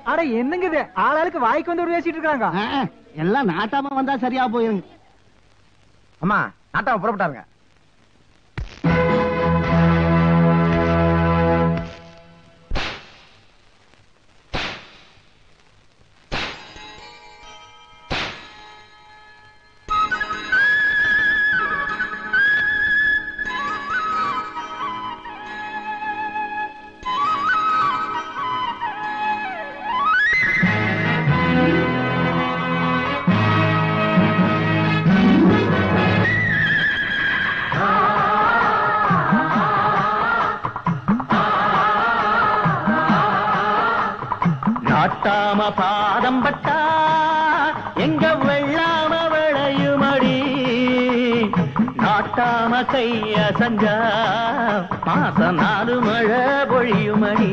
அட என்னங்க இது ஆளாளுக்கு வாய்க்கு வந்து ஒரு பேசிட்டு இருக்காங்க ஆ, ஆ, எல்லாம் நாட்டாம வந்தா சரியா போயிருங்க அம்மா நாட்டாவை புறப்பட்டாருங்க நாட்டாம பாதம் பட்டா எங்க வெள்ளாம விளையுமடி நாட்டாம கைய சஞ்சா மாச நாலு மழை பொழியுமடி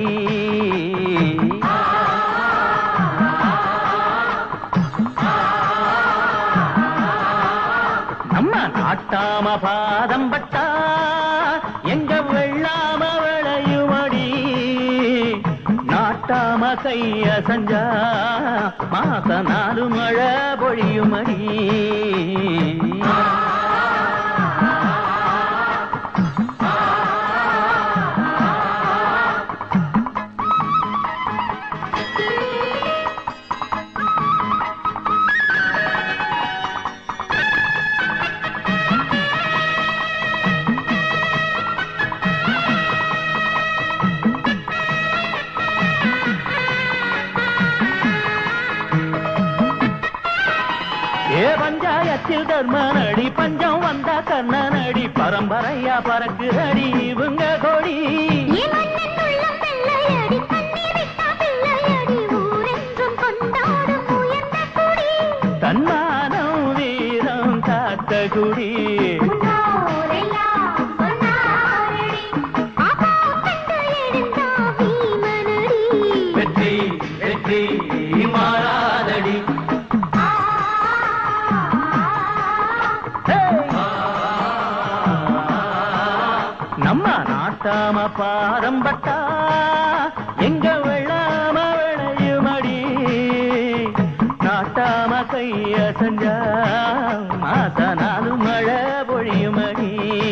நம்ம நாட்டாம பாதம் பட்டா எங்க வெள்ளாம விளையுமடி நாட்டாம கைய சஞ்சா மாச நாலு மழை பொழியுமடி ஏ பஞ்சாயத்தில் தர்மனடி பஞ்சம் வந்தா கண்ணனடி பரம்பரையா பறக்குதடி இவங்க கொடி தன்மானம் வீரம் காத்த குடி வெற்றி வெற்றி மாறாதடி நம்ம நாட்டாம பாரம்பட்டா எங்க வெள்ளாம விளையுமடி நாட்டாம கைய செஞ்சா மாச நாலு மழை பொழியுமடி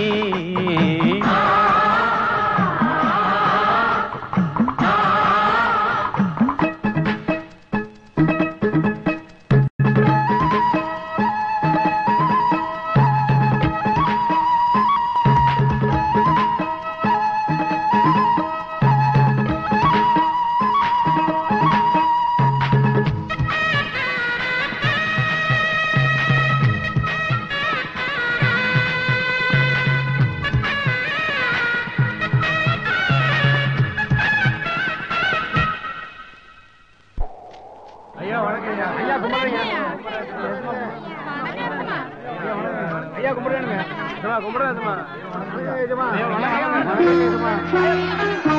ஐயா வணக்கம் ஐயா ஐயா கும்பிடுறீங்க ஐயா கும்பிடுறேனுங்க ஏம்மா, கும்பிடுறேன் ஏம்மா. ஏம்மா, வணக்கம், ஏம்மா.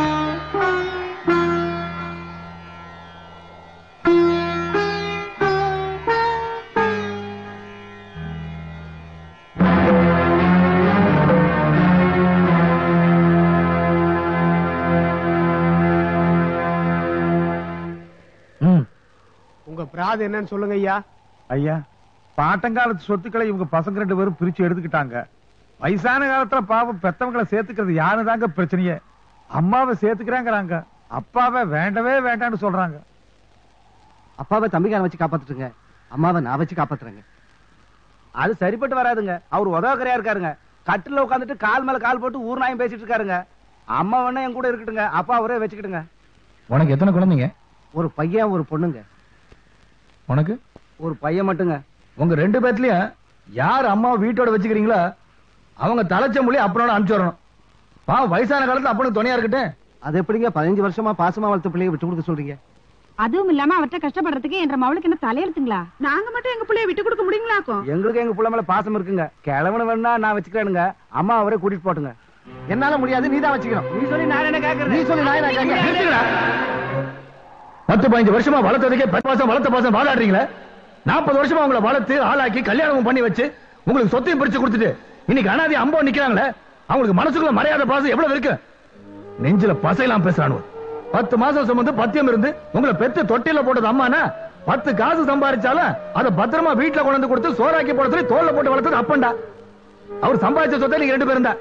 உங்க பிராது என்னன்னு சொல்லுங்க ஐயா ஐயா பாட்டங்காலத்து சொத்துக்களை இவங்க பசங்க ரெண்டு பேரும் பிரிச்சு எடுத்துக்கிட்டாங்க வயசான காலத்துல பாவம் பெத்தவங்களை சேர்த்துக்கிறது யாருதாங்க பிரச்சனையே அம்மாவை சேர்த்துக்கிறாங்கிறாங்க அப்பாவை வேண்டவே வேண்டாம்னு சொல்றாங்க அப்பாவை தம்பிக்கான வச்சு காப்பாத்துட்டுங்க அம்மாவை நான் வச்சு காப்பாத்துறேங்க அது சரிப்பட்டு வராதுங்க அவர் உதவக்கரையா இருக்காருங்க கட்டில உட்காந்துட்டு கால் மேல கால் போட்டு ஊர் நாயம் பேசிட்டு இருக்காருங்க அம்மா வேணா என் கூட இருக்கட்டுங்க அப்பா அவரே வச்சுக்கிட்டுங்க உனக்கு எத்தனை குழந்தைங்க ஒரு பையன் ஒரு பொண்ணுங்க உனக்கு ஒரு பையன் மட்டுங்க உங்க ரெண்டு பேர்லயும் யார் அம்மாவை வீட்டோட வச்சுக்கிறீங்களோ அவங்க தலைச்ச மொழி அப்பனோட அனுப்பிச்சு வரணும் பாவம் வயசான காலத்துல அப்பனுக்கு துணையா இருக்கட்டும் அது எப்படிங்க பதினஞ்சு வருஷமா பாசமா வளர்த்த பிள்ளைய விட்டு கொடுக்க சொல்றீங்க அதுவும் இல்லாம அவர்ட்ட கஷ்டப்படுறதுக்கு என்ற மவளுக்கு என்ன தலையெழுத்துங்களா நாங்க மட்டும் எங்க பிள்ளைய விட்டு கொடுக்க முடியுங்களாக்கும் எங்களுக்கு எங்க புள்ள மேல பாசம் இருக்குங்க கிழவனு வேணா நான் வச்சுக்கிறேனுங்க அம்மா அவரே கூட்டிட்டு போட்டுங்க என்னால முடியாது நீ தான் வச்சுக்கணும் நீ சொல்லி நான் என்ன கேக்குறேன் நீ சொல்லி நான் என்ன கேட்கறேன் நிறுத்துங்கடா. பத்து பதினஞ்சு வருஷமா வளர்த்ததுக்கே பத்து மாசம் வளர்த்த பாசம் வாழாடுறீங்களே நாற்பது வருஷமா உங்களை வளர்த்து ஆளாக்கி கல்யாணமும் பண்ணி வச்சு உங்களுக்கு சொத்தையும் பிரிச்சு கொடுத்துட்டு இன்னைக்கு அனாதி அம்போ நிக்கிறாங்களே அவங்களுக்கு மனசுக்குள்ள மரியாதை பாசம் எவ்வளவு இருக்கு நெஞ்சில பசையெல்லாம் பேசுறானு பத்து மாசம் சுமந்து பத்தியம் இருந்து உங்களை பெத்து தொட்டில போட்டது அம்மானா பத்து காசு சம்பாதிச்சாலும் அதை பத்திரமா வீட்டுல கொண்டு வந்து கொடுத்து சோறாக்கி போட சொல்லி தோல்ல போட்டு வளர்த்தது அப்பண்டா அவர் சம்பாதிச்ச சொத்தை நீங்க ரெண்டு பேரும் தான்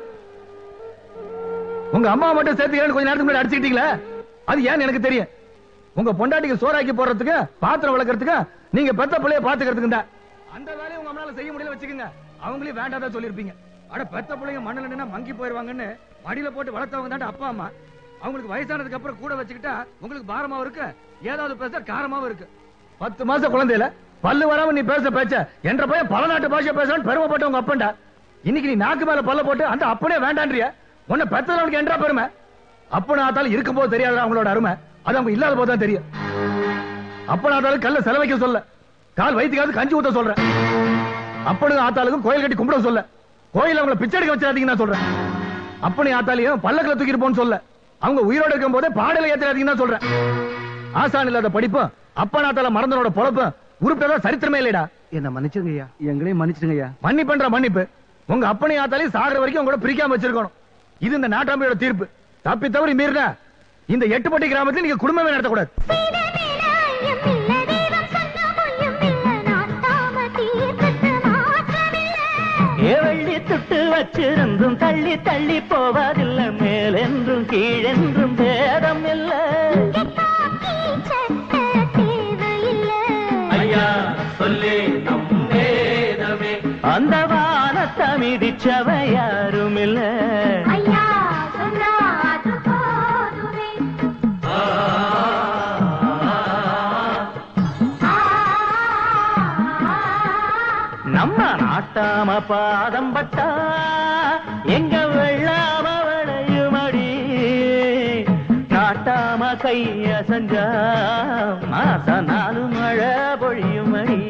உங்க அம்மா மட்டும் சேர்த்து ஏழு கொஞ்ச நேரத்துக்கு முன்னாடி அடிச்சுக்கிட்டீங்களே அது ஏன்னு எனக்கு தெரியும் உங்க பொண்டாட்டிக்கு சோறாக்கி போடுறதுக்கு பாத்திரம் வளர்க்கறதுக்கு நீங்க பெத்த பிள்ளைய பாத்துக்கிறதுக்கு தான் அந்த வேலையை உங்க அம்மால செய்ய முடியல வச்சுக்கோங்க அவங்களையும் வேண்டாதான் சொல்லிருப்பீங்க அட பெத்த பிள்ளைங்க மண்ணுல நின்னா மங்கி போயிருவாங்கன்னு மடியில போட்டு வளர்த்தவங்க தான் அப்பா அம்மா அவங்களுக்கு வயசானதுக்கு அப்புறம் கூட வச்சுக்கிட்டா உங்களுக்கு பாரமாவும் இருக்கு ஏதாவது பேச காரமாவும் இருக்கு பத்து மாசம் குழந்தையில பல்லு வராம நீ பேச பேச்ச என்ற பையன் பல நாட்டு பாஷை பேசுறான்னு பெருமைப்பட்ட உங்க அப்பன்டா இன்னைக்கு நீ நாக்கு மேல பல்ல போட்டு அந்த அப்பனே வேண்டான்றிய உன்னை பெத்தது அவனுக்கு என்றா பெருமை அப்பன ஆத்தாலும் இருக்கும் போது தெரியாத அவங்களோட அருமை அது அவங்க இல்லாத போது தான் தெரியும் அப்பன ஆத்தாலும் கல்ல செலவைக்க சொல்ல கால் வயிற்றுக்காவது கஞ்சி ஊத்த சொல்றேன் அப்பனுக்கு ஆத்தாளுக்கும் கோயில் கட்டி கும்பிட சொல்ல கோயில் அவங்கள பிச்சை எடுக்க வச்சிடாதீங்கன்னு நான் சொல்றேன் அப்பனி ஆத்தாலையும் பல்லக்கில் தூக்கிட்டு போன்னு சொல்ல அவங்க உயிரோட இருக்கும் போதே பாடல ஏத்துறாதீங்கன்னு தான் சொல்றேன் ஆசான் இல்லாத படிப்பும் அப்பனாத்தால மறந்தனோட பொழப்பும் உருப்படா சரித்திரமே இல்லைடா என்ன மன்னிச்சிருங்க ஐயா எங்களையும் மன்னிச்சிடுங்க ஐயா மன்னிப்புன்ற மன்னிப்பு உங்க அப்பனை ஆத்தாலையும் சாகிற வரைக்கும் உங்களோட பிரிக்காம வச்சிருக்கணும் இது இந்த நாட்டாமையோட தீர்ப்பு தப்பி தவறி மீறினா இந்த எட்டுப்பட்டி கிராமத்தில் நீங்க குடும்பமே நடத்தக்கூடாது ஏவள்ளி துட்டு வச்சிருந்தும் தள்ளி தள்ளி போவதில்லை மேலென்றும் கீழென்றும் பேதம் இல்ல ஐயா சொல்லி நம் வேதமே அந்த வானத்தை மிதிச்சவ யாரும் இல்ல நம்ம நாட்டாம பாதம் பட்டா எங்க வெள்ளாம விளையுமடி நாட்டாம கைய செஞ்சா மாச நாலு மழை பொழியுமடி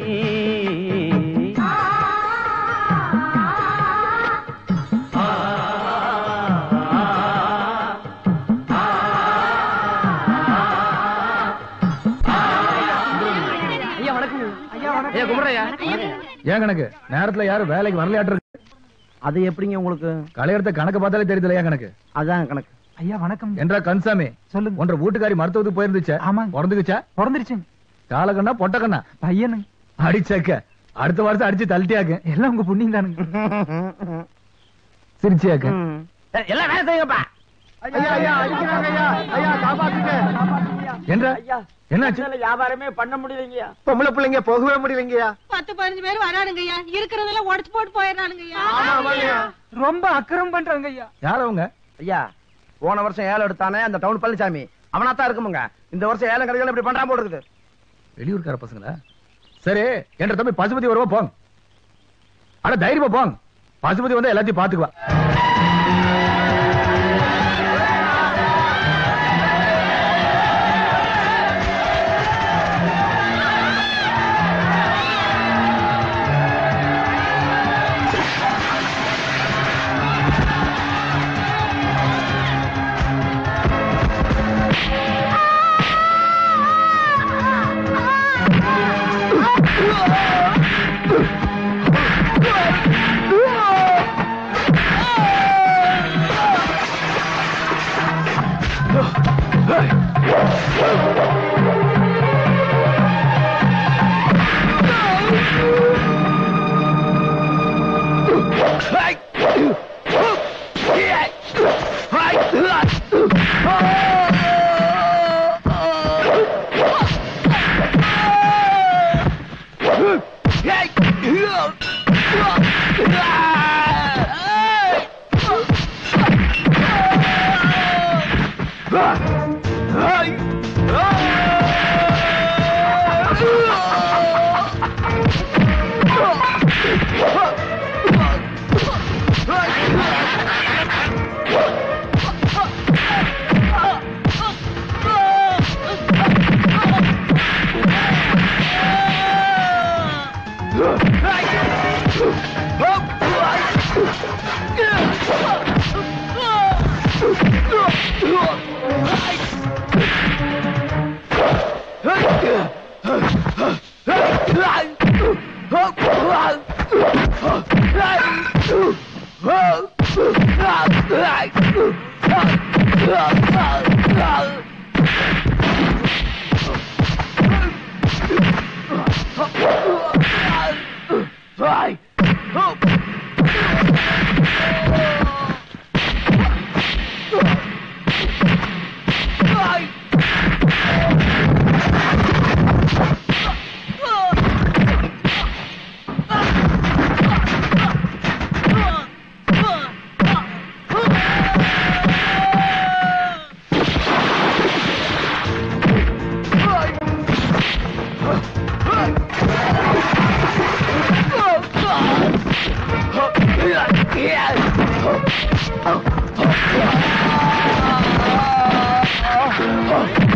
ஐயா கும்பிடுறையா ஏன் கணக்கு நேரத்துல யாரும் வேலைக்கு வரலையாட்டு இருக்கு அது எப்படிங்க உங்களுக்கு கலையறத கணக்கு பார்த்தாலே தெரியுதுல ஏன் கணக்கு அதான் கணக்கு ஐயா வணக்கம் என்றா கன்சாமி சொல்லுங்க ஒன்ற வீட்டுக்காரி மருத்துவத்துக்கு போயிருந்துச்சா ஆமாங்க. பிறந்துக்குச்சா பிறந்துருச்சுங்க காலக்கண்ணா பொட்டக்கண்ணா பையனுங்க அடிச்சக்க அடுத்த வருஷம் அடிச்சு தள்ளிட்டியாக்கு எல்லாம் உங்க புண்ணியம் தானுங்க சிரிச்சியாக்கு எல்லாம் வேலை செய்யுங்கப்பா ஐயா ஐயா அடிக்கிறாங்க ஐயா ஐயா காப்பாத்துங்க என்ற என்னாச்சு வியாபாரமே பண்ண முடியலைங்கயா பொம்பளை பிள்ளைங்க போகவே முடியலைங்கய்யா பத்து பதினஞ்சு பேர் வரானுங்கய்யா இருக்கிறதெல்லாம் உடச்சு போட்டு போயிடறானுங்கய்யா ரொம்ப அக்கிரம் பண்றாங்க ஐயா யார் அவங்க ஐயா போன வருஷம் ஏலம் எடுத்தானே அந்த டவுன் பழனிசாமி அவனாத்தான் இருக்குமுங்க இந்த வருஷம் ஏலம் கடைகள் இப்படி பண்றாம போடுறது வெளியூர்கார பசங்களா சரி என்ற தம்பி பசுபதி வருவா போங்க அட தைரியமா போங்க பசுபதி வந்து எல்லாத்தையும் பாத்துக்குவா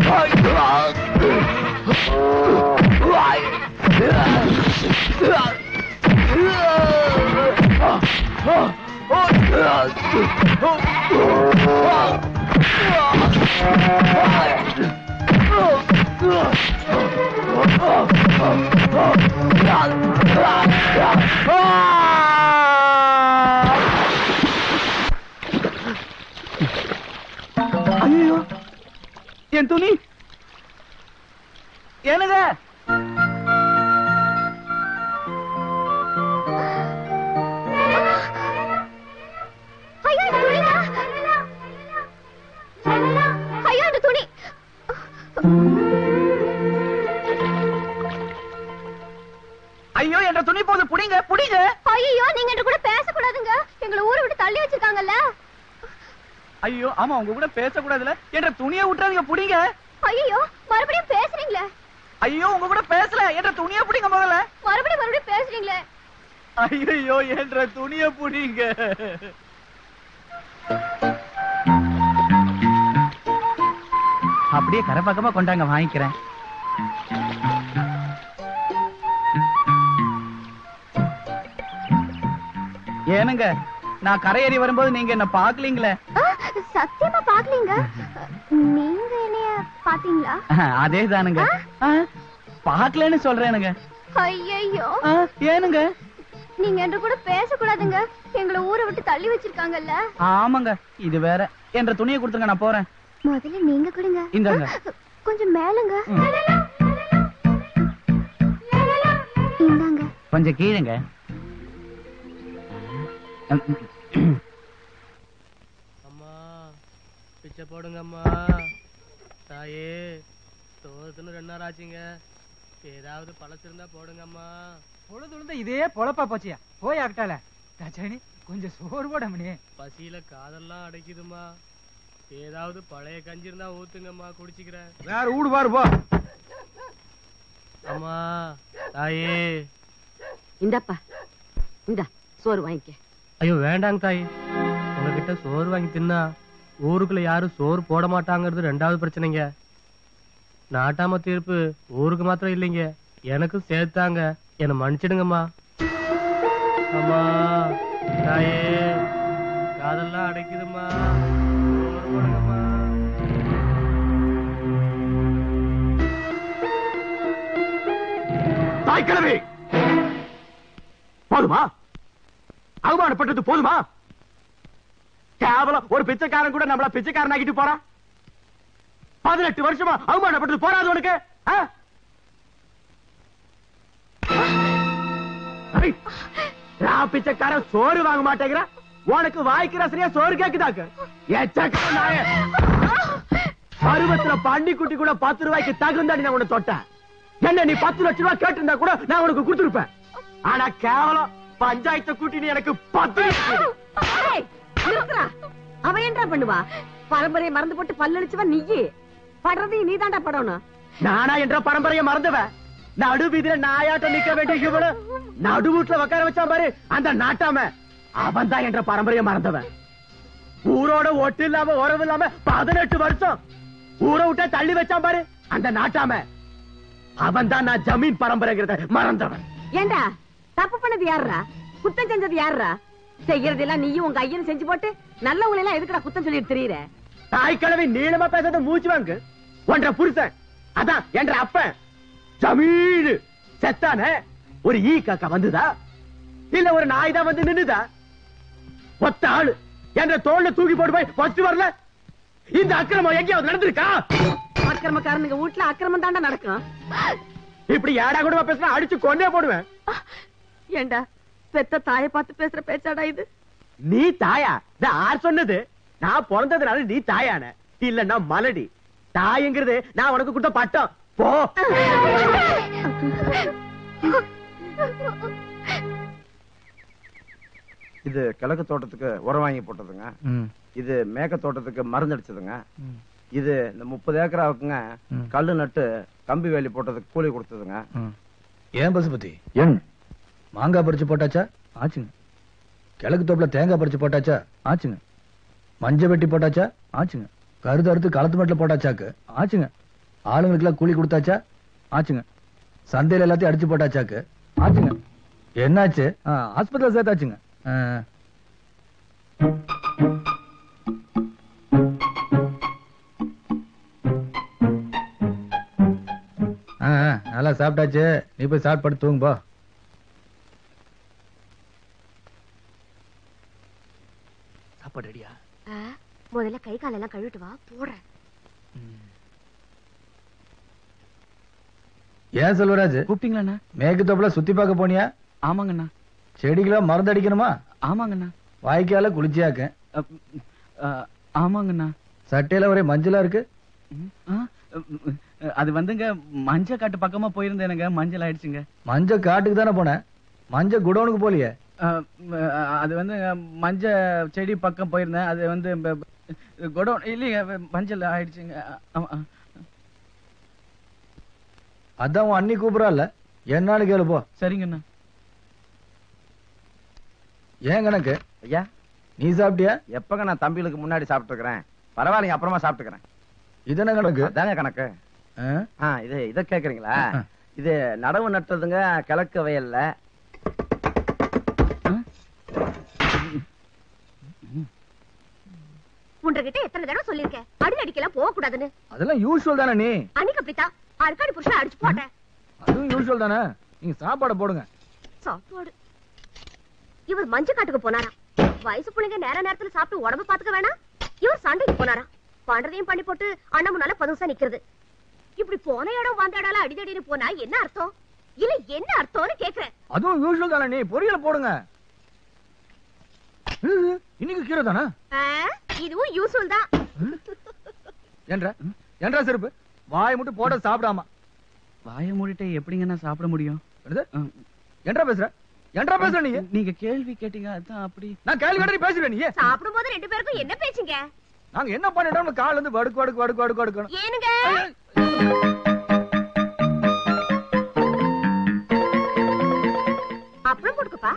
ஐயோ என் துணி ஏனுங்க ஐயோ அந்த துணி ஐயோ என்ற துணி போது புடிங்க புடிங்க ஐயோ நீங்க என்ற கூட பேசக்கூடாதுங்க எங்களை ஊரை விட்டு தள்ளி வச்சிருக்காங்கல்ல ஐயோ ஆமா உங்க கூட பேசக்கூடாதுல என்ற துணியை விட்டுறாதீங்க புடிங்க ஐயோ மறுபடியும் பேசுறீங்களே ஐயோ உங்க கூட பேசல என்ற துணியை புடிங்க முதல்ல மறுபடியும் மறுபடியும் பேசுறீங்களே ஐயோ என்ற துணியை புடிங்க அப்படியே கரை பக்கமா கொண்டாங்க வாங்கிக்கிறேன் ஏனுங்க நான் கரையேறி வரும்போது நீங்க என்ன பாக்கலீங்களே ஆ, சத்தியமா பாக்கலீங்க நீங்க என்னைய பாத்தீங்களா அதே தானுங்க பாக்கலன்னு சொல்றேனுங்க ஐயோ ஆ, ஏனுங்க நீங்க என்ற கூட பேசக்கூடாதுங்க எங்களை ஊரை விட்டு தள்ளி வச்சிருக்காங்கல்ல ஆமாங்க இது வேற என்ற துணியை கொடுத்துங்க நான் போறேன் முதல்ல நீங்க கொடுங்க இந்தாங்க. கொஞ்சம் மேலுங்க இந்தாங்க கொஞ்சம் கீழங்க அம்மா பிச்சை போடுங்க அம்மா தாயே தோத்துன்னு ரெண்டு நேரம் ஆச்சுங்க ஏதாவது பழசு இருந்தா போடுங்க அம்மா பொழுது விழுந்த இதே பொழப்பா போச்சியா போய் ஆகட்டால தச்சனி கொஞ்சம் சோறு போட மணி பசியில காதெல்லாம் அடைக்குதும்மா ஏதாவது பழைய கஞ்சி இருந்தா ஊத்துங்கம்மா குடிச்சுக்கிறேன் வேற வீடு பாரு போ அம்மா தாயே இந்தாப்பா இந்தா சோறு வாங்கிக்க ஐயோ வேண்டாங்க தாயே உங்ககிட்ட சோறு வாங்கி தின்னா ஊருக்குள்ள யாரும் சோறு போட மாட்டாங்கிறது ரெண்டாவது பிரச்சனைங்க நாட்டாம தீர்ப்பு ஊருக்கு மாத்திரம் இல்லைங்க எனக்கும் சேர்த்தாங்க என்னை மன்னிச்சிடுங்கம்மா அம்மா தாயே காதெல்லாம் அடைக்குதும்மா சோறு போடுங்கம்மா தாய் கிழவி போதுமா அவமானப்பட்டது போதுமா கேவலம் ஒரு பிச்சைக்காரன் கூட நம்மள பிச்சைக்காரன் ஆக்கிட்டு போறான் பதினெட்டு வருஷமா அவமானப்பட்டது போறாது உனக்கு ஆ? ஐ, நான் பிச்சைக்காரன் சோறு வாங்க மாட்டேங்கிற உனக்கு வாய்க்கு ரசனையா சோறு கேக்குதாக்கு எச்சக்க நாயே. பருவத்துல பன்னி குட்டி கூட பத்து ரூபாய்க்கு தகுந்தாடி நான் உன்னை தொட்டேன் என்ன நீ பத்து லட்சம் ரூபாய் கேட்டிருந்தா கூட நான் உனக்கு கொடுத்துருப்பேன் ஆனா கேவலம் பஞ்சாயத்தை கூட்டி நீ எனக்கு பத்து அவன் என்ன பண்ணுவா பரம்பரையை மறந்து போட்டு பல்லடிச்சவன் நீயே படுறதையும் நீதான்டா படணும் நானா என்ற பரம்பரையை மறந்துவன் நடு வீதியில நாயாட்டம் நிக்க வேண்டிய இவனு நடு வீட்டுல உட்கார வச்சான் பாரு அந்த நாட்டாம அவன் தான் என்ற பரம்பரையை மறந்தவன் ஊரோட ஒட்டு இல்லாம உறவு இல்லாம பதினெட்டு வருஷம் ஊரை விட்டா தள்ளி வச்சான் பாரு அந்த நாட்டாம அவன் தான் நான் ஜமீன் பரம்பரைங்கிறத மறந்தவன் ஏண்டா தப்பு பண்ணது யாருடா குத்தம் செஞ்சது யாருடா செய்யறதெல்லாம் நீயும் உங்க ஐயனும் செஞ்சு போட்டு நல்லவங்களை எல்லாம் எதுக்குடா குத்தம் சொல்லிட்டு தெரியுற தாய்க்கிழமை நீளமா பேசாத மூச்சு வாங்கு ஒன்ற புருஷன் அதான் என்ற அப்பன் ஜமீனு செத்தானே ஒரு ஈ காக்கா வந்துதா இல்ல ஒரு நாய் தான் வந்து நின்னுதா ஒத்த ஆளு என்ற தோல்ல தூக்கி போட்டு போய் வச்சு வரல இந்த அக்கிரமம் எங்கேயாவது நடந்திருக்கா அக்கிரமக்காரனுங்க வீட்டுல அக்கிரமம் தாண்டா நடக்கும் இப்படி ஏடா கூட பேசினா அடிச்சு கொண்டே போடுவேன் ஏண்டா பெத்த தாயை பார்த்து பேசுற பேச்சாடா இது நீ தாயா நான் ஆர் சொன்னது நான் பிறந்ததுனால நீ தாயான இல்லன்னா மலடி தாய்ங்கிறது நான் உனக்கு கொடுத்த பட்டம் போ இது கிழக்கு தோட்டத்துக்கு உரம் வாங்கி போட்டதுங்க இது மேக்க தோட்டத்துக்கு மருந்து அடிச்சதுங்க இது இந்த முப்பது ஏக்கராவுக்குங்க கல்லு நட்டு கம்பி வேலி போட்டதுக்கு கூலி கொடுத்ததுங்க ஏன் பசுபதி என் மாங்காய் பறிச்சு போட்டாச்சா ஆச்சுங்க கிழக்கு தோப்புல தேங்காய் பறிச்சு போட்டாச்சா ஆச்சுங்க மஞ்சள் வெட்டி போட்டாச்சா ஆச்சுங்க கருது அறுத்து களத்து மட்டில் போட்டாச்சாக்கு ஆச்சுங்க ஆளுங்களுக்கு எல்லாம் கூலி கொடுத்தாச்சா ஆச்சுங்க சந்தையில எல்லாத்தையும் அடிச்சு போட்டாச்சாக்கு ஆச்சுங்க என்னாச்சு ஆஸ்பத்திரியில் சேர்த்தாச்சுங்க ஆ. ஆ, ஆ, நல்லா சாப்பிட்டாச்சு நீ போய் சாப்பிட்டு படுத்து தூங்கு போ சாப்பாடு ரெடியா ஆ, முதல்ல கை காலெல்லாம் கழுவிட்டு வா போடுறேன் ஏன் செல்வராஜ் கூப்பிட்டீங்களாண்ணா மேற்கு தோப்புல சுத்தி பார்க்க போனியா ஆமாங்கண்ணா செடிகளா மருந்து அடிக்கணுமா ஆமாங்கண்ணா வாய்க்கால குளிச்சியாக்க அப், அ, ஆமாங்கண்ணா சட்டையில ஒரே மஞ்சளா இருக்கு ம், ஆ, ம், அது வந்துங்க மஞ்ச காட்டு பக்கமா போயிருந்தேனுங்க மஞ்சள் ஆயிடுச்சுங்க மஞ்ச காட்டுக்கு தானே போனேன் மஞ்ச குடோனுக்கு போலியே அ, அ, அது வந்து மஞ்ச செடி பக்கம் போயிருந்தேன் அது வந்து ப- ப- குடோன் இல்லைங்க மஞ்சள் ஆயிடுச்சுங்க ஆமா, ஆ. அதான் உன் அண்ணி கூப்பிடறால என்னான்னு கேளு போ சரிங்கண்ணா ஏன் கணக்கு ஐயா நீ சாப்பிட்டியா எப்பங்க நான் தம்பிகளுக்கு முன்னாடி சாப்பிட்டு இருக்கிறேன் பரவாயில்லைங்க அப்புறமா சாப்பிட்டுக்கிறேன் இது என்ன கணக்கு அதாங்க கணக்கு ஆ? ஆ இது இத கேக்குறீங்களா ஆ. இது நடவு நட்டதுங்க கிழக்கு வயல்ல உன்கிட்ட எத்தனை தடவை சொல்லிருக்கேன் அடி அடிக்கலாம் போக கூடாதுன்னு அதெல்லாம் யூஷுவல் தானே நீ அன்னைக்கு அப்படித்தான் அழுக்காடி புருஷன் அடிச்சு போட்டேன் அதுவும் யூஷுவல் தானே நீங்க சாப்பாடை போடுங்க சாப்பாடு இவர் மஞ்ச காட்டுக்கு போனாராம் வயசு பிள்ளைங்க நேர நேரத்துல சாப்பிட்டு உடம்பு பாத்துக்க வேணாம் இவர் சண்டைக்கு போனாராம் பண்றதையும் பண்ணி போட்டு அண்ணன் முன்னால பதுசா நிக்கிறது இப்படி போன இடம் வந்த இடம் அடிதடின்னு போனா என்ன அர்த்தம் இல்ல என்ன அர்த்தம்னு கேக்குறேன் அதுவும் யூஷுவல் தானே நீ பொரியல போடுங்க இது, இன்னைக்கு கீரை தானே ஆ, இதுவும் யூஸ்ஃபுல் தான் ஏன்றா ஏன்றா செருப்பு வாய் மட்டும் போட சாப்பிடாம வாயை மூடிட்டு எப்படிங்கண்ணா சாப்பிட முடியும் என்னது? ம். ஏன்றா பேசுற ஏன்றா பேசுற நீ நீங்க கேள்வி கேட்டீங்க அதான் அப்படி நான் கேள்வி கேட்டு நீ பேசுற நீ சாப்பிடும் போது ரெண்டு பேருக்கும் என்ன பேச்சுங்க நாங்க என்ன பண்ணிட்டோம் கால் வந்து வடுக்கு வடுக்கு வடுக்கு வடுக்கு வடுக்கணும் ஏனுங்க அப்புறம் போட்டுக்கப்பா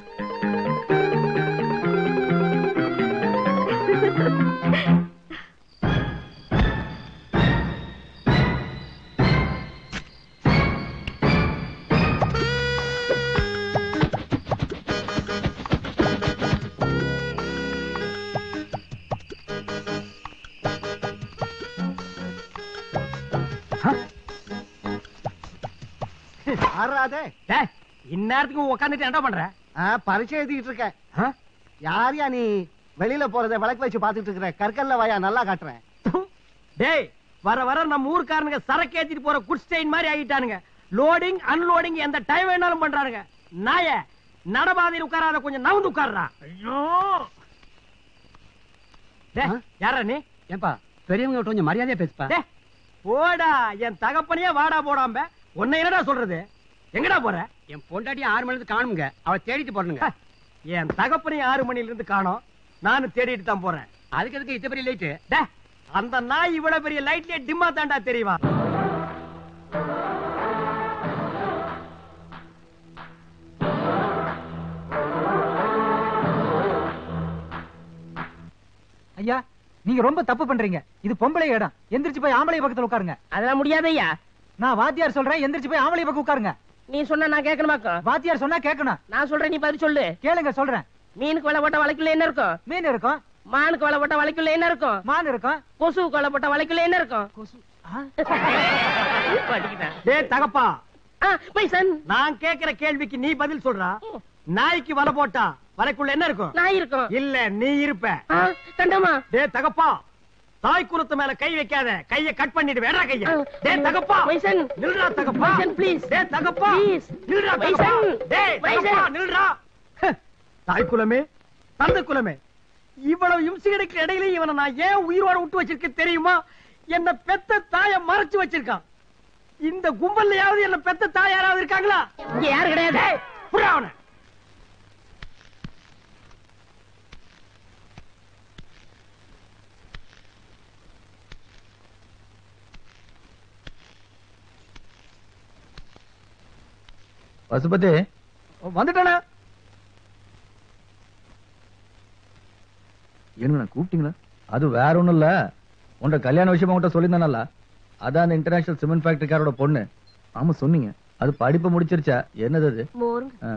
ஆறாதே இந்நேரத்துக்கு உட்காந்துட்டு என்ன பண்ற பரிச்சை எழுதிட்டு இருக்கேன் யாரையா நீ வெளியில போறத விளக்கு வச்சு பாத்துட்டு இருக்கிற கற்கல்ல வாயா நல்லா காட்டுறேன் டேய் வர வர நம்ம ஊர்க்காரனுங்க சரக்கு ஏத்திட்டு போற குட் ஸ்டெயின் மாதிரி ஆகிட்டானுங்க லோடிங் அன்லோடிங் எந்த டைம் வேணாலும் பண்றானுங்க நாய நடபாதையில் உட்காராத கொஞ்சம் நவுந்து உட்கார்றா ஐயோ டேய் யாரா நீ ஏன்பா பெரியவங்க கொஞ்சம் மரியாதையா பேசுப்பா டேய் போடா என் தகப்பனையே வாடா போடாம உன்னை என்னடா சொல்றது எங்கடா போற என் பொண்டாட்டி ஆறு மணி நேரத்துக்கு காணுங்க அவ தேடிட்டு போறணுங்க ஹ, என் தகப்பனையும் ஆறு மணில இருந்து காணோம் நானும் தேடிட்டு தான் போறேன் அதுக்கு எதுக்கு இத்த பெரிய லைட்டு டேய் அந்த நாய் இவ்வளவு பெரிய லைட்லயே டிம்மா தாண்டா தெரியுமா ஐயா நீங்க ரொம்ப தப்பு பண்றீங்க இது பொம்பளை இடம் எந்திரிச்சு போய் ஆம்பளை பக்கத்துல உட்காருங்க அதெல்லாம் முடியாதையா நான் வாத்தியார் சொல்றேன் எந்திரிச்சு போய் ஆம்பளை பக்கம் உட்காருங்க நீ சொன்னா நான் கேட்கணுமாக்கா வாத்தியார் சொன்னா கேட்கணும் நான் சொல்றேன் நீ பதில் சொல்லு கேளுங்க சொல்றேன் மீனுக்கு வலை போட்ட வலைக்குள்ள என்ன இருக்கும் மீன் இருக்கும் மானுக்கு வலை போட்ட வலைக்குள்ள என்ன இருக்கும் மான் இருக்கும் கொசுவுக்கு வலை போட்ட வலைக்குள்ள என்ன இருக்கும் கொசு ஆ? படிக்கிட்டேன். டேய் தகப்பா ஆ, பைசன் நான் கேக்குற கேள்விக்கு நீ பதில் சொல்றா நாய்க்கு வலை போட்டா வலைக்குள்ள என்ன இருக்கும் நான் இருக்கும் இல்ல நீ இருப்ப ஆ, கண்டமா டேய் தகப்பா தாய் குலத்து மேல கை வைக்காத கைய கட் பண்ணிடு வேடா கைய ஆ. டேய் தகப்பா வைசன். நில்றா தகப்பா வைசன், please. டேய் தகப்பா Please. நில்றா தகப்பா வைசன். டேய் வைசன். தகப்பா நில்றா ஹ், தாய் குலமே தந்தை குலமே இவ்வளவு இம்சைகளுக்கு இடையில இவனை நான் ஏன் உயிரோட விட்டு வச்சிருக்கேன் தெரியுமா என்ன பெத்த தாய மறைச்சு வச்சிருக்கான் இந்த கும்பல்லையாவது என்ன பெத்த தாய் யாராவது இருக்காங்களா இங்க யாரு கிடையாது டேய், புறா அவனை பசுபதி வந்துட்டானா என்ன கூப்பிட்டீங்களா அது வேற ஒண்ணும் இல்ல உன்ட கல்யாண விஷயமா உன்கிட்ட சொல்லியிருந்தானல்ல அதான் அந்த இன்டர்நேஷனல் சிமெண்ட் ஃபேக்டரிக்காரோட பொண்ணு ஆமா சொன்னீங்க அது படிப்பு முடிச்சிருச்சா என்னது அது மோருங்க ஆ.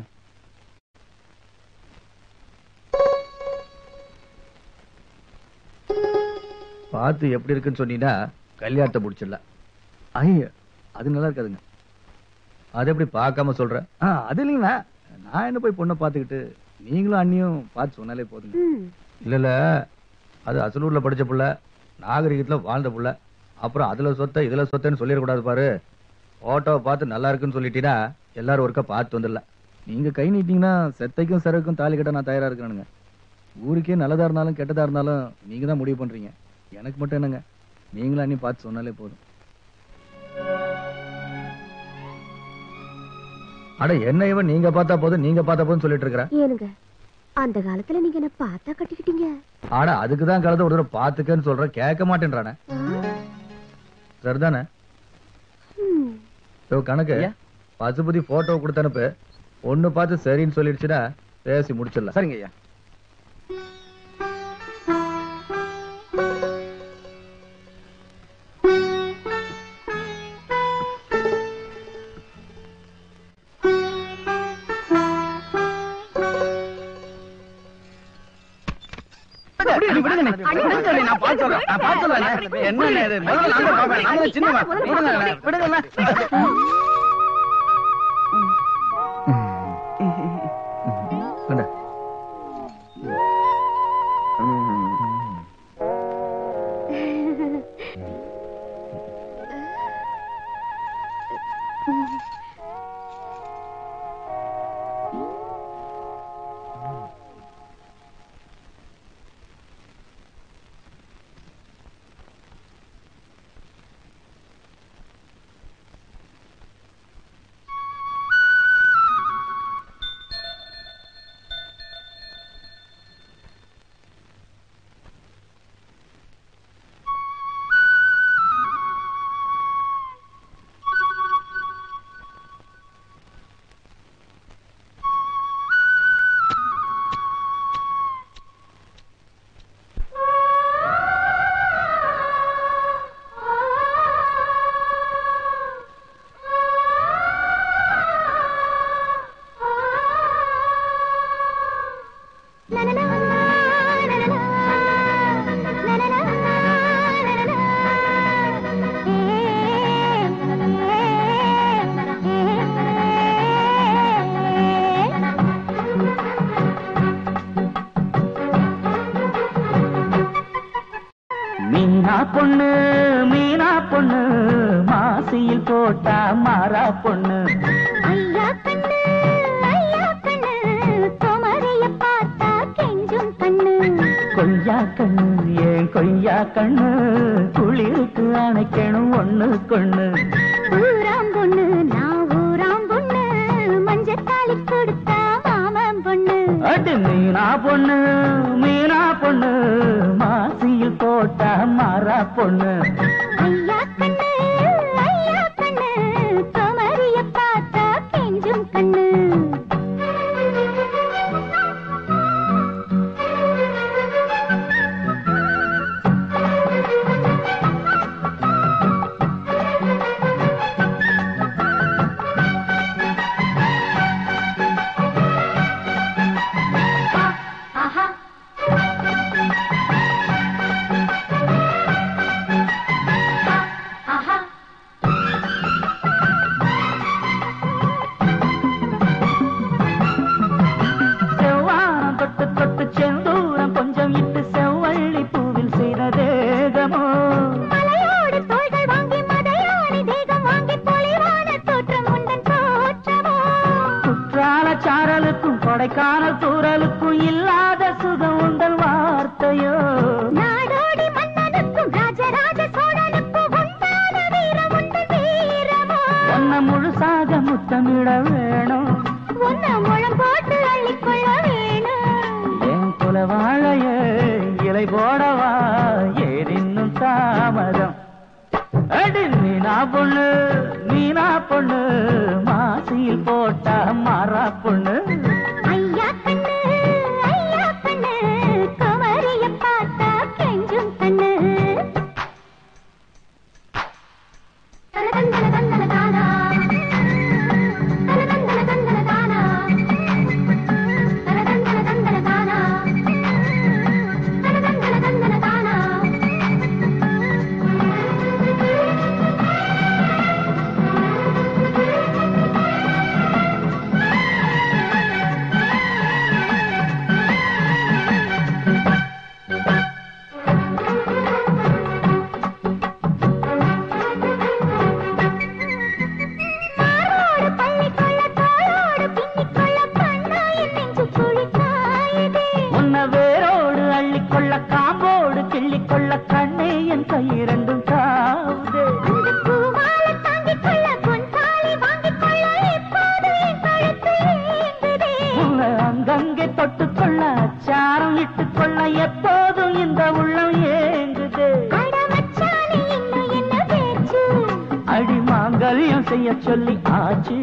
பார்த்து எப்படி இருக்குன்னு சொன்னீங்கன்னா கல்யாணத்தை முடிச்சிடலாம் ஐய அது நல்லா இருக்காதுங்க அது எப்படி பார்க்காம சொல்ற ஆ, அது இல்லைங்கண்ணா நான் என்ன போய் பொண்ணை பார்த்துக்கிட்டு நீங்களும் அண்ணியும் பார்த்து சொன்னாலே போதுங்க இல்ல இல்ல அது அசலூர்ல படிச்ச புள்ள நாகரிகத்துல வாழ்ந்த புள்ள அப்புறம் அதுல சொத்த இதுல சொத்தன்னு சொல்லிடக்கூடாது பாரு போட்டோவை பார்த்து நல்லா இருக்குன்னு சொல்லிட்டீங்கன்னா எல்லாரும் ஒருக்கா பார்த்து வந்துடலாம் நீங்க கை நீட்டீங்கன்னா செத்தைக்கும் சிறக்கும் தாலி கட்ட நான் தயாரா இருக்கிறேனுங்க ஊருக்கே நல்லதா இருந்தாலும் கெட்டதா இருந்தாலும் நீங்க தான் முடிவு பண்றீங்க எனக்கு மட்டும் என்னங்க நீங்களும் அண்ணி பார்த்து சொன்னாலே போதும் அட என்ன இவன் நீங்க பார்த்தா போதும் நீங்க பார்த்தா போதும் சொல்லிட்டு இருக்கிற ஏனுங்க அந்த காலத்துல நீங்க என்ன பார்த்தா கட்டிக்கிட்டீங்க ஆட அதுக்கு தான் கலந்து ஒரு தடவை பாத்துக்கன்னு சொல்ற கேட்க மாட்டேன்றானே சரிதானே ம். யோ கணக்கு பசுபதி போட்டோ கொடுத்து அனுப்பு ஒண்ணு பார்த்து சரின்னு சொல்லிடுச்சுன்னா பேசி முடிச்சிடலாம் சரிங்க ஐயா விடுங்க, விடுங்க, விடுங்க, நான் பார்த்து சொல்றேன், நான் பார்த்து சொல்றேன். என்னண்ணே இது? முதல்ல நான் தான் பார்ப்பேன், நான் தான் சின்னவன். விடுங்கண்ணே, விடுங்கண்ணே. கொண்டா. மீனா பொண்ணு மீனா பொண்ணு மாசியில் போட்டா மாறா பொண்ணு ஐயா கண்ணு ஐயா கண்ணு குமரிய பார்த்தா கெஞ்சும் கண்ணு கொய்யா கண்ணு ஏன் கொய்யா கண்ணு குளிருக்கு அணைக்கணும் ஒண்ணு கொண்ணு ஊராம் பொண்ணு நான் ஊராம் பொண்ணு மஞ்சத்தாளி கொடுத்தா மாமன் பொண்ணு அடி மீனா பொண்ணு மீனா பொண்ணு மாசியில் போட்டா மாறா பொண்ணு ஐயா கண்ணு ஐயா கண்ணு குமரிய பார்த்தா கெஞ்சும் கண்ணு ஆஹா ஆஹா செவ்வானம் தொட்டு தொட்டு செந்தூரம் கொஞ்சம் இட்டு செவ்வள்ளி பூவில் செய்த தேகமோ மலையோடு தோள்கள் வாங்கி மதையாணி தேகம் வாங்கி பொலிவான தோற்றம் உந்தன் தோற்றமோ குற்றால சாரலுக்கும் கொடைக்கானல் தூரலுக்கும் இல்லாத சுகம் உண்டல் வார்த்தையோ நாடோடி மன்னனுக்கும் ராஜராஜ சோழனுக்கும் உண்டான வீரம் உந்தன் வீரமோ ஒன்ன முழுசாக முத்தமிட வேணும் உன்னை முழம் போட்டு அள்ளிக்கொள்ள வேணும் என் குல வாழையே இலை போடவா ஏதின்னும் தாமதம் அடி மீனா பொண்ணு மீனா பொண்ணு மாசியில் போட்டா மாறா பொண்ணு ஐயா கண்ணு ஐயா கண்ணு குமரிய பார்த்தா கெஞ்சும் கண்ணு உன்னை வேரோடு அள்ளிக்கொள்ள காம்போடு கிள்ளிக்கொள்ள கண்ணே என் கை இரண்டும் தாவுதே உன்னை அங்கங்கே தொட்டுக்கொள்ள அச்சாரம் இட்டுக்கொள்ள எப்போதும் இந்த உள்ளம் ஏங்குதே அடி மாங்கல்யம் செய்ய சொல்லி ஆச்சு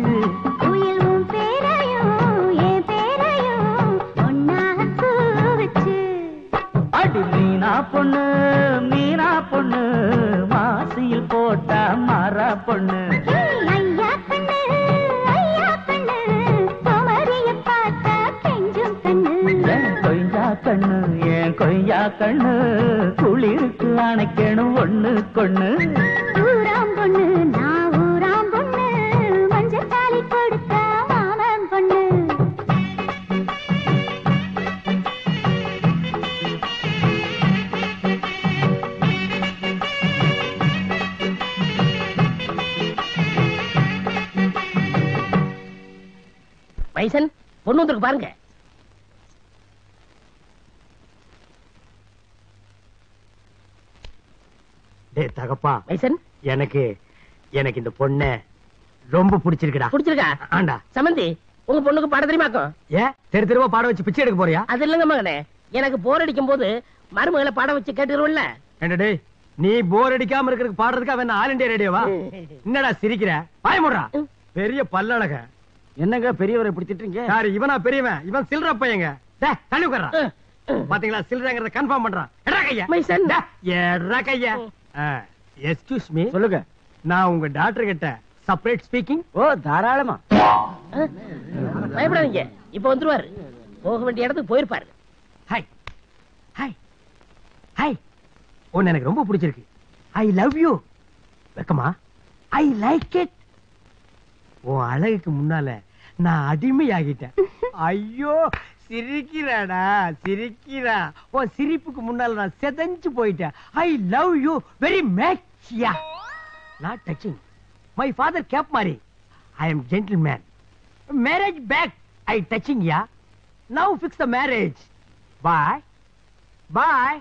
அடி மீனா பொண்ணு மீனா பொண்ணு மாசியில் போட்டா மாறா பொண்ணு என் கொய்யா கண்ணு என் கொய்யா கண்ணு குளிருக்கு அணைக்கணும் ஒண்ணு கொண்ணு ஊராம் பொண்ணு நான் ஊராம் பொண்ணு மஞ்சள் தாலி கொடுத்த மாமன் பொண்ணு மைசன் பொண்ணு வந்திருக்கு பாருங்க டேய் தகப்பா மைசன் எனக்கு எனக்கு இந்த பொண்ண ரொம்ப பிடிச்சிருக்குடா பிடிச்சிருக்கா ஆண்டா சமந்தி உங்க பொண்ணுக்கு பாட தெரியுமாக்கும் ஏன் தெரு தெருவா பாட வச்சு பிச்சை எடுக்க போறியா அது இல்லைங்க மகனே எனக்கு போர் அடிக்கும் போது மருமகளை பாட வச்சு கேட்டுருவோம்ல ஏண்டா டேய் நீ போர் அடிக்காம இருக்கிறதுக்கு பாடுறதுக்கு அவன் ஆல் இண்டியா ரேடியோவா என்னடா சிரிக்கிற பாயமுடுறா பெரிய பல்லழக என்னங்க பெரியவரை இப்படி திட்டுறீங்க யாரு இவனா பெரியவன் இவன் சில்ற பையங்க டேய் தள்ளி உட்கார்றான் பாத்தீங்களா சில்றங்கிறத கன்ஃபார்ம் பண்றான் எடா கையா மைசன் எடா கையா எக்ஸ்கியூஸ் மீ சொல்லுங்க நான் உங்க டாக்டர் கிட்ட செப்பரேட் ஸ்பீக்கிங் ஓ தாராளமா பயப்படாதீங்க இப்ப வந்துருவாரு போக வேண்டிய இடத்துக்கு போயிருப்பாரு ஹாய் ஹாய் ஹாய் உன்னை எனக்கு ரொம்ப பிடிச்சிருக்கு ஐ லவ் யூ வெக்கமா ஐ லைக் இட் உன் அழகுக்கு முன்னால நான் அடிமையாகிட்டேன் ஐயோ சிரிக்கிறாடா சிரிக்கிறா உன் சிரிப்புக்கு முன்னால நான் செதஞ்சு போயிட்டேன் I love you very much yeah not touching my father cap மாரி I am gentleman marriage back I touching yeah now fix the marriage bye bye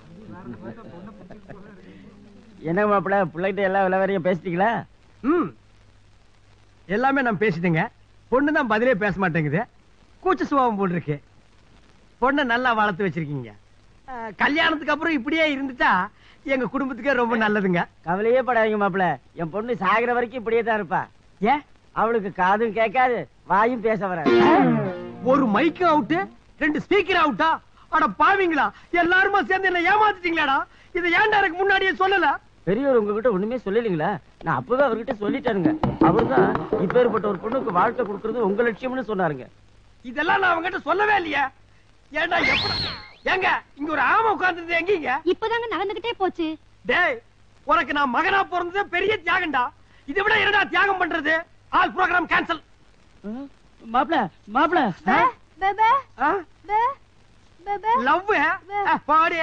என்ன மாப்பிள்ள பிள்ளைகிட்ட எல்லா விளையாடையும் பேசிட்டீங்களா ம் எல்லாமே நான் பேசிட்டேங்க பொண்ணு தான் பதிலே பேச மாட்டேங்குது கூச்ச சுபாவம் போட்டிருக்கு பொண்ணை நல்லா வளர்த்து வச்சிருக்கீங்க அஹ், கல்யாணத்துக்கு அப்புறம் இப்படியே இருந்துட்டா எங்க குடும்பத்துக்கே ரொம்ப நல்லதுங்க கவலையே படாதீங்க மாப்பிள்ள என் பொண்ணு சாகுற வரைக்கும் இப்படியே தான் இருப்பா ஏன் அவளுக்கு காதும் கேட்காது வாயும் பேச வராது ஒரு மைக்கு அவுட்டு ரெண்டு ஸ்பீக்கர் அவுட்டா அட பாவீங்களா எல்லாருமா சேர்ந்து என்ன ஏமாத்திட்டீங்களாடா இதை ஏன்டா எனக்கு முன்னாடியே சொல்லல பெரியவர் உங்ககிட்ட ஒண்ணுமே சொல்லலீங்களா நான் அப்பவே அவர்கிட்ட சொல்லிட்டாருங்க அவர்தான் இப்பேற்பட்ட ஒரு பொண்ணுக்கு வாழ்க்கை கொடுக்கறது உங்க லட்சியம்னு சொன்னாருங்க இதெல்லாம் நான் அவங்ககிட்ட சொல்லவே இல்லையே ஏன்டா எப்படி ஏங்க இங்க ஒரு ஆமை உட்கார்ந்துருது எங்கீங்க இப்பதாங்க நடந்துகிட்டே போச்சு டேய் உனக்கு நான் மகனா பிறந்தது பெரிய தியாகம்டா இதை விட என்னடா தியாகம் பண்றது ஆல் ப்ரோக்ராம் கேன்சல் மாப்பிள மாப்பிள பேபே பே பேபே லவ் பாடி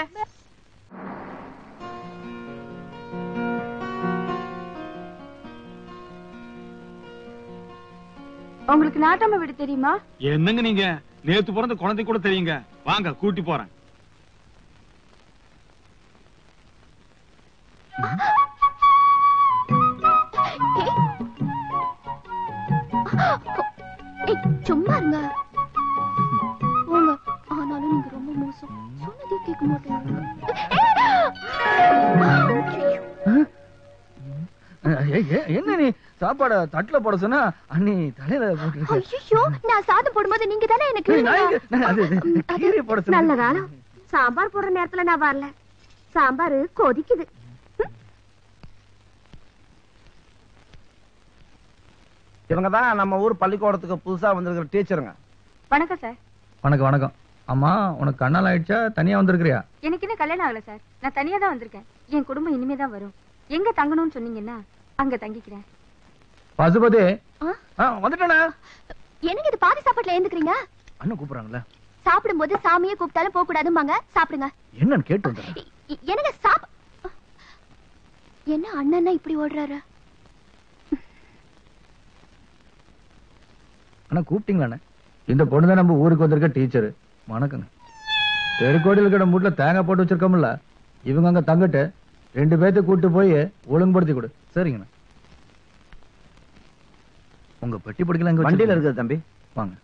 உங்களுக்கு நாட்டாம வீடு தெரியுமா என்னங்க நீங்க நேத்து பிறந்த குழந்தை கூட தெரியுங்க வாங்க கூட்டி போறேன் ஏய், சும்மா இருங்க போங்க ஆனாலும் நீங்க ரொம்ப மோசம் சொன்னதே கேட்க மாட்டேங்க என்ன நீ சாப்பாட தட்டுல போட சொன்னா அண்ணி தலையில போட்டு ஐயோ நான் சாதம் போடும்போது நீங்க தானே எனக்கு கீரை போட சொன்னா நல்ல காலம் சாம்பார் போடுற நேரத்துல நான் வரல சாம்பார் கொதிக்குது இவங்க தான் நம்ம ஊர் பள்ளிக்கூடத்துக்கு புதுசா வந்திருக்கிற டீச்சருங்க வணக்கம் சார் வணக்கம் வணக்கம் அம்மா உனக்கு கண்ணால் ஆயிடுச்சா தனியா வந்திருக்கிறியா எனக்கு இன்னும் கல்யாணம் ஆகல சார் நான் தனியா தான் வந்திருக்கேன் என் குடும்பம் இனிமே தான் வரும் எங்க தங்கணும்னு சொன்னீங்கன்னா அங்க தங்கிக்கிறேன் பசுபதி ஆ, வந்துட்டேண்ணா எனக்கு இது பாதி சாப்பாட்டுல ஏந்துக்கிறீங்க அண்ணன் கூப்பிடுறாங்கல்ல சாப்பிடும்போது சாமியே கூப்பிட்டாலும் போக கூடாதும்பாங்க சாப்பிடுங்க என்னன்னு கேட்டு வந்துடுறேன் இ- எனக்கு சாப் என்ன அண்ணன்னா இப்படி ஓடுறாரு அண்ணா கூப்பிட்டீங்களாண்ணே இந்த பொண்ணு தான் நம்ம ஊருக்கு வந்திருக்க டீச்சர் வணக்கங்க தெருக்கோடியில் இருக்கிற மூட்ல தேங்காய் போட்டு வச்சிருக்கோம்ல இவங்க அங்க தங்கிட்டு ரெண்டு பேர்த்த கூட்டு போய் ஒழுங்குபடுத்தி கொடு சரிங்கண்ணா உங்க பெட்டி படிக்கல எங்க வண்டியில வச்சிருக்கீங்க? இருக்குது தம்பி வாங்க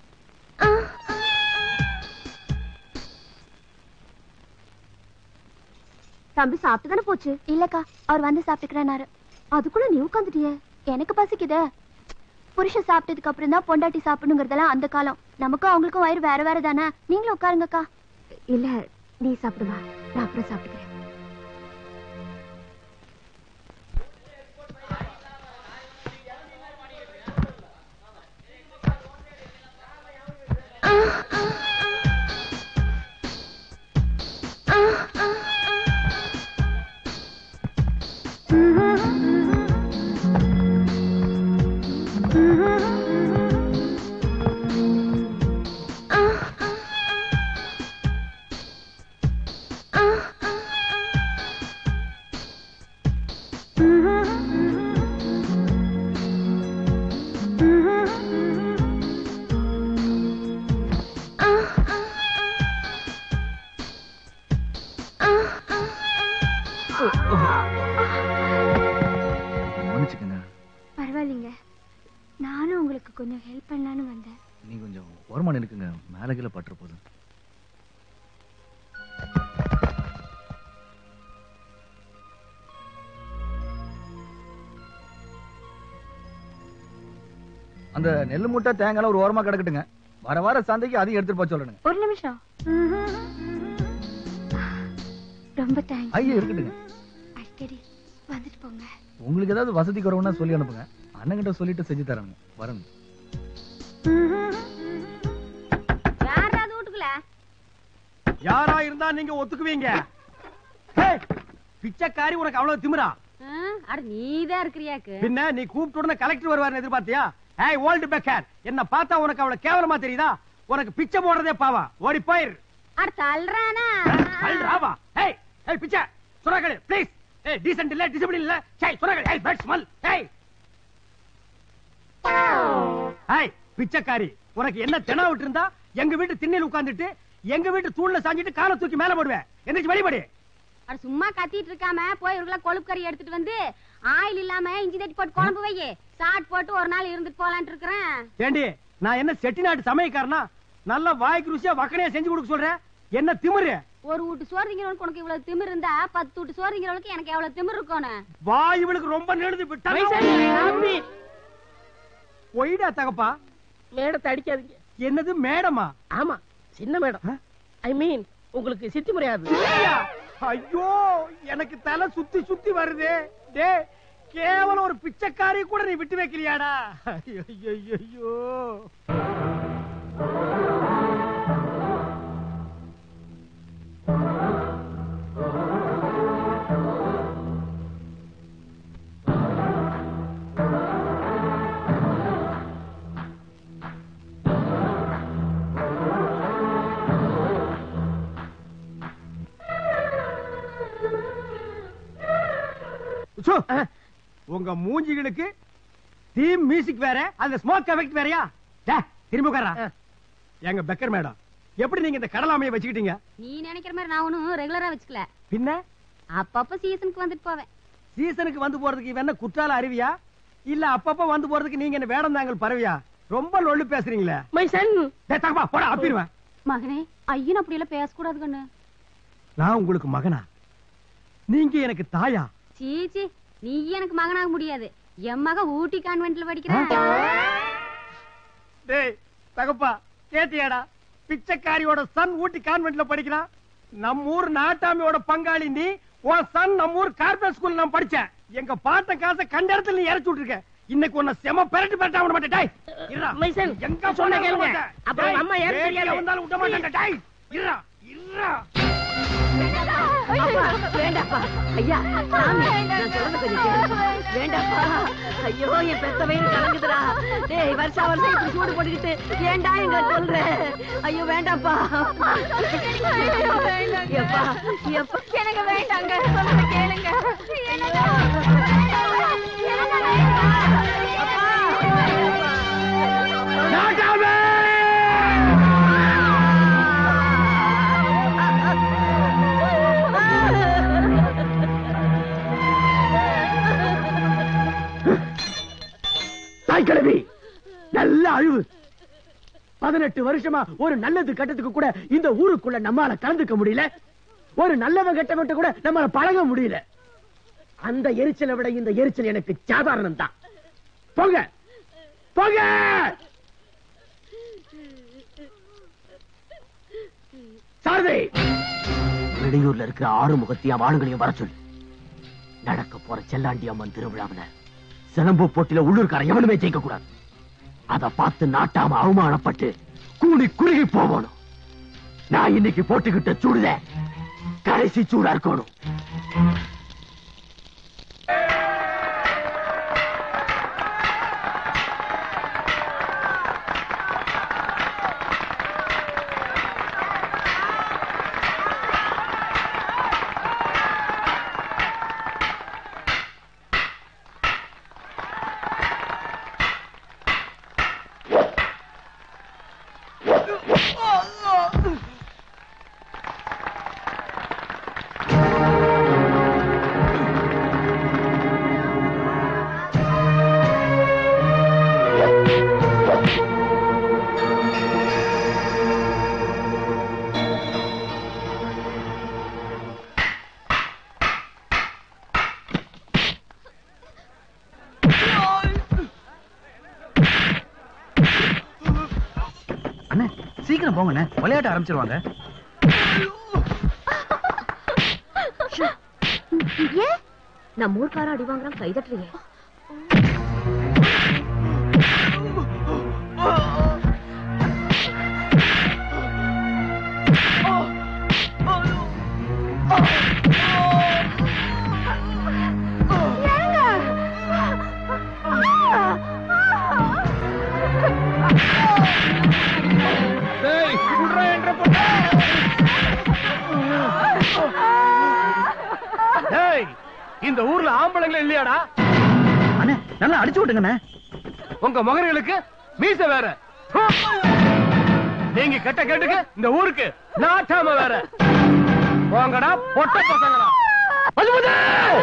தம்பி சாப்பிட்டு தானே போச்சு இல்லக்கா அவர் வந்து சாப்பிட்டுக்கிறேனாரு அதுக்குள்ள நீ உட்காந்துட்டியே எனக்கு பசிக்குதே புருஷன் சாப்பிட்டதுக்கு அப்புறம் தான் பொண்டாட்டி சாப்பிடணுங்கிறதெல்லாம் அந்த காலம் நமக்கும் அவங்களுக்கும் வயிறு வேற வேற தானே நீங்களும் உட்காருங்கக்கா இல்ல நீ சாப்பிடுவா நான் அப்புறம் சாப்பிட்டுக்கிறேன் மன்னிச்சுக்கங்க பரவாயில்லைங்க நானும் உங்களுக்கு கொஞ்சம் ஹெல்ப் பண்ணலான்னு வந்தேன் நீ கொஞ்சம் ஓரமான இருக்குங்க மேல கீழே பட்டுற போதும் அந்த நெல்லு மூட்டை தேங்காய் ஒரு ஓரமா கிடக்கட்டுங்க வர வர சந்தைக்கு அதையும் எடுத்துட்டு போக சொல்லணுங்க ஒரு நிமிஷம் ரொம்ப தேங்க்ஸ் ஐயோ இருக்கட்டுங்க அடிக்கடி வந்துட்டு போங்க உங்களுக்கு ஏதாவது வசதி குறவுன்னா சொல்லி அனுப்புங்க அண்ணன்கிட்ட சொல்லிட்டு செஞ்சு தரேங்க வரேங்க யாராவது வீட்டுக்குள்ள யாரா இருந்தா நீங்க ஒத்துக்குவீங்க ஏய், பிச்சைக்காரி உனக்கு அவ்வளவு திமிரா ஆ, அட நீதான் இருக்கிறியாக்கு பின்ன நீ கூப்பிட்ட உடனே கலெக்டர் வருவார்னு எதிர்பார்த்தியா ஏய் ஓல்டு பெக்கர் என்ன பார்த்தா உனக்கு அவ்வளவு கேவலமா தெரியுதா உனக்கு பிச்சை போடுறதே பாவா ஓடி போயிரு அட தள்ளுறானா அல்ராவா ஏய் ஏய் பிச்சை சுரகடு ப்ளீஸ் ஏய் டீசன்ட் இல்ல டிசிப்ளின் இல்ல சை சுரகடு ஏய் பேட் ஸ்மெல் ஏய் ஏய் பிச்சைக்காரி உனக்கு என்ன தினா விட்டு இருந்தா எங்க வீட்டு திண்ணையில உட்கார்ந்துட்டு எங்க வீட்டு தூண்ல சாஞ்சிட்டு காலை தூக்கி மேல போடுவேன் என்னச்சு வழிபடி அட சும்மா கத்திட்டு இருக்காம போய் ஒரு கிலோ கொழுப்பு கறி எடுத்துட்டு வந்து ஆயில் இல்லாம இஞ்சி தட்டி போட்டு குழம்பு வை சாட் போட்டு ஒரு நாள் இருந்துட்டு போலான்ட்டு இருக்கிறேன் ஏண்டி நான் என்ன செட்டிநாட்டு சமயக்காரனா நல்ல வாய்க்கு ருசியா வக்கனையா செஞ்சு கொடுக்க சொல்றேன் என்ன திமிரு ஒரு வீட்டு சோறு திங்கிறவனுக்கு உனக்கு இவ்வளவு திமிர் இருந்தா பத்து வீட்டு சோறு திங்கிறவனுக்கு எனக்கு எவ்வளவு திமிர் இருக்கணும் வாய் இவளுக்கு ரொம்ப நெழுது விட்டா ஒய்டா தகப்பா மேடத்தை அடிக்காதீங்க என்னது மேடமா ஆமா சின்ன மேடம் ஐ மீன் உங்களுக்கு சித்தி முறையாது ஐயா, ஐயோ எனக்கு தலை சுத்தி சுத்தி வருதே டே கேவலம் ஒரு பிச்சைக்காரி கூட நீ விட்டு வைக்கலையாடா ஐயோ ஐயோ, ஐயோ சோ, உங்க மூஞ்சிகளுக்கு தீம் மியூசிக் வேற அந்த ஸ்மோக் எஃபெக்ட் வேறயா டே, திரும்பி உட்காரா எங்க பெக்கர் மேடம் எப்படி நீங்க இந்த கடலாமையை வச்சுக்கிட்டீங்க நீ நினைக்கிற மாதிரி நான் ஒன்னும் ரெகுலரா வச்சுக்கல பின்ன அப்பப்ப சீசனுக்கு வந்துட்டு போவேன் சீசனுக்கு வந்து போறதுக்கு இவன் என்ன குற்றால அருவியா இல்ல அப்பப்ப வந்து போறதுக்கு நீங்க என்ன வேடம் தாங்கள் பறவையா ரொம்ப லொள்ளு பேசுறீங்களே மை சன் டேய், தகப்பா போடா அப்பிடுவேன் மகனே ஐயன் அப்படி எல்லாம் பேசக்கூடாது கண்ணு நான் உங்களுக்கு மகனா நீங்க எனக்கு தாயா சீச்சி நீ எனக்கு மகனாக முடியாது என் மக ஊட்டி கான்வென்ட்ல படிக்கிறேன் டேய் தகப்பா கேட்டியாடா பிச்சைக்காரியோட சன் ஊட்டி கான்வென்ட்ல படிக்கிறான் நம்ம ஊர் நாட்டாமையோட பங்காளி நீ உன் சன் நம்ம ஊர் கார்பரேட் ஸ்கூல்ல நான் படிச்சேன் எங்க பாட்ட காசை கண்ட இடத்துல நீ இறச்சி விட்டுருக்க இன்னைக்கு உன்னை செம பெரட்டு பெரட்டா விட மாட்டேன் டேய் இருடா மைசன், எங்க சொன்னா போனாலும் கேளுங்க. விட மாட்டேன். அப்புறம் டேய், அம்மா யாரும் வேடிக்கை தெரியாது. வந்தாலும் விட மாட்டேன் டேய் இருடா இருடா அப்பா, வேண்டாப்பா ஐயா சாமி நான் சொல்றது கொஞ்சம் கேளுப்பா. வேண்டாப்பா ஐயோ என் பெத்த வயிறு கலங்குதுடா டேய் வருஷா வருஷம் இப்படி சூடு போட்டுக்கிட்டு ஏன்டா எங்க சொல்ற ஐயோ வேண்டாப்பா எப்பா எப்பா எனக்கு வேண்டாங்க சொல்றத கேளுங்க தாய்க்கிழவி நல்ல அழிவு பதினெட்டு வருஷமா ஒரு நல்லது கட்டத்துக்கு கூட இந்த ஊருக்குள்ள நம்மால கலந்துக்க முடியல ஒரு நல்லவன் கெட்டவன் கூட நம்மால பழக முடியல அந்த எரிச்சலை விட இந்த எரிச்சல் எனக்கு சாதாரணம் தான் போங்க போங்க சாரதி வெளியூர்ல இருக்கிற ஆறு முகத்தையும் ஆளுங்களையும் வர சொல்லு நடக்க போற செல்லாண்டி அம்மன் திருவிழாவில சிலம்பு போட்டியில உள்ளூர்கார எவனுமே ஜெயிக்க கூடாது அத பார்த்து நாட்டாம அவமானப்பட்டு கூடி குறுகி போகணும் நான் இன்னைக்கு போட்டுக்கிட்ட சூடுல கடைசி சூடா இருக்கணும் அண்ணே சீக்கிரம் போங்கண்ணே விளையாட்ட ஆரம்பிச்சிருவாங்க ஏன் நம்ம ஊர்க்கார அடி வாங்குறான் கைதட்டுறியே டேய் இந்த ஊர்ல ஆம்பளைங்களே இல்லையாடா அண்ணே நல்லா அடிச்சு விட்டுங்கண்ணே உங்க மகன்களுக்கு மீச வேற ஹு! நீங்க கெட்ட கேட்டுக்கு இந்த ஊருக்கு நாட்டாம வேற போங்கடா பொட்ட பசங்களா பசுபதி!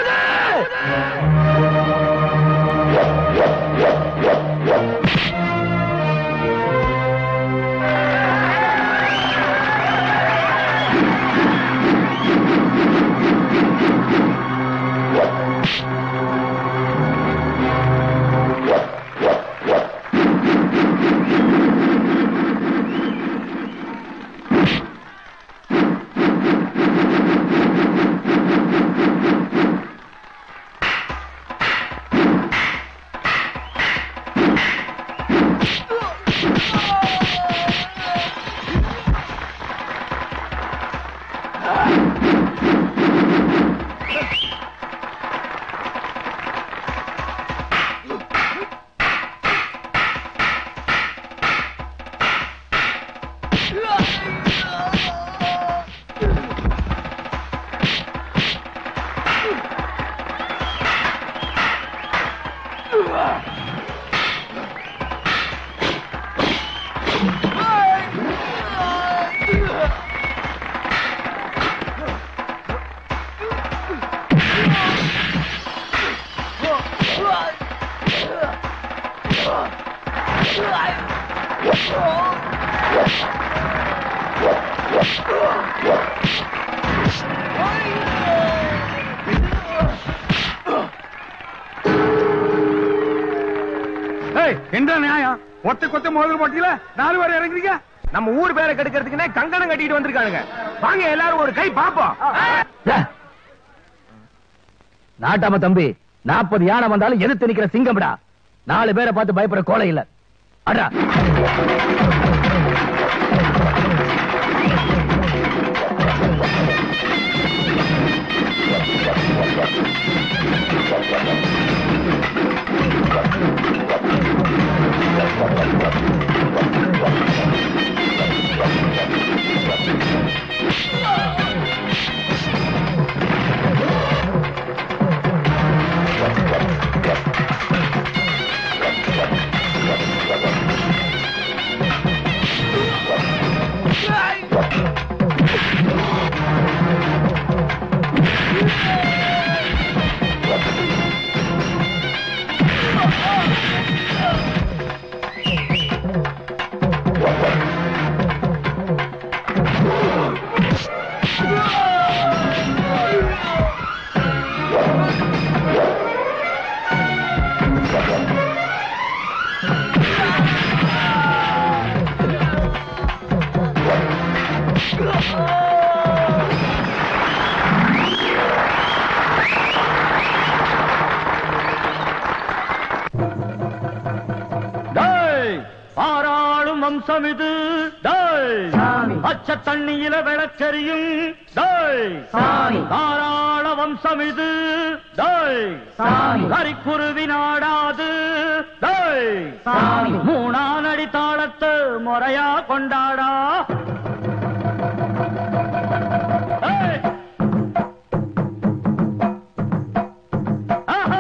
ஏய், என்ன நியாயம் ஒத்த கொத்த மோதல் போட்டியில நாலு பேர் இறங்குறீங்க நம்ம ஊர் பேரை கெடுக்கிறதுக்குன்னே கங்கணம் கட்டிட்டு வந்திருக்கானுங்க வாங்க எல்லாரும் ஒரு கை பாப்போம் நாட்டாம தம்பி நாற்பது யானை வந்தாலும் எதிர்த்து நிக்கிற சிங்கம்டா நாலு பேரை பார்த்து பயப்பட கோலை இல்ல அடா டேய் பாராளும் வம்சம் இது டேய் அச்ச தண்ணியில விளக்கரியும் டேய் தாராள வம்சம் இது டேய் கரிக்குருவி நாடாது டேய் மூணாம் அடி தாளத்தை முறையா கொண்டாடா டேய். ஆஹா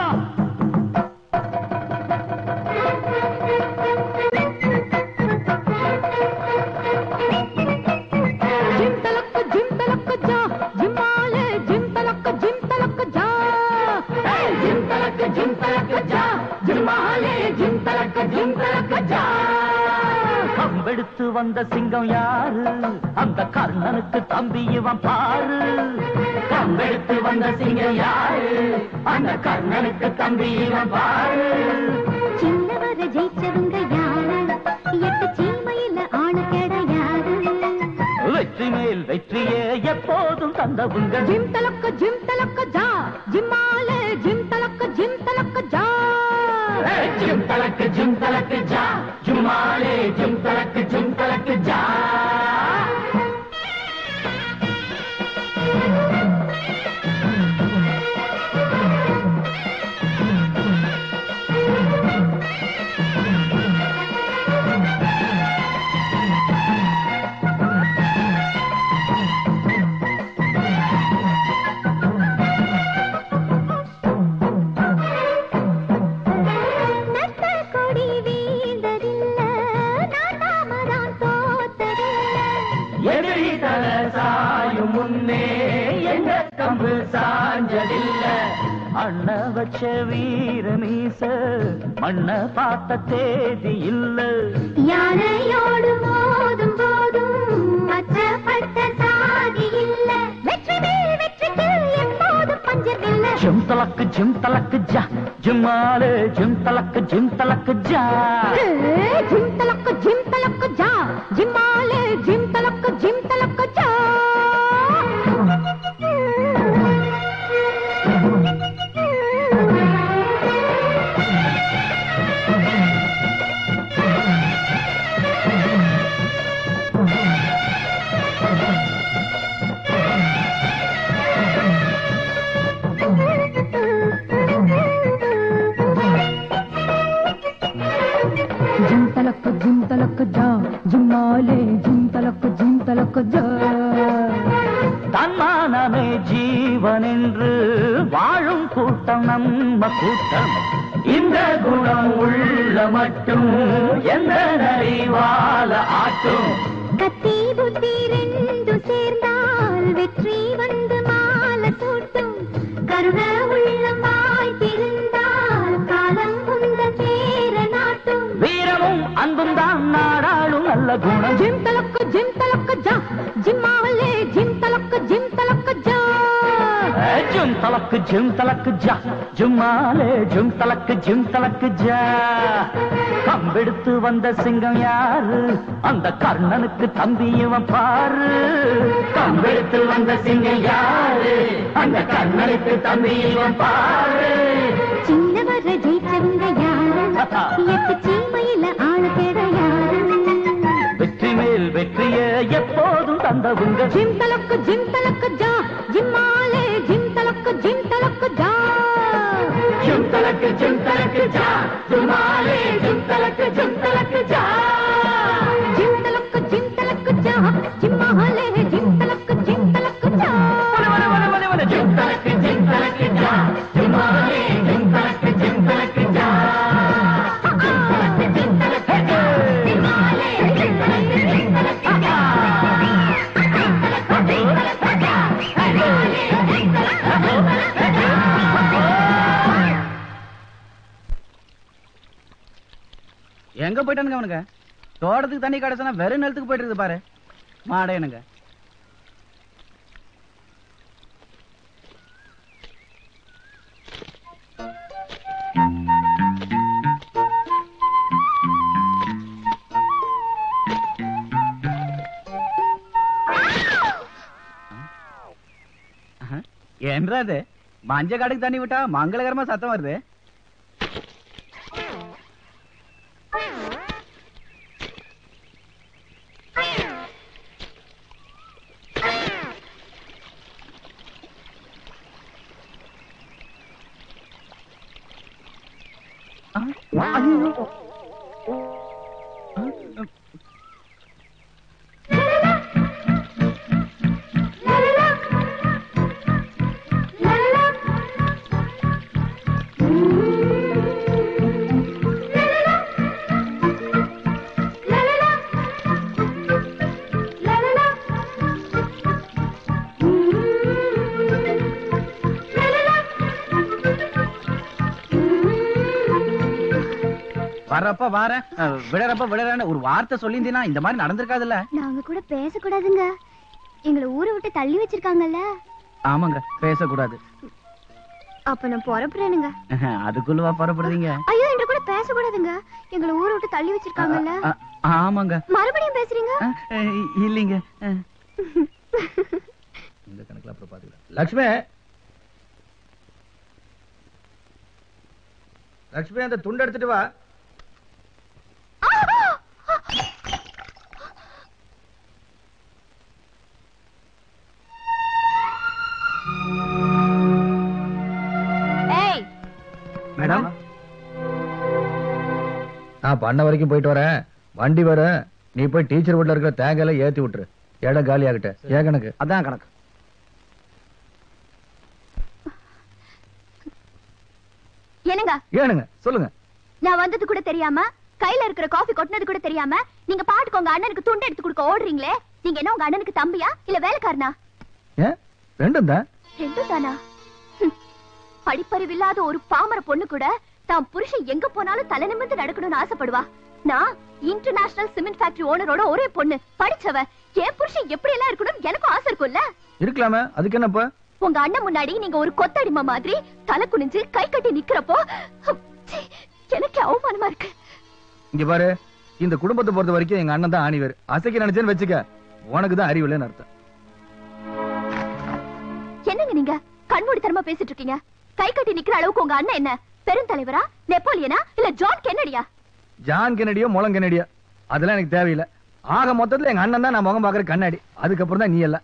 जिम तलक जिम तलक जा जिमाले जिम तलक जिम तलक जा जिम तलक जिम तलक जा जिमाले जिम तलक जिम तलक जा கம்பெடுத்து வந்த சிங்கம் யாரு அந்த கர்ணனுக்கு தம்பி இவன் பாரு கம்பெடுத்து வந்த சிங்கம் யாரு அந்த கர்ணனுக்கு தம்பி இவன் பாரு சின்னவர ஜெயிச்சவங்க யாரு எட்டு சீமையில ஆணு கிடையாது வெற்றி மேல் வெற்றியே எப்போதும் தந்தவுங்க ஜிம் தலக்க ஜிம் தலக்க ஜா ஜிம்மாலே ஜிம் தலக்க ஜிம் தலக்க ஜா ஜிம் தலக்கு ஜிம் தலக்கு ஜா ஜுமாலே ஜிம் தலக்கு ஜிம் தலக்கு ஜா நட்ட கொடி வீழ்ந்ததில்ல நாட்டாமதான் தோத்ததில்ல எதிரி தல சாயும் முன்னே எங்க கம்பு சாஞ்சதில்ல அண்ண வச்ச வீர மீச மண்ண பார்த்த தேதி இல்ல யானையோடு மோதும் போதும் அச்சப்பட்ட சாதி இல்ல வெற்றி மேல் வெற்றிக்கு எப்போதும் பஞ்சமில்லை ஜிம் தலக்கு ஜிம் தலக்கு ஜா ஜிம்மாலே ஜிம் தலக்கு ஜிம் தலக்கு ஜா ஜிம் தலக்கு ஜிம் தலக்கு ஜா ஜிம்மாலே ஜிம் தலக்கு ஜிம் தலக்கு ஜா जिम तलक जिम तलक जा जिमाले जिम तलक जिम तलक जा தன்மானமே ஜீவன் என்று வாழும் கூட்டம் நம்ம கூட்டம் இந்த குணம் உள்ள மட்டும் எந்த நரிவால ஆட்டும் கத்தி புத்தி ரெண்டு சேர்ந்தால் வெற்றி வந்து மாலை சூட்டும் கருண உள்ளம் வாழ்த்திருந்தால் காலம் உந்த சேர நாட்டும் வீரமும் அன்பும் தான் நாடாளும் நல்ல குணம் ஜிம் தலக்கு ஜிம் தலக்கு ஜா ஜிம்மாலே ஜிம் தலக்கு ஜிம் தலக்கு ஜா ஜும் தலக்கு ஜிம் தலக்கு ஜா ஜும்மாலே ஜும் தலக்கு ஜிம் தலக்கு ஜா கம்பெடுத்து வந்த சிங்கம் யாரு அந்த கர்ணனுக்கு தம்பி இவன் பாரு கம்பெடுத்து வந்த சிங்கம் யாரு அந்த கர்ணனுக்கு தம்பி இவன் பாரு சின்னவர ஜெயிச்சவங்க யாரு வந்தவங்க ஜிம் தலக்கு ஜிம் தலக்கு ஜா ஜிம்மாலே ஜிம் தலக்கு ஜிம் தலக்கு ஜா ஜும் தலக்கு ஜும் தலக்கு ஜா ஜுமாலே ஜும் தலக்கு ஜும் தலக்கு ஜா ஜிம் தலக்கு ஜிம் தலக்கு ஜா ஜிம்மாலே ஜிம் தலக்கு ஜிம் தலக்கு ஜா ஜும் தலக்கு ஜும் தலக்கு ஜா ஜுமாலே ஜும் தலக்கு ஜும் தலக்கு ஜா ஜும் தலக்கு ஜும் தலக்கு ஜா ஜுமாலே ஜும் தலக்கு ஜும் தலக்கு ஜா எங்க போயிட்டானுங்க அவனுங்க தோட்டத்துக்கு தண்ணி கிடைச்சனா வெறும் நிலத்துக்கு போயிட்டு இருக்குது பாரு மாடையனுங்க என்றா அது மஞ்ச காடுக்கு தண்ணி விட்டா மங்களகரமா சத்தம் வருது வர்றப்ப வாரேன் அஹ், விடறப்ப விடறேன்னு ஒரு வார்த்தை சொல்லியிருந்தீங்கன்னா இந்த மாதிரி நடந்திருக்காதுல்ல நாங்க கூட பேசக்கூடாதுங்க எங்களை ஊரை விட்டு தள்ளி வச்சிருக்காங்கல்ல ஆமாங்க பேசக்கூடாது அப்ப நான் புறப்படுறேனுங்க அதுக்குள்ளவா புறப்படுறீங்க ஐயோ என்ற கூட பேசக்கூடாதுங்க எங்களை ஊரை விட்டு தள்ளி வச்சிருக்காங்கல்ல அ- ஆமாங்க மறுபடியும் பேசுறீங்க அஹ், இல்லைங்க அஹ். இந்த கணக்குல அப்புறம் பாத்துக்கலாம் லக்ஷ்மி லக்ஷ்மி அந்த துண்டு எடுத்துட்டு வா ஏய் மேடம் நான் பண்ண வரைக்கும் போயிட்டு வரேன் வண்டி வர நீ போய் டீச்சர் வீட்ல இருக்கிற தேங்காயில ஏத்தி விட்டுரு இடம் காலி ஆகட்ட ஏன் கணக்கு அதான் கணக்கு என்னங்க ஏனுங்க சொல்லுங்க நான் வந்தது கூட தெரியாம கையில இருக்கிற காஃபி கொட்டினது கூட தெரியாம நீங்க பாட்டுக்கு உங்க அண்ணனுக்கு துண்டு எடுத்து கொடுக்க ஓடுறீங்களே நீங்க என்ன உங்க அண்ணனுக்கு தம்பியா இல்ல வேலைக்காரனா ஏன் ரெண்டும் தான் ரெண்டும் தானா ஹம். படிப்பறிவில்லாத ஒரு பாமர பொண்ணு கூட தான் புருஷன் எங்க போனாலும் தலை நிமிர்ந்து நடக்கணும்னு ஆசைப்படுவா நான் இன்டர்நேஷனல் சிமெண்ட் ஃபேக்டரி ஓனரோட ஒரே பொண்ணு படிச்சவ என் புருஷன் எப்படி எல்லாம் இருக்கணும் எனக்கும் ஆசை இருக்கும்ல இருக்கலாமே அதுக்கு என்னப்பா உங்க அண்ணன் முன்னாடி நீங்க ஒரு கொத்தடிமை மாதிரி தலை குனிஞ்சு கை கட்டி நிக்கிறப்போ ஹம், சீ, எனக்கு அவமானமா இருக்கு இங்க பாரு இந்த குடும்பத்தை பொறுத்த வரைக்கும் எங்க அண்ணன் தான் ஆணிவர் அசைக்க நினைச்சேன்னு வச்சுக்க உனக்கு தான் அறிவு இல்லைன்னு அர்த்தம் என்னங்க நீங்க கண்மூடித்தனமா பேசிட்டு இருக்கீங்க கை கட்டி நிக்கிற அளவுக்கு உங்க அண்ணன் என்ன பெருந்தலைவரா நெப்போலியனா இல்ல ஜான் கென்னடியா ஜான் கெனடியோ முளம் கெனடியோ அதெல்லாம் எனக்கு தேவையில்லை ஆக மொத்தத்துல எங்க அண்ணன் தான் நான் முகம் பாக்குற கண்ணாடி அதுக்கப்புறம் தான் நீ எல்லாம்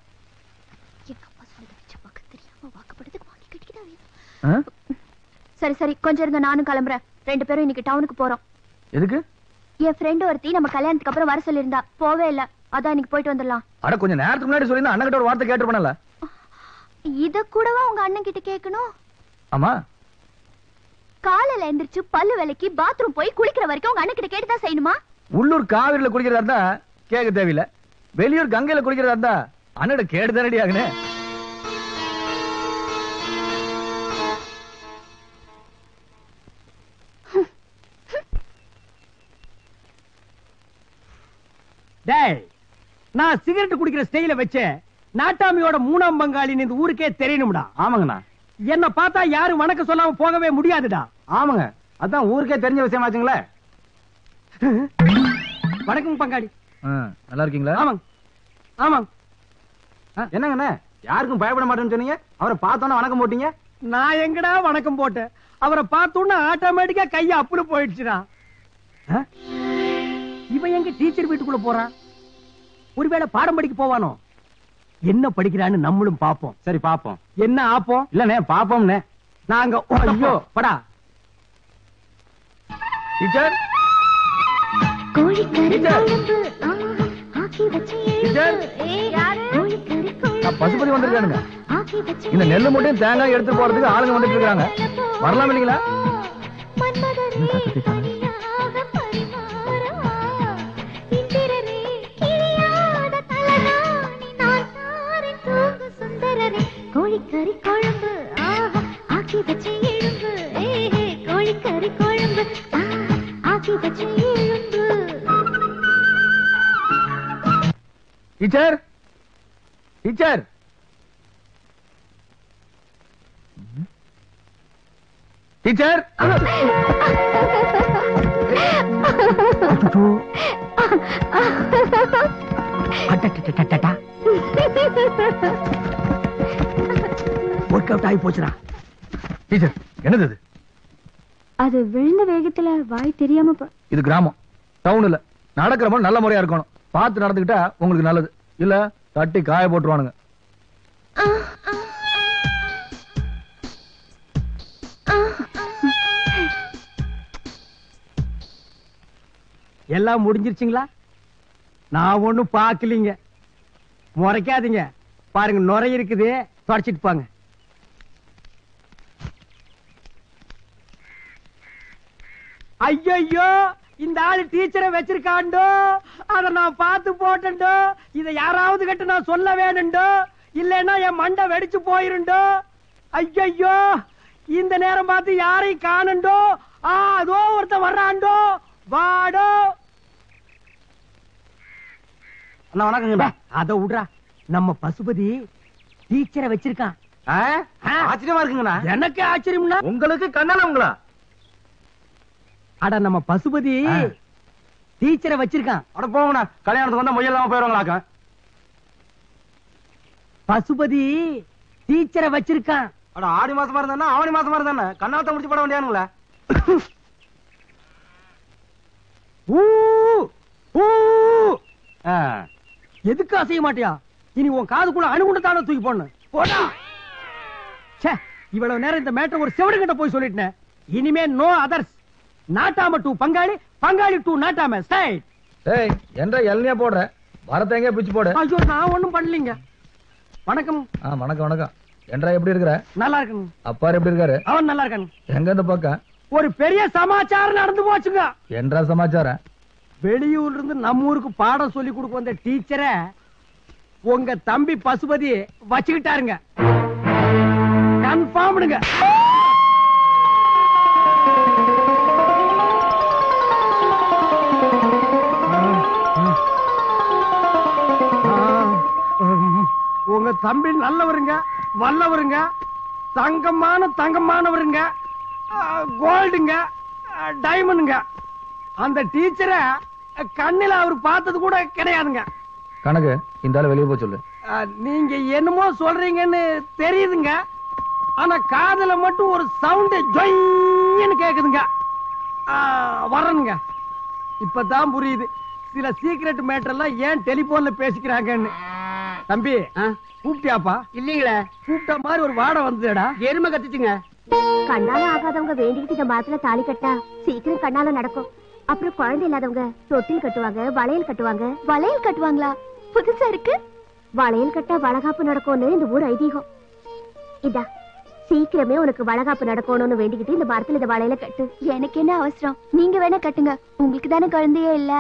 ஆ? சரி சரி கொஞ்சம் இருங்க நானும் கிளம்புறேன் ரெண்டு பேரும் இன்னைக்கு டவுனுக்கு போறோம் எதுக்கு என் ஃப்ரெண்ட் ஒருத்தி நம்ம கல்யாணத்துக்கு அப்புறம் வர சொல்லியிருந்தா போவே இல்ல அதான் இன்னைக்கு போயிட்டு வந்துடலாம் அட கொஞ்சம் நேரத்துக்கு முன்னாடி சொல்லி அண்ணன் கிட்ட ஒரு வார்த்தை கேட்டுருப்பேன்ல இத கூடவா உங்க அண்ணன் கிட்ட கேட்கணும் ஆமா காலையில எந்திரிச்சு பல்லு விலைக்கு பாத்ரூம் போய் குளிக்கிற வரைக்கும் உங்க அண்ணன் கிட்ட கேட்டுதான் செய்யணுமா உள்ளூர் காவிரியில குடிக்கிறதா இருந்தா கேட்க தேவையில்ல வெளியூர் கங்கையில குடிக்கிறதா இருந்தா அண்ணோட கேடு தானடி ஆகுனே டேய் நான் சிகரெட் குடிக்கிற ஸ்டைல வச்சு நாட்டாமியோட மூணாம் பங்காளின்னு இந்த ஊருக்கே தெரியணும்டா ஆமாங்கண்ணா என்ன பார்த்தா யாரும் வணக்கம் சொல்லாம போகவே முடியாதுடா ஆமாங்க அதான் ஊருக்கே தெரிஞ்ச விஷயமாச்சுங்களே வணக்கம் பங்காளி நல்லா இருக்கீங்களா ஆமாங்க ஆமாங்க என்னங்கண்ணே யாருக்கும் பயப்பட மாட்டேன்னு சொன்னீங்க அவரை பார்த்தோன்னே வணக்கம் போட்டீங்க நான் எங்கடா வணக்கம் போட்டேன் அவரை பார்த்தோன்னா ஆட்டோமேட்டிக்கா கைய அப்புல போயிடுச்சுடா ஆ? இவன் எங்க டீச்சர் வீட்டுக்குள்ள போறான் ஒருவேளை பாடம் படிக்க போவானோ என்ன படிக்கிறான்னு நம்மளும் பாப்போம் சரி பாப்போம் என்ன ஆப்போம் இல்லண்ணே பாப்போம்னே நாங்க ஐயோ படா டீச்சர் கோழிக்கறி டீச்சர். குழம்பு ஆஹா, ஆக்கி வச்சு டீச்சர். கோழிக்கறி நான் பசுபதி வந்திருக்கானுங்க ஆக்கி வச்சு இந்த நெல்லு மட்டும் தேங்காய் எடுத்து போறதுக்கு ஆளுங்க வந்துட்டு இருக்காங்க வரலாம் இல்லைங்களா மன்மதரே தனியாக பரிமாறவா இந்திரரே கிழியாத தலகாணி நான் தாரேன் தூங்கு சுந்தரரே கோழிக்கறி குழம்பு ஆஹா ஆக்கி வச்சு எலும்பு ஏஹே கோழிக்கறி குழம்பு ஆஹா ஆக்கி வச்சு எலும்பு teacher teacher teacher work out ஆகி போச்சுடா டீச்சர் என்னது இது அது விழுந்த வேகத்துல வாய் தெரியாம போ- இது கிராமம் டவுன் இல்ல நடக்கிறவங்க நல்ல முறையா இருக்கணும் பார்த்து நடந்துக்கிட்டா உங்களுக்கு நல்லது இல்ல தட்டி காய போட்டுருவானுங்க எல்லாம் முடிஞ்சிருச்சுங்களா நான் ஒண்ணும் பாக்கலீங்க முறைக்காதீங்க பாருங்க நுரை இருக்குது தொடச்சிட்டு போங்க ஐயோ இந்த ஆளு டீச்சரை வச்சிருக்காண்டோ அத நான் பார்த்து போட்டேன்டோ இத யாராவது கிட்ட நான் சொல்ல வேணுண்டோ இல்லைன்னா என் மண்டை வெடிச்சு போயிருண்டோ ஐயோ இந்த நேரம் பார்த்து யாரையும் காணண்டோ ஆ அதோ ஒருத்தன் வர்றாண்டோ வாடோ அண்ணா வணக்கங்கண்ணா அத விடுறா நம்ம பசுபதி டீச்சரை வச்சிருக்கான் ஆச்சரியமா இருக்குங்கண்ணா எனக்கு ஆச்சரியம்னா உங்களுக்கு கண்ணாலங்களா அட நம்ம பசுபதி ஆ. டீச்சரை வச்சிருக்கான் அட போங்கண்ணா கல்யாணத்துக்கு வந்தா முயல் இல்லாம போயிருவாங்களாக்க பசுபதி டீச்சரை வச்சிருக்கான் அட ஆடி மாசமா இருந்தா ஆவணி மாசமா இருந்தா கண்ணாத்த முடிச்சு போட வேண்டியானுங்களா ஊ ஊ எதுக்கு அசைய மாட்டியா இனி உன் காதுக்குள்ள அணுகுண்டு தூக்கி போடணும் போடா ச்சே இவ்வளவு நேரம் இந்த மேட்டர் ஒரு செவடு கிட்ட போய் சொல்லிட்டேன் இனிமே நோ அதர்ஸ் நாட்டாம டூ பங்காளி பங்காளி டூ நாட்டாம ஸ்டைட் ஏய் என்ற எல்னியா போடுற வரத்தை எங்க பிச்சு போடு ஐயோ நான் ஒண்ணும் பண்ணலீங்க வணக்கம் ஆ வணக்கம் வணக்கம் என்றா எப்படி இருக்கிற நல்லா இருக்கணும் அப்பாரு எப்படி இருக்காரு அவன் நல்லா இருக்கானு எங்க இந்த பக்கம் ஒரு பெரிய சமாச்சாரம் நடந்து போச்சுங்க என்றா சமாச்சாரம் வெளியூர்ல இருந்து நம்ம ஊருக்கு பாடம் சொல்லி கொடுக்க வந்த டீச்சரை உங்க தம்பி பசுபதி வச்சுக்கிட்டாருங்க கன்ஃபார்ம்டுங்க உங்க தம்பி நல்லவருங்க வல்லவருங்க தங்கமான தங்கமானவருங்க கோல்டுங்க டைமண்டுங்க அந்த டீச்சரை கண்ணில அவர் பார்த்தது கூட கிடையாதுங்க கணக்கு இந்த ஆளு வெளியே போக சொல்லு அஹ், நீங்க என்னமோ சொல்றீங்கன்னு தெரியுதுங்க ஆனா காதுல மட்டும் ஒரு சவுண்ட் ஜொய்ன்னு கேக்குதுங்க அஹ், வரணுங்க இப்பதான் புரியுது சில சீக்ரெட் மேட்டர் எல்லாம் ஏன் டெலிபோன்ல பேசிக்கிறாங்கன்னு தம்பி கூப்பிட்டியாப்பா இல்லீங்களே கூப்பிட்ட மாதிரி ஒரு வாடை வந்ததுடா எருமை கத்துச்சுங்க கண்ணால ஆகாதவங்க வேண்டிக்கிட்டு இந்த மரத்துல தாலி கட்டா சீக்கிரம் கண்ணால நடக்கும் அப்புறம் குழந்தை இல்லாதவங்க தொட்டில் கட்டுவாங்க வளையல் கட்டுவாங்க வளையல் கட்டுவாங்களா புதுசா இருக்கு வளையல் கட்டா வளகாப்பு நடக்கும்னு இந்த ஊர் ஐதீகம் இதா சீக்கிரமே உனக்கு வளகாப்பு நடக்கணும்னு வேண்டிக்கிட்டு இந்த மரத்துல இந்த வளையல கட்டு எனக்கு என்ன அவசரம் நீங்க வேணா கட்டுங்க உங்களுக்கு தானே குழந்தையே இல்ல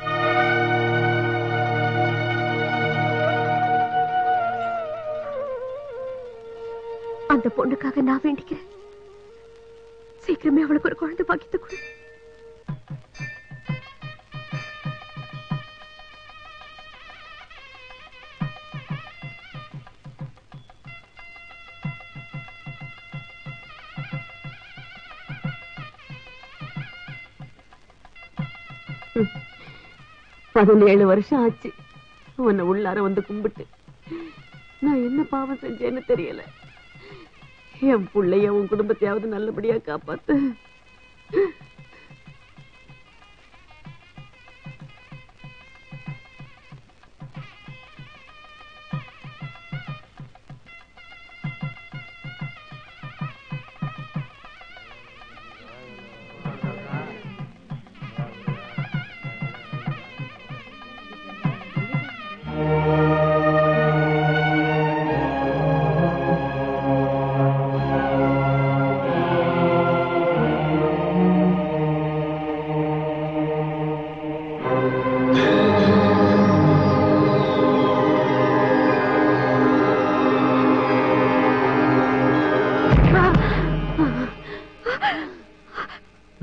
அந்த பொண்ணுக்காக நான் வேண்டிக்கிறேன் சீக்கிரமே அவளுக்கு ஒரு குழந்தை பாக்கித்து கொடு பதினேழு வருஷம் ஆச்சு உன்னை உள்ளார வந்து கும்பிட்டு நான் என்ன பாவம் செஞ்சேன்னு தெரியல என் புள்ளைய உன் குடும்பத்தையாவது நல்லபடியா காப்பாத்து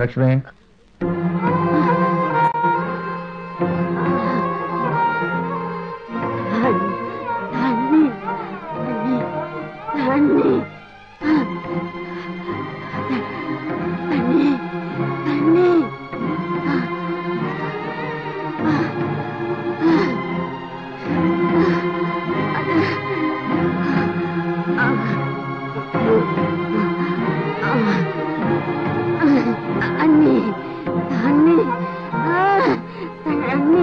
லக்ஷ்மி அண்ணி அண்ணி அண்ணி அண்ணி அண்ணி அண்ணி அண்ணி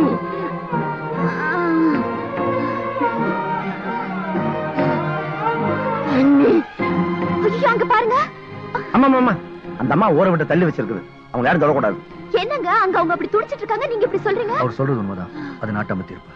அண்ணி ஐயோ அங்க பாருங்க ஆமா ஆமா அந்த அம்மா ஊரை விட்டு தள்ளி வச்சிருக்குது அவங்க யாரும் தொடக்கூடாது என்னங்க அங்க அவங்க அப்படி துடிச்சிட்டு இருக்காங்க நீங்க இப்படி சொல்றீங்க அவர் சொல்றது உண்மைதான் அது நாட்டாம தீர்ப்பு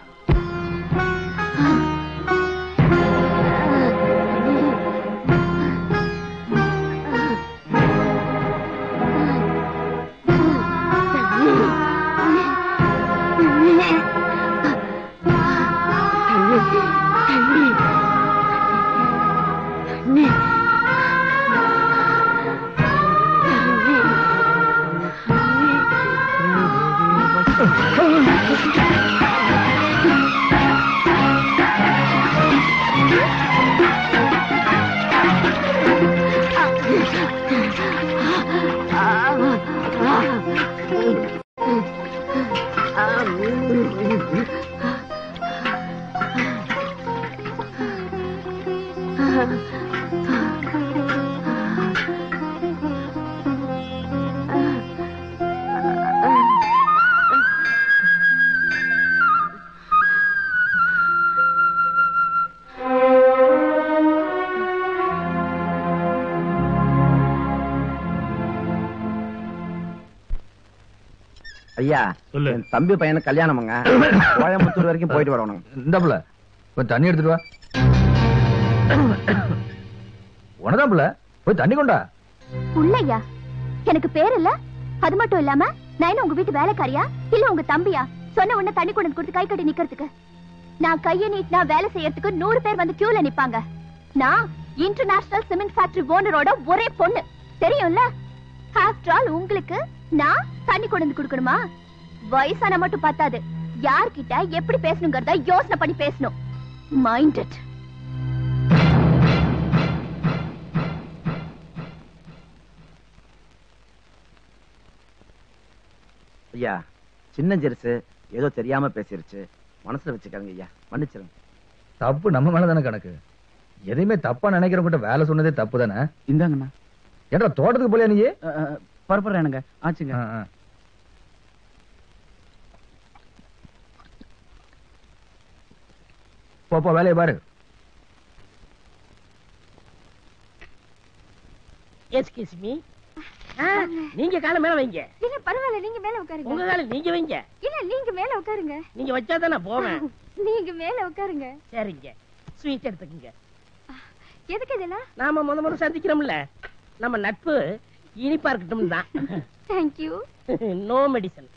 ஐயா என் தம்பி பையனுக்கு கல்யாணமுங்க கோயம்புத்தூர் வரைக்கும் போயிட்டு வரணும் இந்தாப்புல கொஞ்சம் தண்ணி எடுத்துட்டு வா உனதாப்புல போய் தண்ணி கொண்டா புள்ளையா எனக்கு பேர் இல்ல அது மட்டும் இல்லாம நான் என்ன உங்க வீட்டு வேலைக்காரியா இல்ல உங்க தம்பியா சொன்ன உடனே தண்ணி கொண்டு வந்து கொடுத்து கை கட்டி நிக்கிறதுக்கு நான் கைய நீட்டினா வேலை செய்யறதுக்கு நூறு பேர் வந்து கியூல நிப்பாங்க நான் இன்டர்நேஷனல் சிமெண்ட் ஃபேக்டரி ஓனரோட ஒரே பொண்ணு தெரியும்ல ஆஃப்டர் ஆல் உங்களுக்கு நான் தண்ணி கொண்டு வந்து கொடுக்கணுமா வயசான மட்டும் பத்தாது யார்கிட்ட எப்படி பேசணுங்கிறத யோசனை பண்ணி பேசணும் மைண்ட் இட் ஐயா சின்ன ஜெருசு ஏதோ தெரியாம பேசிருச்சு மனசுல வச்சுக்காங்க ஐயா மன்னிச்சிருங்க தப்பு நம்ம மேல தானே கணக்கு எதையுமே தப்பா நினைக்கிறவங்கிட்ட வேலை சொன்னதே தப்பு தானே இந்தாங்கண்ணா ஏன்டா தோட்டத்துக்கு போலியா நீ பரப்புறேனுங்க ஆச்சுங்க போ போ வேலையை பாரு எஸ்கியூஸ் மீ நீங்க கால மேல வைங்க இல்ல பரவாயில்ல நீங்க மேல உட்காருங்க உங்க கால நீங்க வைங்க இல்ல நீங்க மேல உட்காருங்க நீங்க வச்சா தான் நான் போவேன் நீங்க மேல உட்காருங்க சரிங்க ஸ்வீட் எடுத்துக்கங்க எதுக்கு இதெல்லாம் நாம முத முத சந்திக்கிறோம்ல நம்ம நட்பு இனிப்பா இருக்கட்டும் தான் தேங்க்யூ நோ மெடிசன்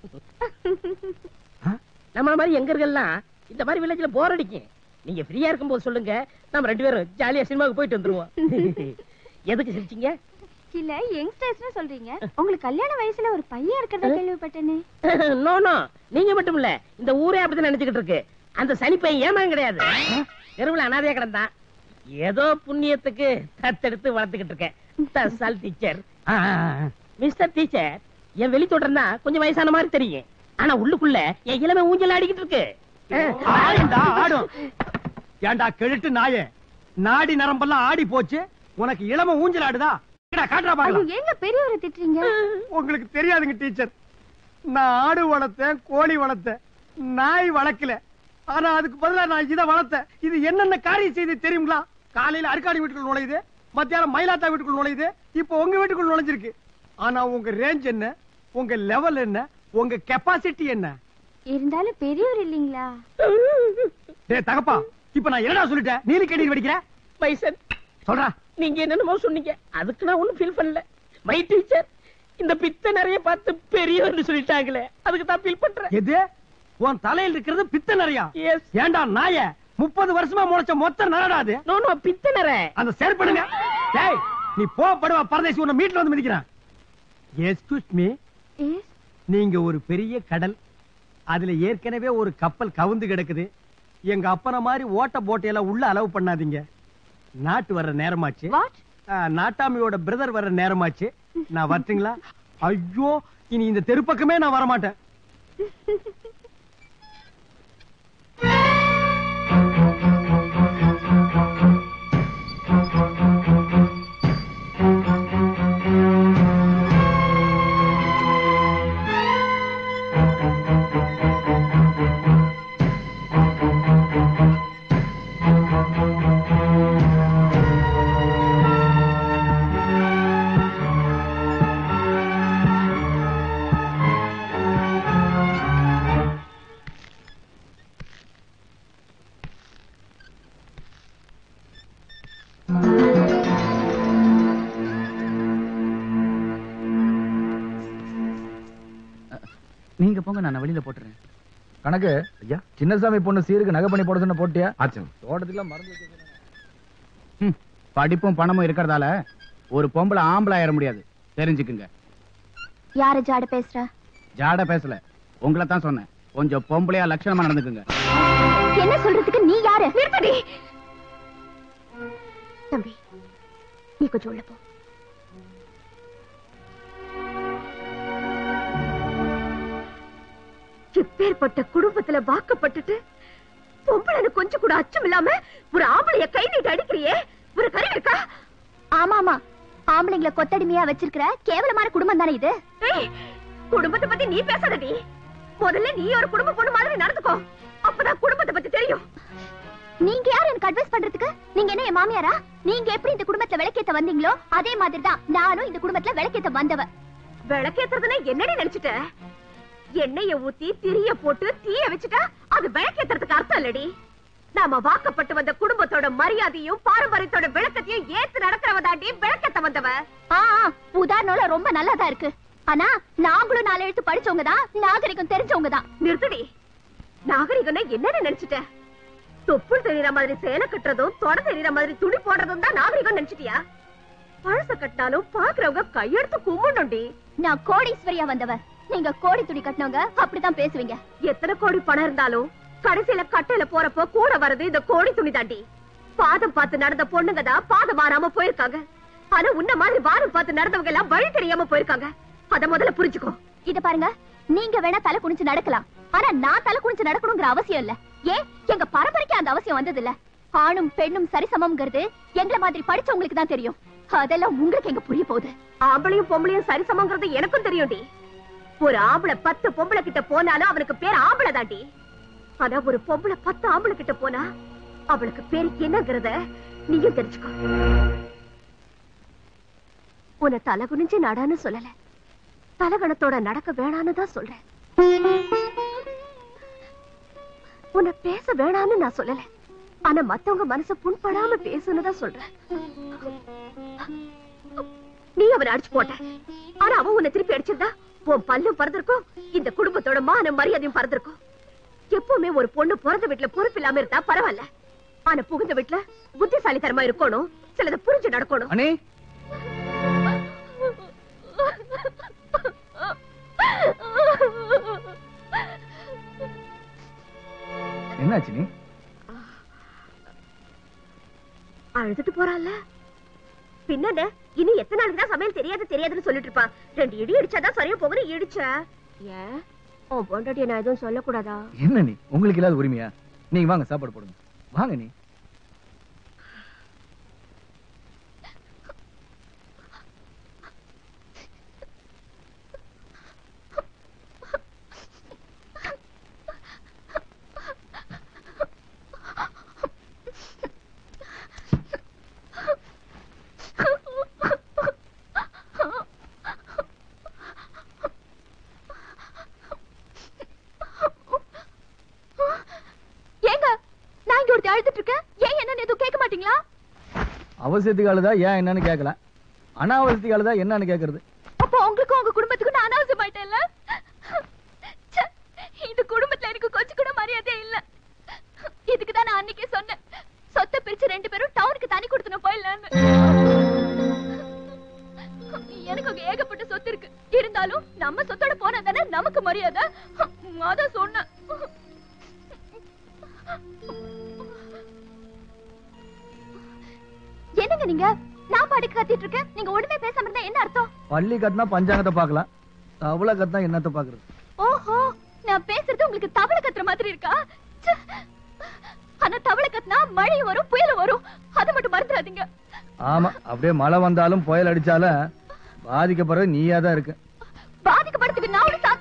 நம்மள மாதிரி எங்கர்கள்லாம் இந்த மாதிரி வில்லேஜ்ல போர் அடிக்கும் நீங்க ஃப்ரீயா இருக்கும்போது சொல்லுங்க நம்ம ரெண்டு பேரும் ஜாலியா சினிமாவுக்கு போயிட்டு வந்துருவோம் எதுக்கு சிரிச்சீங்க இல்ல யங்ஸ்டர்ஸ்னு சொல்றீங்க உங்களுக்கு கல்யாண வயசுல ஒரு பையன் இருக்கிறத கேள்விப்பட்டேனே நோ நோ நீங்க மட்டும் இல்ல இந்த ஊரே அப்படிதான் நினைச்சுக்கிட்டு இருக்கு அந்த சனிப்பையன் ஏமான் கிடையாது தெருவுல அனாதையா கிடந்தான் ஏதோ புண்ணியத்துக்கு தத்தெடுத்து வளர்த்துக்கிட்டு இருக்கேன் தசால் டீச்சர் மிஸ்டர் டீச்சர் என் வெளி தொடர்ந்தா கொஞ்சம் வயசான மாதிரி தெரியும் ஆனா உள்ளுக்குள்ள என் இளமை ஊஞ்சல் ஆடிக்கிட்டு இருக்கு ஆடும்டா, ஆடும் ஏன்டா கெழுட்டு நாயே நாடி நரம்பெல்லாம் ஆடி போச்சு உனக்கு இளம ஊஞ்சல் ஆடுதா எங்கடா, காட்டுறா ஐயோ பாக்கலாம் எங்க பெரியவரை திட்டுறீங்க உங்களுக்கு தெரியாதுங்க டீச்சர் நான் ஆடு வளர்த்தேன் கோழி வளர்த்தேன் நாய் வளர்க்கல ஆனா அதுக்கு பதிலா நான் இதை வளர்த்தேன் இது என்னென்ன காரியம் செய்து தெரியுங்களா காலையில அருக்காடி வீட்டுக்குள் நுழையுது மத்தியானம் மயிலாத்தா வீட்டுக்குள் நுழையுது இப்போ உங்க வீட்டுக்குள் நுழைஞ்சிருக்கு ஆனா உங்க ரேஞ்ச் என்ன உங்க லெவல் என்ன உங்க கெப்பாசிட்டி என்ன இருந்தாலும் பெரியவர் இல்லீங்களா டேய் தகப்பா இப்ப நான் என்னடா சொல்லிட்டேன் நீலி கேடி வெடிக்கிற பைசன் சொல்றா நீங்க என்னென்னமோ சொன்னீங்க அதுக்கு நான் ஒண்ணும் ஃபீல் பண்ணல மை டீச்சர் இந்த பித்த நிறைய பார்த்து பெரியவர்னு சொல்லிட்டாங்களே அதுக்கு தான் ஃபீல் பண்றேன் எது உன் தலையில் இருக்கிறது பித்த நிறையா ஏன்டா நாய முப்பது வருஷமா முளைச்ச மொத்த நரடாது நோ நோ பித்த நர அந்த செயற்படுங்க டேய் நீ போ படுவா பரதேசி உன்னை மீட்ல வந்து மிதிக்கிறேன் எஸ்கியூஸ் மீ நீங்க ஒரு பெரிய கடல் அதுல ஏற்கனவே ஒரு கப்பல் கவுந்து கிடக்குது எங்க அப்பன மாதிரி ஓட்ட போட்டையெல்லாம் உள்ள அளவு பண்ணாதீங்க நாட்டு வர்ற நேரமாச்சு ஆ, நாட்டாமியோட பிரதர் வர்ற நேரமாச்சு நான் வரட்டுங்களா ஐயோ இனி இந்த தெருப்பக்கமே நான் வரமாட்டேன் நீங்க போங்க நான் வெளியில போட்டுறேன் கணக்கு ஐயா சின்னசாமி பொண்ணு சீருக்கு நகை பண்ணி போட சொன்ன போட்டியா தோட்டத்துல மறந்து வச்சிருக்கேன். ம், படிப்பும் பணமும் இருக்கிறதால ஒரு பொம்பளை ஆம்பளை ஆயிட முடியாது தெரிஞ்சுக்குங்க யாரு ஜாட பேசுற ஜாட பேசல உங்களை தான் சொன்னேன் கொஞ்சம் பொம்பளையா லட்சணமா நடந்துக்குங்க என்ன சொல்றதுக்கு நீ யாரு நிர்மதி தம்பி நீ கொஞ்சம் உள்ள போ எப்பேற்பட்ட குடும்பத்துல வாக்கப்பட்டுட்டு பொம்பளைன்னு கொஞ்சம் கூட அச்சம் இல்லாம ஒரு ஆம்பளைய கை நீட்டு அடிக்கிறியே ஒரு கருவி இருக்கா ஆமா ஆமா ஆம்பளைங்களை கொத்தடிமையா வச்சிருக்கிற கேவலமான குடும்பம் தானே இது ஏய், குடும்பத்தை பத்தி நீ பேசாதடி முதல்ல நீ ஒரு குடும்ப பொண்ணு மாதிரி நடந்துக்கோ அப்பதான் குடும்பத்தை பத்தி தெரியும் நீங்க யார் எனக்கு அட்வைஸ் பண்றதுக்கு நீங்க என்ன என் மாமியாரா நீங்க எப்படி இந்த குடும்பத்துல விளக்கேத்த வந்தீங்களோ அதே மாதிரி தான் நானும் இந்த குடும்பத்துல விளக்கேத்த வந்தவ விளக்கேத்துறதுன்னா என்னடி நினைச்சிட்ட எண்ணெய ஊத்தி திரிய போட்டு தீய வச்சுட்டா அது விளக்கேத்துறதுக்கு அர்த்தம் இல்லடி நாம வாக்கப்பட்டு வந்த குடும்பத்தோட மரியாதையும் பாரம்பரியத்தோட விளக்கத்தையும் ஏத்து நடக்கிறவ தாண்டி விளக்கேத்த வந்தவ ஆ ஆ, உதாரணம் ரொம்ப நல்லதா இருக்கு ஆனா நாங்களும் நாலு எழுத்து படிச்சவங்க தான் நாகரிகம் தெரிஞ்சவங்க தான் நிறுத்தடி நாகரிகம்னா என்னன்னு நினைச்சிட்ட தொப்புள் தெரியற மாதிரி சேலை கட்டுறதும் தொட தெரியற மாதிரி துணி போடுறதும் தான் நாகரிகம் நினைச்சிட்டியா பழச கட்டினாலும் பாக்குறவங்க கையெடுத்து கும்பிடணும்டி நான் கோடீஸ்வரியா வந்தவ நீங்க கோடி துணி கட்டினவங்க அப்படிதான் பேசுவீங்க எத்தனை கோடி பணம் இருந்தாலும் கடைசியில கட்டையில போறப்போ கூட வர்றது இந்த கோடி துணி தாண்டி பாதம் பார்த்து நடந்த பொண்ணுங்க தான் பாதம் மாறாம போயிருக்காங்க ஆனா உன்ன மாதிரி வாரம் பார்த்து நடந்தவங்க எல்லாம் வழி தெரியாம போயிருக்காங்க அத முதல்ல புரிஞ்சுக்கோ இத பாருங்க நீங்க வேணா தலை குனிஞ்சு நடக்கலாம் ஆனா நான் தலை குனிஞ்சு நடக்கணுங்கிற அவசியம் இல்ல ஏன் எங்க பரம்பரைக்கு அந்த அவசியம் வந்தது இல்ல ஆணும் பெண்ணும் சரிசமம்ங்கிறது எங்களை மாதிரி படிச்சவங்களுக்கு தான் தெரியும் அதெல்லாம் உங்களுக்கு எங்க புரிய போகுது ஆம்பளையும் பொம்பளையும் சரிசமங்கிறது எனக்கும் தெரியும்டி ஒரு ஆம்பளை பத்து பொம்பளை கிட்ட போனாலும் அவனுக்கு பேர் ஆம்பளை தாண்டி ஆனா ஒரு பொம்பளை பத்து ஆம்பளை கிட்ட போனா அவளுக்கு பேர் என்னங்கறத நீயும் தெரிஞ்சுக்கோ உன்னை தலை குனிஞ்சு நடான்னு சொல்லல தலகணத்தோட நடக்க வேணான்னு தான் சொல்றேன் உன்னை பேச வேணான்னு நான் சொல்லல ஆனா மத்தவங்க மனசு புண்படாம பேசுன்னு தான் சொல்றேன் நீ அவனை அடிச்சு போட்ட ஆனா அவன் உன்னை திருப்பி அடிச்சிருந்தா உன் பல்லும் பறந்திருக்கும் இந்த குடும்பத்தோட மான மரியாதையும் பறந்திருக்கும் எப்பவுமே ஒரு பொண்ணு பிறந்த வீட்டுல பொறுப்பு இல்லாம இருந்தா பரவாயில்ல ஆனா புகுந்த வீட்டுல புத்திசாலித்தனமா இருக்கணும் சிலதை புரிஞ்சு நடக்கணும் அண்ணே என்னாச்சு நீ அழுதுட்டு போறான்ல பின்ன இனி எத்தனை நாளுக்கு தான் சமையல் தெரியாது தெரியாதுன்னு சொல்லிட்டு இருப்பான் ரெண்டு இடி இடிச்சாதான் சரியா போகுது இடிச்ச ஏன் உன் பொண்டாட்டிய நான் எதுவும் சொல்லக்கூடாதா என்ன நீ உங்களுக்கு இல்லாத உரிமையா நீங்க வாங்க சாப்பாடு போடுங்க வாங்க நீ ஏங்க நான் இங்க ஒருத்தி அழுதுட்டு இருக்கேன் ஏன் என்னன்னு எதுவும் கேட்க மாட்டீங்களா அவசியத்துக்கு அழுதா ஏன் என்னன்னு கேட்கல அனாவசியத்துக்கு அழுதா என்னன்னு கேக்குறது அப்போ உங்களுக்கும் உங்க குடும்பத்துக்கும் நான் அனாவசியமாயிட்டேன்ல ச்சே, இந்த குடும்பத்துல எனக்கு கொஞ்சம் கூட மரியாதை இல்ல இதுக்கு தான் நான் அன்னைக்கே சொன்னேன் சொத்தை பிரிச்சு ரெண்டு பேரும் டவுனுக்கு தனி கொடுத்துன போயிடலான்னு எனக்கு அங்க ஏகப்பட்ட சொத்து இருக்கு இருந்தாலும் நம்ம சொத்தோட எதுக்கு மரியாதை அதான் சொன்னேன் என்னங்க நீங்க நான் பாட்டுக்கு கத்திட்டு இருக்கேன் நீங்க ஒண்ணுமே பேசாம இருந்தா என்ன அர்த்தம் பள்ளி கட்டினா பஞ்சாங்கத்தை பார்க்கலாம் தவளை கட்டினா என்னத்தை பாக்குறது ஓஹோ நான் பேசுறது உங்களுக்கு தவளை கத்துற மாதிரி இருக்கா ச்சே. ஆனா தவளை கத்துனா மழை வரும் புயல் வரும் அதை மட்டும் மறந்துடாதீங்க ஆமா அப்படியே மழை வந்தாலும் புயல் அடிச்சாலும் பாதிக்கப்படுறது நீயா தான் இருக்கு பாதிக்கப்படுறதுக்கு நான் ஒரு சா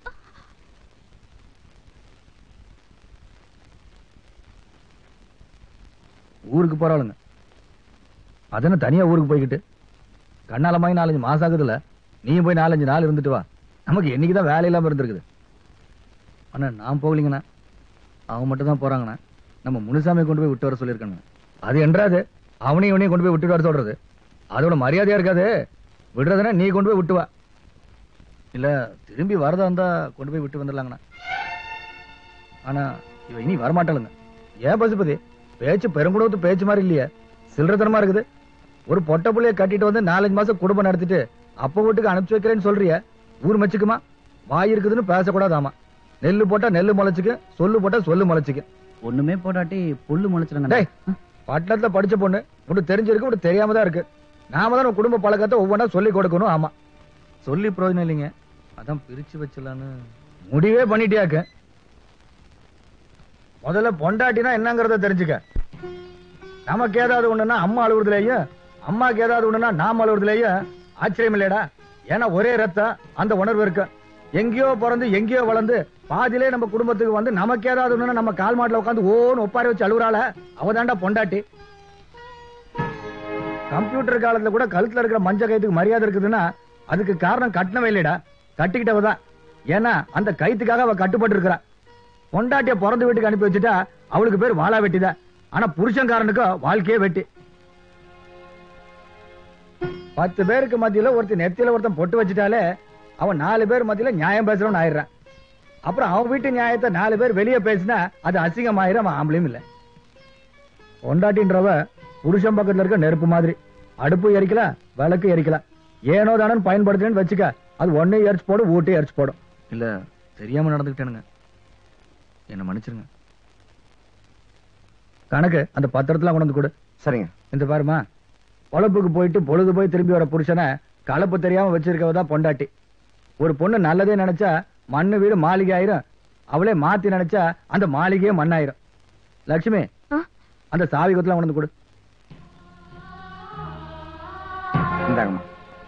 ஊருக்கு போறாளுங்க அதன தனியா ஊருக்கு போய்கிட்டு கண்ணாலமாய் நாலஞ்சு மாசம் ஆகுதுல நீயும் போய் நாலஞ்சு நாள் இருந்துட்டு வா நமக்கு என்னைக்குதான் வேலை இல்லாம இருந்திருக்குது அண்ணா நான் போகலீங்கண்ணா அவங்க மட்டும் தான் போறாங்கண்ணா நம்ம முனுசாமியை கொண்டு போய் விட்டு வர சொல்லியிருக்காங்க அது என்றாது அவனையும் இவனையும் கொண்டு போய் விட்டுட்டு வர சொல்றது அதோட மரியாதையா இருக்காது விடுறதுன்னா நீ கொண்டு போய் விட்டு வா இல்ல திரும்பி வரதா இருந்தா கொண்டு போய் விட்டு வந்துடலாங்கண்ணா ஆனா இவ இனி வரமாட்டாளுங்க ஏன் பசுபதி பேச்சு பெருங்குடத்து பேச்சு மாதிரி இல்லையே சில்லறத்தனமா இருக்குது ஒரு பொட்ட புள்ளைய கட்டிட்டு வந்து நாலஞ்சு மாசம் குடும்பம் நடத்திட்டு அப்ப வீட்டுக்கு அனுப்பிச்சு வைக்கிறேன்னு சொல்றிய ஊர் மச்சுக்குமா வாய் இருக்குதுன்னு பேசக்கூடாதாமா நெல்லு போட்டா நெல்லு முளைச்சுக்கு சொல்லு போட்டா சொல்லு முளைச்சுக்கு ஒண்ணுமே போடாட்டி புல்லு முளைச்சிருங்க டேய் பட்டணத்துல படிச்ச பொண்ணு உனக்கு தெரிஞ்சிருக்கு உனக்கு தெரியாம தான் இருக்கு நாம தான் உன் குடும்ப பழக்கத்தை ஒவ்வொன்றா சொல்லி கொடுக்கணும் ஆமா சொல்லி பிரயோஜனம் இல்லைங்க அதான் பிரிச்சு வச்சலான்னு முடிவே பண்ணிட்டியாக்க முதல்ல பொண்டாட்டினா என்னங்கறத தெரிஞ்சுக்க நமக்கு ஏதாவது ஒண்ணுன்னா அம்மா அழுவுறதுலயும் அம்மாக்கு ஏதாவது ஒண்ணுன்னா நாம அழுவுறதுலயும் ஆச்சரியம் இல்லையடா ஏன்னா ஒரே ரத்தம் அந்த உணர்வு இருக்கு எங்கேயோ பிறந்து எங்கேயோ வளர்ந்து பாதியிலே நம்ம குடும்பத்துக்கு வந்து நமக்கு ஏதாவது ஒண்ணுன்னா நம்ம கால் மாட்டுல உட்காந்து ஓன்னு ஒப்பாரி வச்சு அழுகுறாள அவதாண்டா பொண்டாட்டி கம்ப்யூட்டர் காலத்துல கூட கழுத்துல இருக்கிற மஞ்ச கயித்துக்கு மரியாதை இருக்குதுன்னா அதுக்கு காரணம் கட்டணமே இல்லைடா கட்டிக்கிட்டவ தான் ஏன்னா அந்த கயித்துக்காக அவ கட்டுப்பட்டு இருக்கிறா பொண்டாட்டிய பிறந்த வீட்டுக்கு அனுப்பி வச்சுட்டா அவளுக்கு பேர் வாழா வெட்டிதான் ஆனா புருஷன்காரனுக்கு வாழ்க்கையே வெட்டி பத்து பேருக்கு மத்தியில ஒருத்தன் நெத்தியில ஒருத்தன் பொட்டு வச்சுட்டாலே அவன் நாலு பேர் மத்தியில நியாயம் பேசுறவன் ஆயிடுறான் அப்புறம் அவன் வீட்டு நியாயத்தை நாலு பேர் வெளியே பேசினா அது அசிங்கம் ஆயிரும் அவன் ஆம்பளையும் இல்ல பொண்டாட்டின்றவ புருஷன் பக்கத்துல இருக்க நெருப்பு மாதிரி அடுப்பு எரிக்கலாம் விளக்கு எரிக்கலாம் ஏனோ தானு பயன்படுத்துறேன்னு வச்சுக்க அது ஒன்னே எரிச்சு போடும் ஊட்டே எரிச்சு போடும் இல்ல தெரியாம நடந்துக்கிட்டேனுங்க என்ன மன்னிச்சிருங்க கணக்கு அந்த பத்திரத்துல கொண்டு வந்து கொடு சரிங்க இந்த பாருமா பொழப்புக்கு போயிட்டு பொழுது போய் திரும்பி வர புருஷனை கலப்பு தெரியாம வச்சிருக்கவ தான் பொண்டாட்டி ஒரு பொண்ணு நல்லதே நினைச்சா மண்ணு வீடு மாளிகை ஆயிரும் அவளே மாத்தி நினைச்சா அந்த மாளிகையே மண்ணாயிரும் லட்சுமி அந்த சாவி கொத்துல கொண்டு வந்து கொடு இந்தாங்கம்மா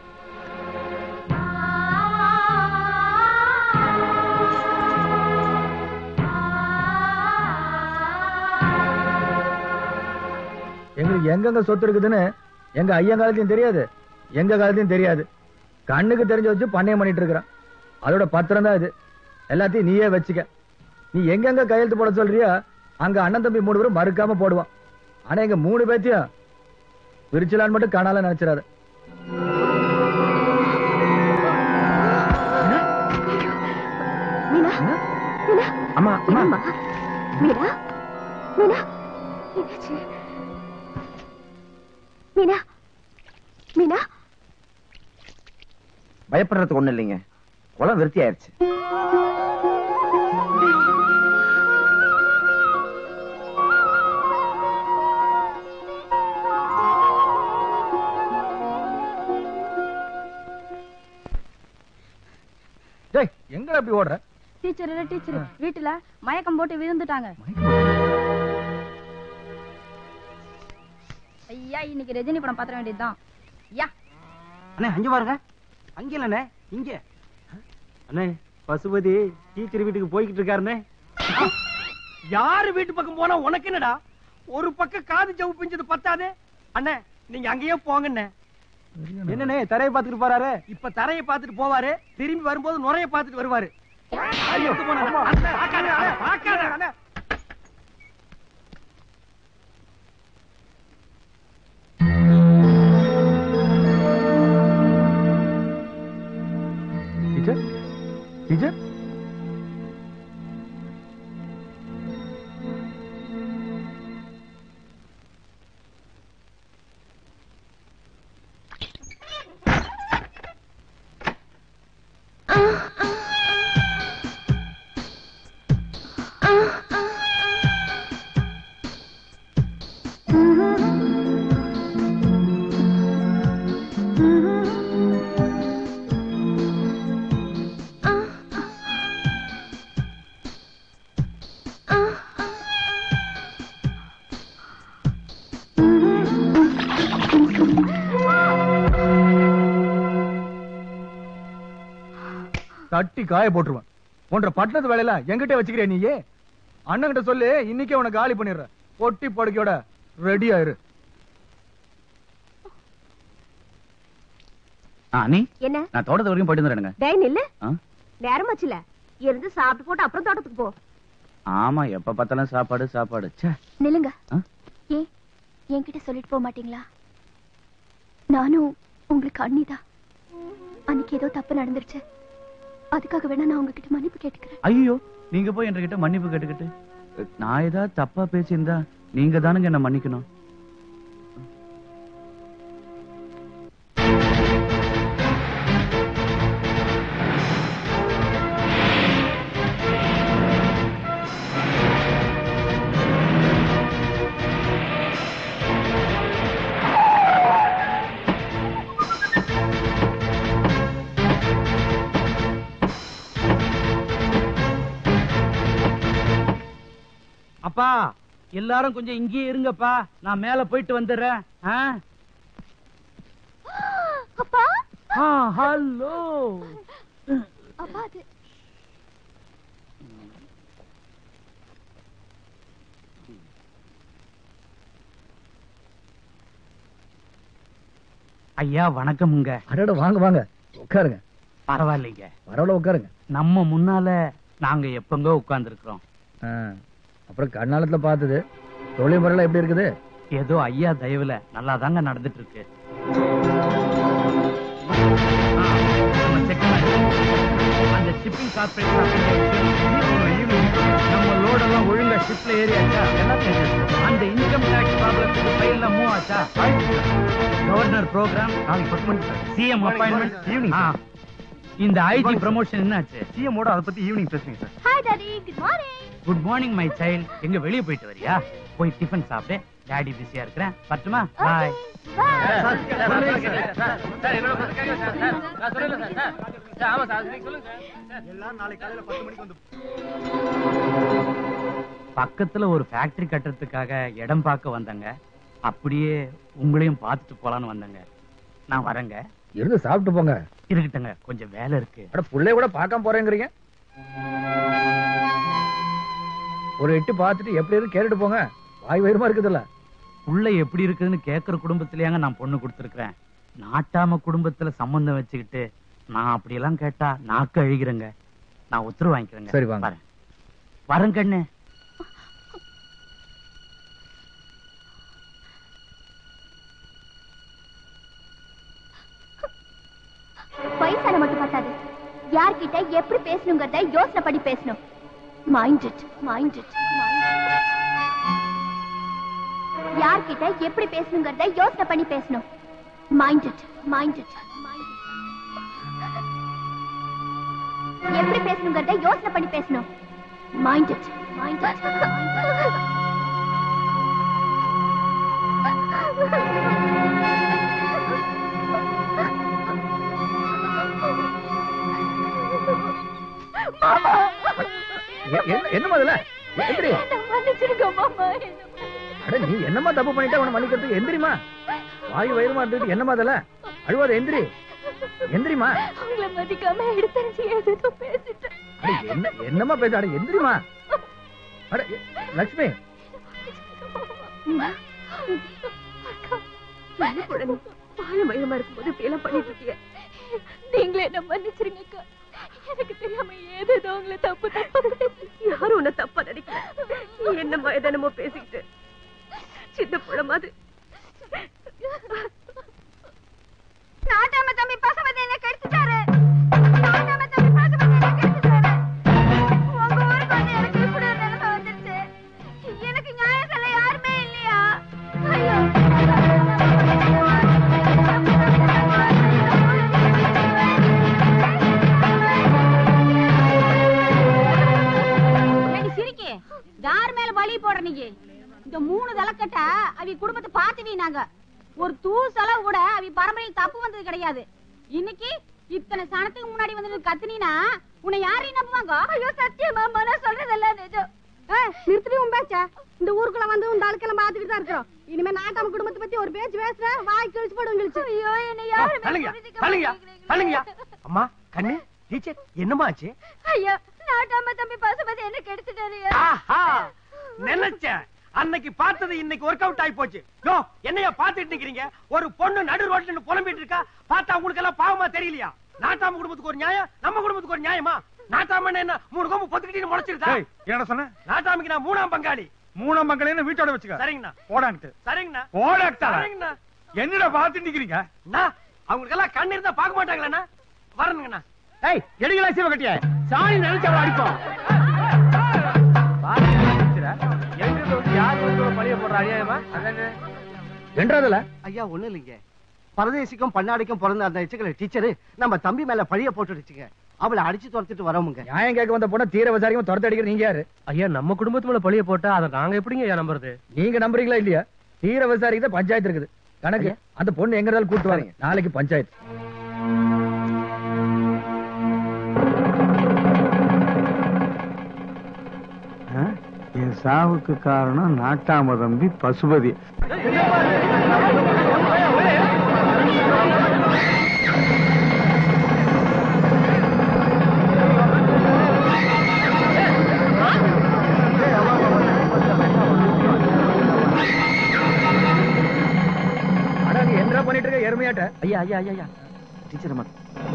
எங்களுக்கு எங்கெங்க சொத்து இருக்குதுன்னு எங்க ஐயன் காலத்தையும் தெரியாது எங்க காலத்தையும் தெரியாது கண்ணுக்கு தெரிஞ்சு வச்சு பண்ணையம் பண்ணிட்டு இருக்கிறான் அதோட பத்திரம் தான் இது எல்லாத்தையும் நீயே வச்சுக்க நீ எங்கெங்க கையெழுத்து போட சொல்றியோ அங்க அண்ணன் தம்பி மூணு பேரும் மறுக்காம போடுவான் ஆனா எங்க மூணு பேத்தையும் விரிச்சலான்னு மட்டும் காணால நினைச்சிடாது மீனா மீனா அம்மா அம்மா என்னம்மா? மீனா மீனா என்னாச்சு மீனா மீனா பயப்படுறதுக்கு ஒண்ணு இல்லைங்க குளம் விருத்தி ஆயிருச்சு டேய் எங்கடா அப்படி ஓடுற டீச்சர் இல்ல டீச்சர் வீட்டுல மயக்கம் போட்டு விழுந்துட்டாங்க ஐயா இன்னைக்கு ரஜினி படம் பாத்திர வேண்டியதுதான் ஐயா அண்ணே அங்க பாருங்க அங்க இல்லண்ணே இங்க அண்ணே பசுபதி டீச்சர் வீட்டுக்கு போய்கிட்டு இருக்காருண்ணே யாரு வீட்டு பக்கம் போனா உனக்கு என்னடா ஒரு பக்கம் காது ஜவு பிஞ்சது பத்தாது அண்ணே நீங்க அங்கேயே போங்கண்ணே என்னண்ணே தரையை பார்த்துட்டு போறாரு இப்ப தரையை பார்த்துட்டு போவாரு திரும்பி வரும்போது நுரைய பார்த்துட்டு வருவாரு எடுத்து போனா, அண்ணே, பார்க்காத, அண்ணே, பார்க்காத, அண்ணே. டீச்சர் டீச்சர் வெட்டி காய போட்டுருவேன் போன்ற பட்டணத்து வேலையெல்லாம் என்கிட்ட வச்சுக்கிறியா நீயே அண்ணன்கிட்ட சொல்லு இன்னைக்கே உனக்கு காலி பண்ணிடுறேன் பொட்டி படுக்கையோட ரெடி ஆயிரு ஆ நீ என்ன நான் தோட்டத்து வரைக்கும் போயிட்டு வந்துடுறேங்க டேய் நில்லு ஆ? நேரமாச்சுல இருந்து சாப்பிட்டு போட்டு அப்புறம் தோட்டத்துக்கு போ ஆமா எப்ப பார்த்தாலும் சாப்பாடு சாப்பாடு ச்சே நில்லுங்க ஆ? ஏன் என்கிட்ட சொல்லிட்டு போக மாட்டீங்களா நானும் உங்களுக்கு அண்ணிதான் அன்னைக்கு ஏதோ தப்பு நடந்துருச்சு அதுக்காக வேணா நான் உங்ககிட்ட மன்னிப்பு கேட்டுக்கிறேன் ஐயோ நீங்க போய் என்கிட்ட மன்னிப்பு கேட்டுக்கிட்டு நான் ஏதாவது தப்பா பேசியிருந்தா நீங்க தானுங்க என்ன மன்னிக்கணும் அப்பா எல்லாரும் கொஞ்சம் இங்கேயே இருங்கப்பா நான் மேல போயிட்டு வந்துடுறேன் ஆ? அப்பா ஆ ஹலோ அப்பா அது ஐயா வணக்கமுங்க அடட வாங்க வாங்க உட்காருங்க பரவாயில்லைங்க பரவாயில்ல உட்காருங்க நம்ம முன்னால நாங்க எப்பங்க உட்கார்ந்துருக்கிறோம் ஆ, அப்புறம் கண்ணாலத்துல பார்த்தது தொழில் முறையில எப்படி இருக்குது ஏதோ ஐயா தயவுல நல்லா தாங்க நடந்துட்டு இருக்கு ஆ, நம்ம check பண்ணி. அந்த ஷிப்பிங் கார்பரேஷன் நம்ம லோடெல்லாம் ஒழுங்கா ஷிப்ல ஏறியாச்சா எல்லாம் தெரியாது அந்த இன்கம் டாக்ஸ் ப்ராப்ளத்துக்கு ஃபைல்ல மூவ் ஆச்சா கவர்னர் ப்ரோக்ராம் நாளைக்கு பத்து மணிக்கு சிஎம் அப்பாயின்மெண்ட் ஈவினிங் இந்த ஐஜி ப்ரமோஷன் என்னாச்சு சிஎம் ஓட அதை பத்தி ஈவினிங் பேசுறீங்க sir hi daddy good morning good morning my child எங்க வெளிய போயிட்டு வரியா போய் டிஃபன் சாப்பிடு டாடி பிஸியா இருக்கிறேன் பட்டுமா பாய் பக்கத்துல ஒரு ஃபேக்டரி கட்டுறதுக்காக இடம் பார்க்க வந்தங்க அப்படியே உங்களையும் பார்த்துட்டு போலான்னு வந்தங்க நான் வரேங்க இருந்து சாப்பிட்டு போங்க இருக்கட்டுங்க கொஞ்சம் வேலை இருக்கு அட புள்ளைய கூட பார்க்காம போறேங்கிறீங்க ஒரு எட்டு பார்த்துட்டு எப்படி இருக்கு கேட்டுட்டு போங்க வாய் வயிறுமா இருக்குதுல்ல உள்ள எப்படி இருக்குதுன்னு கேக்குற குடும்பத்திலேயாங்க நான் பொண்ணு கொடுத்துருக்கிறேன் நாட்டாம குடும்பத்துல சம்பந்தம் வச்சுக்கிட்டு நான் அப்படியெல்லாம் கேட்டா நாக்கு அழுகிறேங்க நான் உத்தரவு வாங்கிக்கிறேங்க சரி, வாங்க. வரேன் வரேன் கண்ணு வயசான மட்டும் பார்த்தாது யார்கிட்ட எப்படி பேசணுங்கிறத யோசனை பண்ணி பேசணும் மைண்ட் இட் மைண்ட் இட் யார்கிட்ட எப்படி பேசணுங்கிறத யோசனை பண்ணி பேசணும் மைண்ட் இட் மைண்ட் இட் எப்படி பேசணுங்கிறத யோசனை பண்ணி பேசணும் மைண்ட் இட் மைண்ட் இட் எ- என்ன- என்னம்மா இதுல எப்படி மன்னிச்சிருங்க மாமா அட நீ என்னம்மா தப்பு பண்ணிட்டா உன மன்னிக்கிறதுக்கு எந்திரிமா வாய் வயிறுமா இருந்துட்டு என்னம்மா அதுல அழுவாத எந்திரி எந்திரிமா உங்களை மதிக்காம எடுத்தறிஞ்சு ஏதோ பேசிட்டேன் அட, என்ன என்னம்மா பேச அட எந்திரிமா அட எ- லட்சுமி என்ன குழந்தை வாழ மயமா இருக்கும்போது இப்படி எல்லாம் பண்ணிட்டு இருக்கீங்க நீங்களே என்ன மன்னிச்சிருங்க அக்கா எனக்கு தெரியாம ஏதேதோ உங்களை தப்பு தப்பு யாரும் உன்னை தப்பா நினைக்கல நீ என்னம்மா எதனமோ பேசிக்கிட்டு சின்ன புள்ள மாதிரி நாட்டாம தம்பி பசுமதி என்ன கெடுத்துட்டாரு நாட்டாம தம்பி பசுமதி என்ன கெடுத்துட்டாரு உங்க ஊருக்கு வந்து எனக்கு இப்படி ஒரு நிலைமை வந்துருச்சு எனக்கு நியாயம் சொல்ல யாருமே இல்லையா ஐயோ ஏடி சிரிக்கி யார் மேல பலி போடுற நீ இந்த மூணு தலைக்கட்ட அவி குடும்பத்தை பார்த்துவி நாங்க ஒரு தூ செலவு கூட அவி பரம்பரையில் தப்பு வந்தது கிடையாது இன்னைக்கு இத்தனை சனத்துக்கு முன்னாடி வந்து கத்துனீனா உன்னை யாரையும் நம்புவாங்க ஐயோ சத்தியமா நான் சொல்றதெல்லாம் நிஜம் நிறுத்தி உன் பேச்சா இந்த ஊருக்குள்ள வந்து உன் ஆளுக்கெல்லாம் பாத்துக்கிட்டு தான் இருக்கிறோம் இனிமே நாட்டாம குடும்பத்தை பத்தி ஒரு பேச்சு பேசுற வாய் கிழிச்சு போடுவோம் கிழிச்சு ஐயோ என்ன யாருமே தள்ளுங்க புரிஞ்சுக்க தள்ளுங்க மாட்டேங்கிறீங்களே. தள்ளுங்க அம்மா கண்ணு டீச்சர் என்னமா ஆச்சு ஐயா நாட்டாம தம்பி பசுபதி என்ன கெடுத்துட்டாருயா ஆஹா நினைச்சேன் அன்னைக்கு பார்த்தது இன்னைக்கு ஒர்க் அவுட் ஆகி போச்சு யோ என்னைய பாத்துட்டு நிக்கிறீங்க ஒரு பொண்ணு நடு ரோட்ல நின்னு புலம்பிட்டு இருக்கா பார்த்தா உங்களுக்கு எல்லாம் பாவமா தெரியலையா நாட்டாம குடும்பத்துக்கு ஒரு நியாயம் நம்ம குடும்பத்துக்கு ஒரு நியாயமா நாட்டாம என்ன மூணு கோம்பு பொத்துக்கிட்டு முளைச்சிருக்கா ஏய், என்னடா சொன்ன நாட்டாமைக்கு நான் மூணாம் பங்காளி மூணாம் மங்களேன்னு வீட்டோட வச்சுக்க சரிங்கண்ணா போடான்ட்டு சரிங்கண்ணா போடாக்டா சரிங்கண்ணா என்னடா பார்த்து நிக்கிறீங்க அண்ணா, அவங்களுக்கு எல்லாம் கண்ணு இருந்தா பார்க்க மாட்டாங்களா வரணுங்கண்ணா ஏய் எடுங்களா சிவ கட்டிய சாணி நினைச்சு அவளை அடிப்போம் எங்கிட்ட வந்து யார் வந்து பழிய போடுற அநியாயமா அதானே என்றதுல ஐயா ஒண்ணு இல்லைங்க பரதேசிக்கும் பன்னாடிக்கும் பிறந்த அந்த எச்சுக்கல டீச்சரு நம்ம தம்பி மேல பழிய போட்டுடுச்சுங்க அவளை அடிச்சு துரத்திட்டு வரமுங்க நியாயம் கேட்க வந்த பொண்ணை தீர விசாரிக்கும் துரத்து அடிக்கிற நீங்க யாரு ஐயா நம்ம குடும்பத்து மேல பழிய போட்டா அதை நாங்க எப்படிங்க ஐயா நம்புறது நீங்க நம்புறீங்களா இல்லையா தீர விசாரிக்க பஞ்சாயத்து இருக்குது கணக்கு அந்த பொண்ணு எங்க இருந்தாலும் கூட்டு வாங்க நாளைக்கு பஞ்சாயத்து என் சாவுக்கு காரணம் நாட்டாம தம்பி பசுபதி ஆனா நீ என்ன பண்ணிட்டு இருக்க எருமையாட்ட ஐயா ஐயா ஐயா ஐயா டீச்சர் அம்மா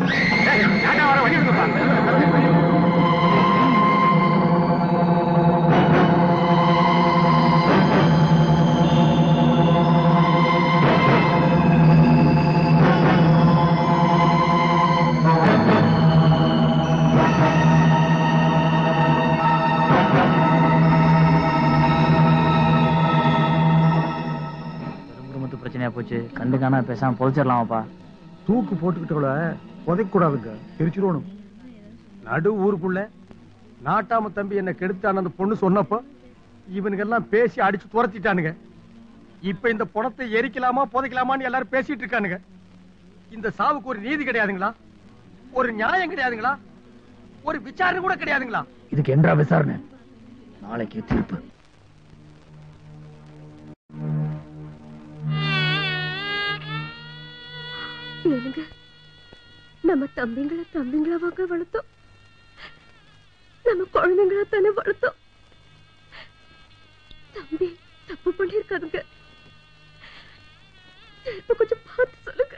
குடும்பத்து பிரச்சனையா போச்சு கண்டு காணா பேசாம பொதிச்சிடலாமாப்பா தூக்கு போட்டுக்கிட்டவள புதைக்க கூடாதுங்க பிரிச்சிருவணும் நடு ஊருக்குள்ள நாட்டாம தம்பி என்ன கெடுத்தான அந்த பொண்ணு சொன்னப்போ இவனுங்க எல்லாம் பேசி அடிச்சு துரத்திட்டானுங்க இப்ப இந்த பணத்தை எரிக்கலாமா புதைக்கலாமான்னு எல்லாரும் பேசிட்டு இருக்கானுங்க இந்த சாவுக்கு ஒரு நீதி கிடையாதுங்களா ஒரு நியாயம் கிடையாதுங்களா ஒரு விசாரணை கூட கிடையாதுங்களா இதுக்கு என்றா விசாரணை நாளைக்கு தீர்ப்பு ஏனுங்க நம்ம தம்பிங்களை தம்பிங்களாவாக வளர்த்தோம் நம்ம குழந்தைங்களா தானே வளர்த்தோம் தம்பி தப்பு பண்ணிருக்காதுங்க இப்ப கொஞ்சம் பார்த்து சொல்லுங்க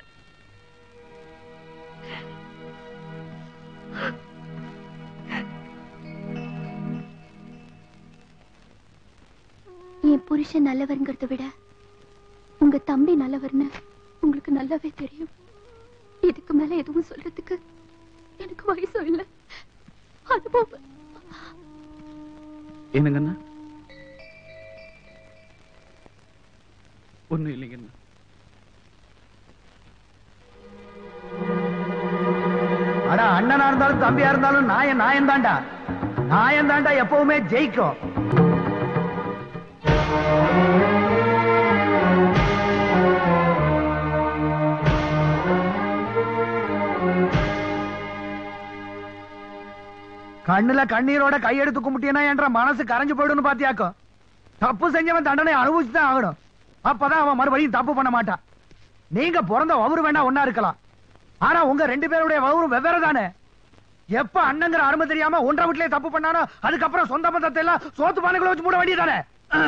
என் புருஷன் நல்லவருங்கிறத விட உங்க தம்பி நல்லவர்னு உங்களுக்கு நல்லாவே தெரியும் இதுக்கு மேல எதுவும் சொல்றதுக்கு எனக்கு வயசும் இல்ல அனுபவம் என்னங்கண்ணா ஒண்ணும் இல்லைங்கண்ணா ஆனா அண்ணனா இருந்தாலும் தம்பியா இருந்தாலும் நாயன் நாயன் தாண்டா நாயன் தாண்டா எப்பவுமே ஜெயிக்கும் கண்ணுல கண்ணீரோட கையெடுத்து கும்பிட்டீனா என்ற மனசு கரைஞ்சு போயிடும்னு பாத்தியாக்கும் தப்பு செஞ்சவன் தண்டனை அனுபவிச்சுதான் ஆகணும் அப்பதான் அவன் மறுபடியும் தப்பு பண்ண மாட்டான் நீங்க பிறந்த வவுறு வேணா ஒன்னா இருக்கலாம் ஆனா உங்க ரெண்டு பேருடைய வவுறு வெவ்வேறு தானே எப்ப அண்ணங்கிற அருமை தெரியாம ஒன்றரை வீட்லயே தப்பு பண்ணானோ அதுக்கப்புறம் சொந்த பந்தத்தை எல்லாம் சோத்து பானைகளை வச்சு மூட வேண்டியதானே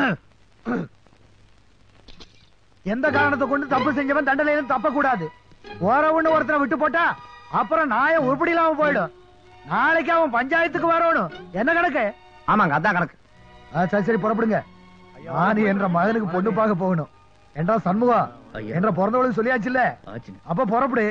எந்த காரணத்தை கொண்டு தப்பு செஞ்சவன் தண்டனையிலும் தப்ப கூடாது ஒருவன்னு ஒருத்தரை விட்டு போட்டா அப்புறம் நாய உருப்படி இல்லாம போயிடும் நாளைக்கு அவன் பஞ்சாயத்துக்கு வரணும் என்ன கணக்கு ஆமாங்க அதான் கணக்கு ஆ, சரி சரி புறப்படுங்க நான் என்ற மகனுக்கு பொண்ணு பார்க்க போகணும் என்றா சண்முகா என்ற பிறந்தவளுக்கு சொல்லியாச்சுல்ல அப்ப புறப்படு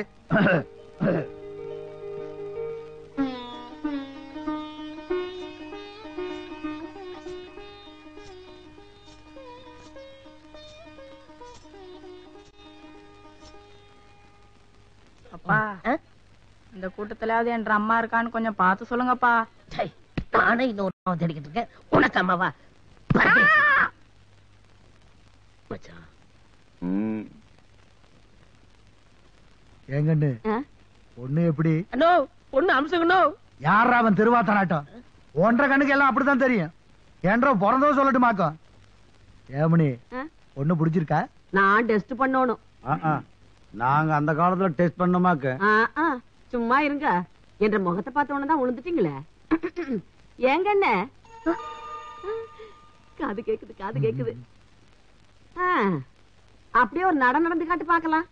அப்பா இந்த கூட்டத்திலாவது என்ற அம்மா இருக்கான்னு கொஞ்சம் பார்த்து சொல்லுங்கப்பா நானே இன்னொரு அம்மாவை தேடிக்கிட்டு இருக்கேன் உனக்கு அம்மாவா மச்சான் ஏங்கண்ணு பொண்ணு எப்படி அண்ணோ பொண்ணு அம்சங்கண்ணோ யாரா அவன் திருவாத்தனாட்டம் ஒன்றரை கண்ணுக்கு எல்லாம் அப்படித்தான் தெரியும் என்ற பிறந்தோ சொல்லட்டுமாக்கும் ஏமணி பொண்ணு பிடிச்சிருக்கா நான் டெஸ்ட் பண்ணணும் நாங்க அந்த காலத்துல டெஸ்ட் பண்ணோமாக்க ஆ, ஆ, சும்மா இருங்க என்ற முகத்தை பார்த்த உடனே தான் விழுந்துட்டீங்களே ஏங்க என்ன காது கேக்குது காது கேக்குது ஆ, அப்படியே ஒரு நட நடந்து காட்டு பார்க்கலாம்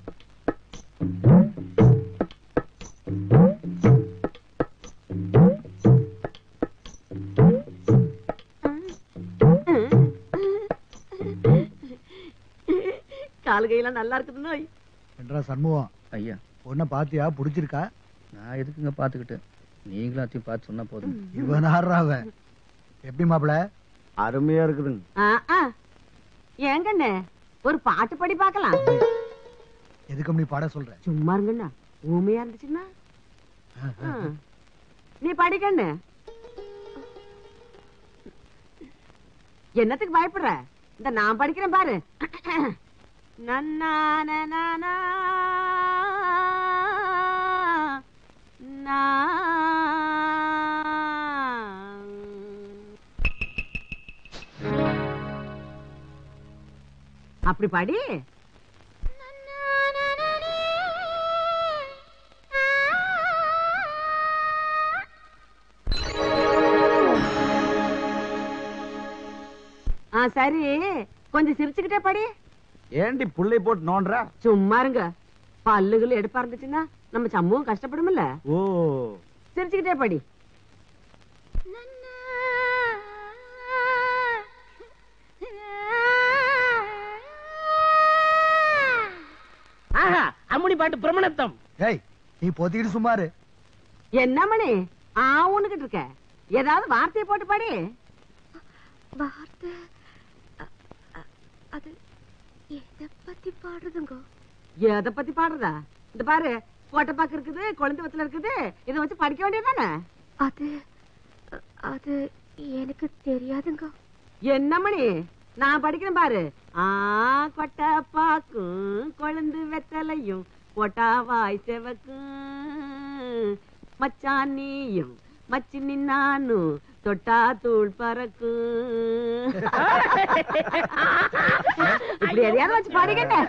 காலு கையெல்லாம் நல்லா இருக்குது நோய் என்றா சண்முகம் ஐயா பொண்ணை பாத்தியா புடிச்சிருக்கா நான் எதுக்குங்க பாத்துக்கிட்டு நீங்களும் அத்தையும் பார்த்து சொன்னா போதும் இவன் ஆடுறா அவன் எப்படி மாப்பிள அருமையா இருக்குதுங்க ஆ, ஆ. ஏங்கண்ணே ஒரு பாட்டு பாடி பார்க்கலாம் எதுக்கு நீ பாட சொல்ற சும்மா இருங்கண்ணா ஊமையா இருந்துச்சுன்னா ஆ. நீ படிக்கண்ணு என்னத்துக்கு பயப்படுற இந்த நான் படிக்கிறேன் பாரு நன்னா நனா அப்படி பாடி ஆ சரி கொஞ்சம் சிரிச்சுக்கிட்டே படி ஏண்டி புள்ளை போட்டு நோண்டுற சும்மா இருங்க பல்லுகள் எடுப்பா இருந்துச்சுன்னா நம்ம சமூகம் கஷ்டப்படும்ல ஓ சிரிச்சுக்கிட்டே படி ஆஹா அம்முனி பாட்டு பிரமணத்தம் ஏய் நீ பொத்திக்கிட்டு சும்மாரு என்ன மணி ஆ உன்னுகிட்டு இருக்க ஏதாவது வார்த்தையை போட்டு பாடி வார்த்தை அ- அ- அது எதை பத்தி பாடுறதுங்க எதை பத்தி பாடுறதா இந்த பாரு கோட்டைப்பாக்கு இருக்குது குழந்தை வத்துல இருக்குது இதை வச்சு படிக்க வேண்டியதானே அது அ- அது எனக்கு தெரியாதுங்க என்ன மணி நான் படிக்கிறேன் பாரு ஆ கொட்டை பாக்கும் கொழுந்து வெத்தலையும் கொட்டாவாய் செவக்கும் மச்சான் நீயும் மச்சி நின்னானும் தொட்டா தூள் பறக்கும் இப்படி எதையாவது வச்சு பாடிக்கிட்ட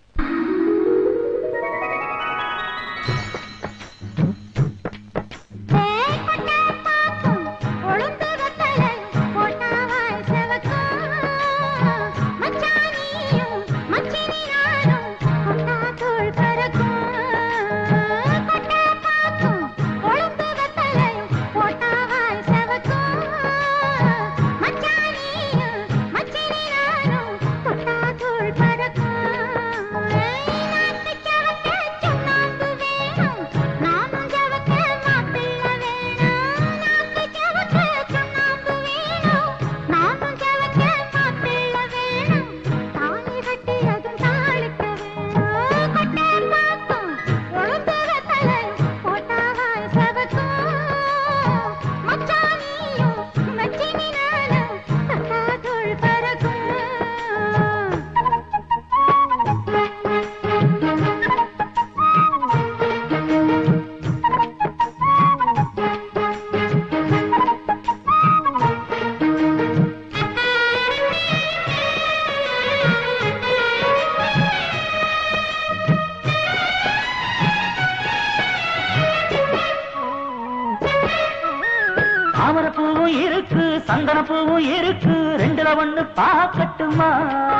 தாமரப்பூவும் இருக்கு சந்தனப்பூவும் இருக்கு ரெண்டுல ஒண்ணு பாக்கட்டுமா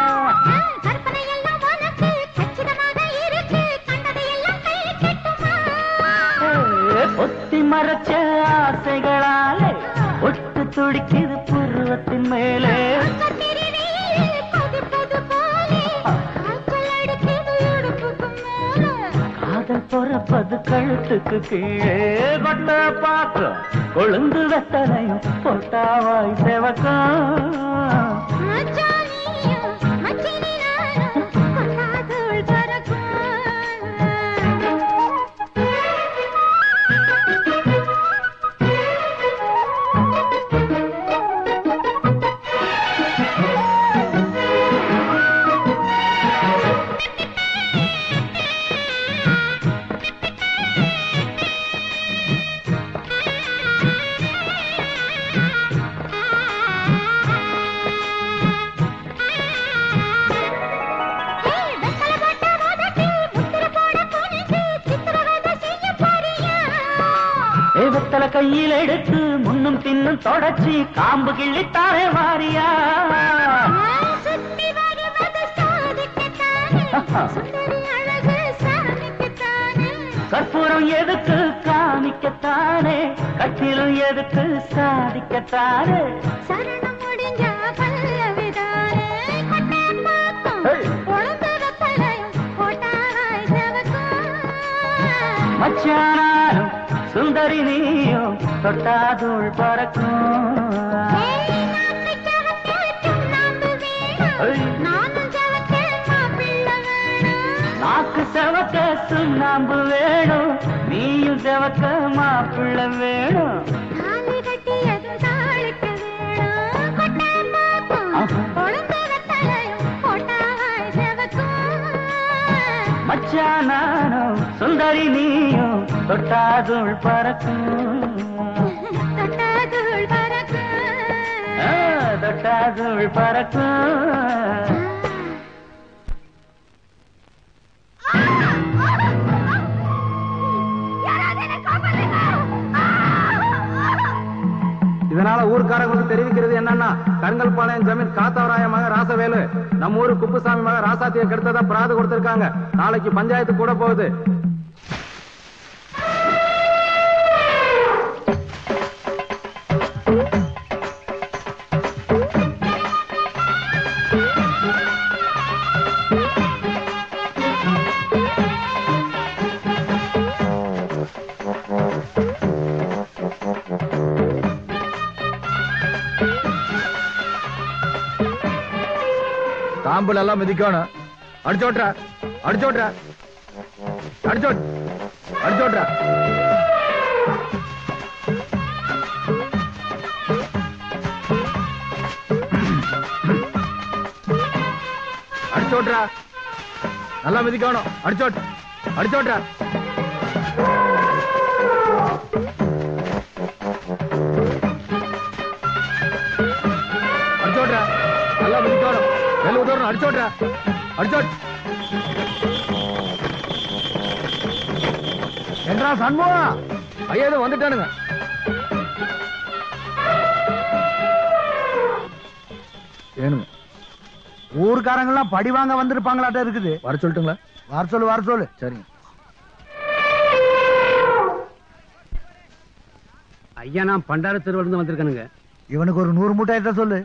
ஒத்தி மறைச்ச ஆசைகளாலே ஒட்டு துடிக்குது புருவத்தின் மேலே காதல் பொறப்பது கழுத்துக்கு கீழே கொட்ட பாக்கு கொழுந்து வெத்தலையும் பொட்டாவாய் செவக்கம் கையில் எடுத்து முன்னும் பின்னும் தொடச்சி காம்பு கிள்ளித்தாரே வாரியா சுத்தி வருவது சாதிக்கத்தானே சுந்தரி அழகு சாதிக்கத்தானே கற்பூரம் எதுக்கு காமிக்கத்தானே கட்டிலும் எதுக்கு சாதிக்கத்தானே சரணம் முடிஞ்ச பல்லவிதானே கொட்டை பார்க்கும் பொழுது வெப்பலையும் போட்டாய் செவக்கும் மச்சானாரும் சுந்தரி நீயும் தொட்டாதுள் பறக்கும் நானும் ஜவக்கே மாப்பிள்ளை வேணும் நாக்கு செவக்க சுண்ணாம்பு வேணும் நீயும் செவக்க மாப்பிள்ளை வேணும் தாலி கட்டியது தாளுக்கு வேணும் கொட்டை பார்க்கும் பொழுது வெப்பலையும் போட்டாய் செவக்கும் மச்சானாரும் சுந்தரி நீயும் தொட்டாதுள் பறக்கும் தொட்டாதுள் பறக்கும் ஆ, தொட்டாதுள் பறக்கும் இதனால ஊர்க்காரங்களுக்கு தெரிவிக்கிறது என்னன்னா கருங்கல்பாளையம் ஜமீன் காத்தவராய மக ராசவேலு நம்ம ஊரு குப்புசாமி மக ராசாத்திய கெடுத்ததா பிராது கொடுத்திருக்காங்க நாளைக்கு பஞ்சாயத்து கூட போகுது காம்புல எல்லாம் மிதிக்கணும் அடிச்சோட்றா அடிச்சோட்றா அடிச்சோட் அடிச்சோட்றா அடிச்சோட்றா நல்லா மிதிக்கணும் அடிச்சோட் அடிச்சோட்றா அடிச்சோட்றா நல்லா மிதிக்கணும் வெள்ள உதறணும் அடிச்சோட்றா அடிச்சோட் என்றா சண்முகம் ஐயா இதோ வந்துட்டானுங்க ஏனுங்க ஊர்க்காரங்க எல்லாம் படி வாங்க வந்திருப்பாங்களாட்ட இருக்குது வர சொல்லட்டுங்களா வர சொல்லு வர சொல்லு சரிங்க ஐயா நான் பண்டார தெருவிலிருந்து வந்திருக்கேனுங்க இவனுக்கு ஒரு நூறு மூட்டை எடுத்த சொல்லு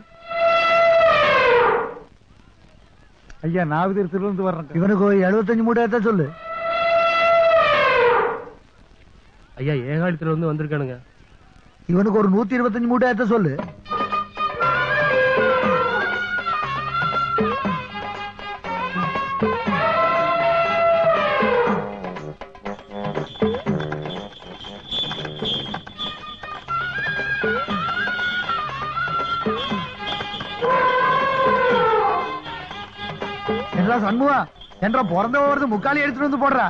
ஐயா நாவிதர் திருவிழந்து வர்றேன் இவனுக்கு ஒரு எழுபத்தஞ்சு மூட்டை எடுத்த சொல்லு ஐயா ஏகாடி தெருவிலிருந்து வந்திருக்கானுங்க இவனுக்கு ஒரு நூத்தி இருபத்தஞ்சு மூட்டை எடுத்த சொல்லு என்றா சண்முகா என்றா பிறந்த வருது முக்காலி எடுத்துட்டு வந்து போடுறா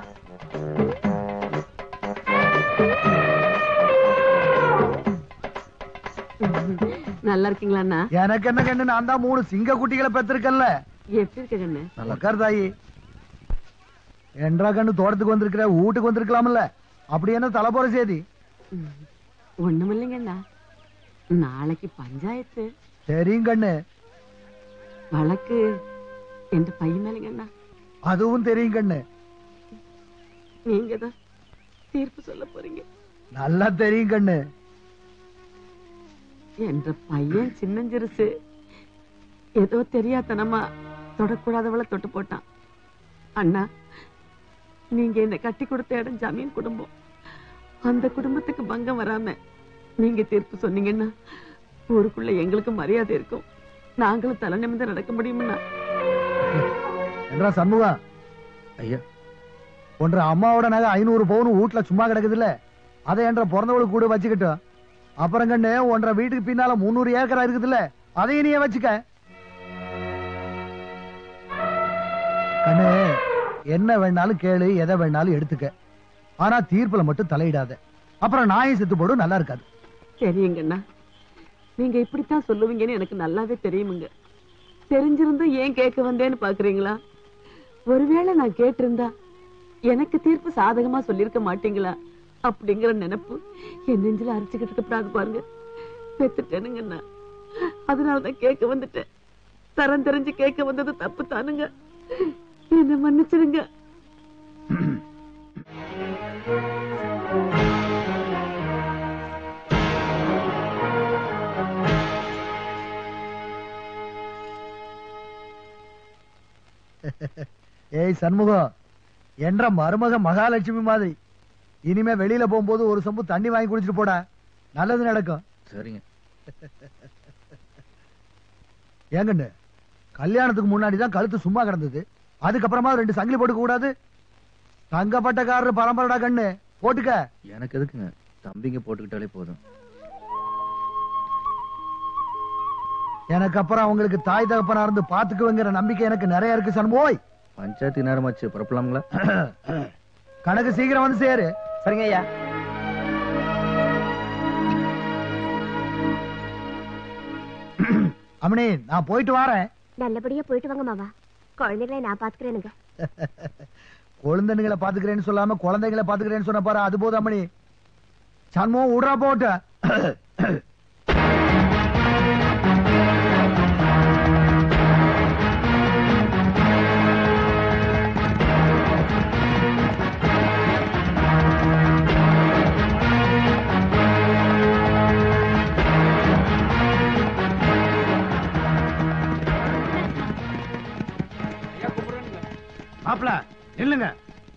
நல்லா இருக்கீங்களா அண்ணா எனக்கு என்ன கண்ணு நான் தான் மூணு சிங்க குட்டிகளை பெற்றிருக்கேன்ல எப்படி இருக்க கண்ணு உக்கார் தாயி என்றா கண்ணு தோட்டத்துக்கு வந்திருக்கிற வீட்டுக்கு வந்திருக்கலாம்ல அப்படி என்ன தலைப்புற செய்தி ஒண்ணுமில்லைங்க அண்ணா நாளைக்கு பஞ்சாயத்து தெரியும் கண்ணு வழக்கு எந்த பையன் மேலங்க அண்ணா அதுவும் தெரியும் கண்ணு நீங்க தான் தீர்ப்பு சொல்ல போறீங்க நல்லா தெரியும் கண்ணு என்ற பையன் சின்னஞ்சிறுசு ஏதோ தெரியாதனமா தொடக்கூடாதவள தொட்டு போட்டான் அண்ணா நீங்க என்ன கட்டி கொடுத்த இடம் ஜமீன் குடும்பம் அந்த குடும்பத்துக்கு பங்கம் வராம நீங்க தீர்ப்பு சொன்னீங்கன்னா ஊருக்குள்ள எங்களுக்கு மரியாதை இருக்கும் நாங்களும் தலை நிமிர்ந்து நடக்க முடியும்னா என்றா சண்முகா ஐயா ஒன்ற அம்மாவோட நகை ஐநூறு பவுன் வீட்டுல சும்மா கிடக்குதுல்ல அதை என்ற பிறந்தவளுக்கு கூட வச்சுக்கிட்டோம் அப்புறம் கண்ணு ஒன்றரை வீட்டுக்கு பின்னால முந்நூறு ஏக்கரா இருக்குதுல்ல அதையும் நீயே வச்சுக்க கண்ணு என்ன வேணாலும் கேளு எதை வேணாலும் எடுத்துக்க ஆனா தீர்ப்புல மட்டும் தலையிடாத அப்புறம் நாயும் செத்து போடும் நல்லா இருக்காது தெரியுங்கண்ணா நீங்க இப்படித்தான் சொல்லுவீங்கன்னு எனக்கு நல்லாவே தெரியுமுங்க தெரிஞ்சிருந்தும் ஏன் கேட்க வந்தேன்னு பாக்குறீங்களா ஒருவேளை நான் கேட்டிருந்தா எனக்கு தீர்ப்பு சாதகமா சொல்லிருக்க மாட்டீங்களா அப்படிங்கிற நினைப்பு என் நெஞ்சில அரைச்சுக்கிட்டு இருக்கப்படாது பாருங்க பெத்துட்டேனுங்கண்ணா அதனாலதான் கேட்க வந்துட்டேன் தரம் தெரிஞ்சு கேட்க வந்தது தப்பு தானுங்க என்ன மன்னிச்சிருங்க ஏய் சண்முகம் என்ற மருமக மகாலட்சுமி மாதிரி இனிமே வெளியில போகும்போது ஒரு சொம்பு தண்ணி வாங்கி குடிச்சிட்டு போடா நல்லது நடக்கும் சரிங்க ஏங்கண்ணு கல்யாணத்துக்கு முன்னாடி தான் கழுத்து சும்மா கிடந்தது அதுக்கப்புறமா ரெண்டு சங்கிலி போட்டுக்க கூடாது தங்கப்பட்டக்காரர் பரம்பரடா கண்ணு போட்டுக்க எனக்கு எதுக்குங்க தம்பிங்க போட்டுக்கிட்டாலே போதும் எனக்கு அப்புறம் அவங்களுக்கு தாய் தகப்பனா இருந்து பாத்துக்குவேங்கிற நம்பிக்கை எனக்கு நிறைய இருக்கு சண்முகோய் பஞ்சாயத்து நேரமாச்சு புறப்படலாங்களா கணக்கு சீக்கிரம் வந்து சேரு சரிங்க ஐயா அம்மணி நான் போயிட்டு வரேன் நல்லபடியா போயிட்டு வாங்க மாவா குழந்தைகளை நான் பாத்துக்கிறேனுங்க குழந்தைங்களை பாத்துக்கிறேன்னு சொல்லாம குழந்தைகளை பாத்துக்கிறேன்னு சொன்ன பாரு அது போதும் அம்மணி சண்முகம் விடுறா போட்ட மாப்பிள நில்லுங்க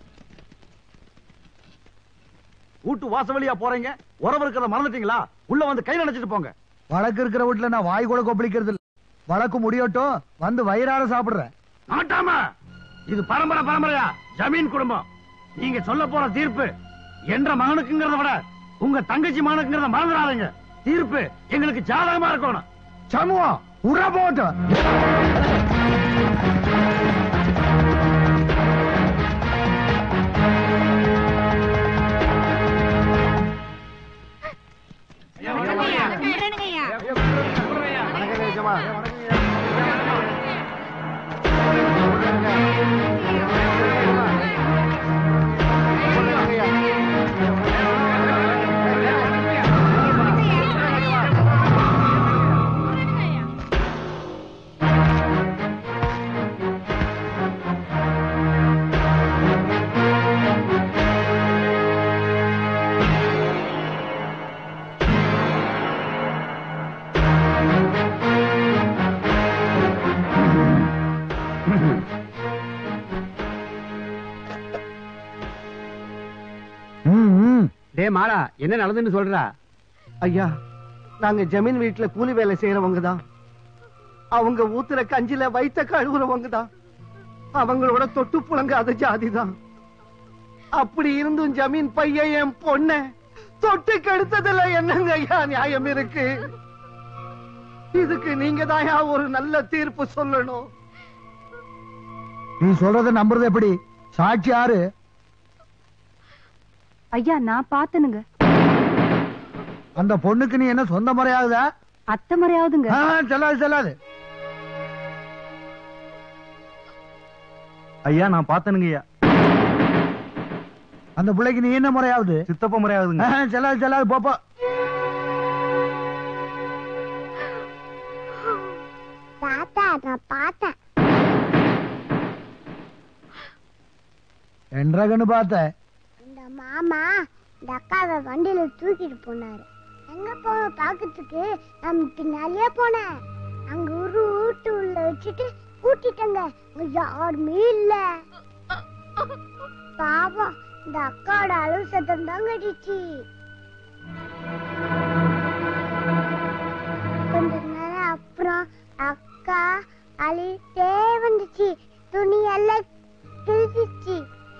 வீட்டு வாச வழியா போறீங்க உறவு இருக்கிறத மறந்துட்டீங்களா உள்ள வந்து கை நினைச்சிட்டு போங்க வழக்கு இருக்கிற வீட்டுல நான் வாய் கூட கொப்பளிக்கிறது இல்ல வழக்கு முடியட்டும் வந்து வயிறார சாப்பிடுறேன் நாட்டாம இது பரம்பரை பரம்பரையா ஜமீன் குடும்பம் நீங்க சொல்ல போற தீர்ப்பு என்ற மகனுக்குங்கிறத விட உங்க தங்கச்சி மகனுக்குங்கிறத மறந்துடாதீங்க தீர்ப்பு எங்களுக்கு ஜாதகமா இருக்கணும் சண்முகம் உற போட்ட டே மாலா என்ன நடந்துன்னு சொல்றா ஐயா நாங்க ஜமீன் வீட்டுல கூலி வேலை செய்யறவங்க தான் அவங்க ஊத்துற கஞ்சில வைத்த கழுவுறவங்க தான் அவங்களோட தொட்டு புழங்காத ஜாதி தான் அப்படி இருந்தும் ஜமீன் பையன் என் பொண்ண தொட்டு கெடுத்ததுல என்னங்க ஐயா நியாயம் இருக்கு இதுக்கு நீங்க தான் ஒரு நல்ல தீர்ப்பு சொல்லணும் நீ சொல்றத நம்புறது எப்படி சாட்சி யாரு ஐயா நான் பாத்தனுங்க அந்த பொண்ணுக்கு நீ என்ன சொந்த முறையாகுதா அத்தை முறையாவதுங்க ஆ, செல்லாது செல்லாது ஐயா நான் பார்த்தனுங்க ஐயா அந்த பிள்ளைக்கு நீ என்ன முறையாவது சித்தப்ப முறையாகுதுங்க ஆ, செல்லாது செல்லாது போப்போ தாத்தா நான் பார்த்தேன் என்ற கண்ணு பார்த்த இந்த மாமா இந்த அக்காவை வண்டியில தூக்கிட்டு போனாரு எங்க போன பாக்கிறதுக்கு நான் பின்னாலேயே போனேன் அங்க ஒரு வீட்டு உள்ள வச்சுட்டு கூட்டிட்டங்க அங்க யாருமே இல்ல பாவம் இந்த அக்காவோட அழுவு சத்தம் தான் கட்டிச்சு கொஞ்ச நேரம் அப்புறம் அக்கா அழுத்தே வந்துச்சு துணி எல்லாம் கிழிச்சிச்சு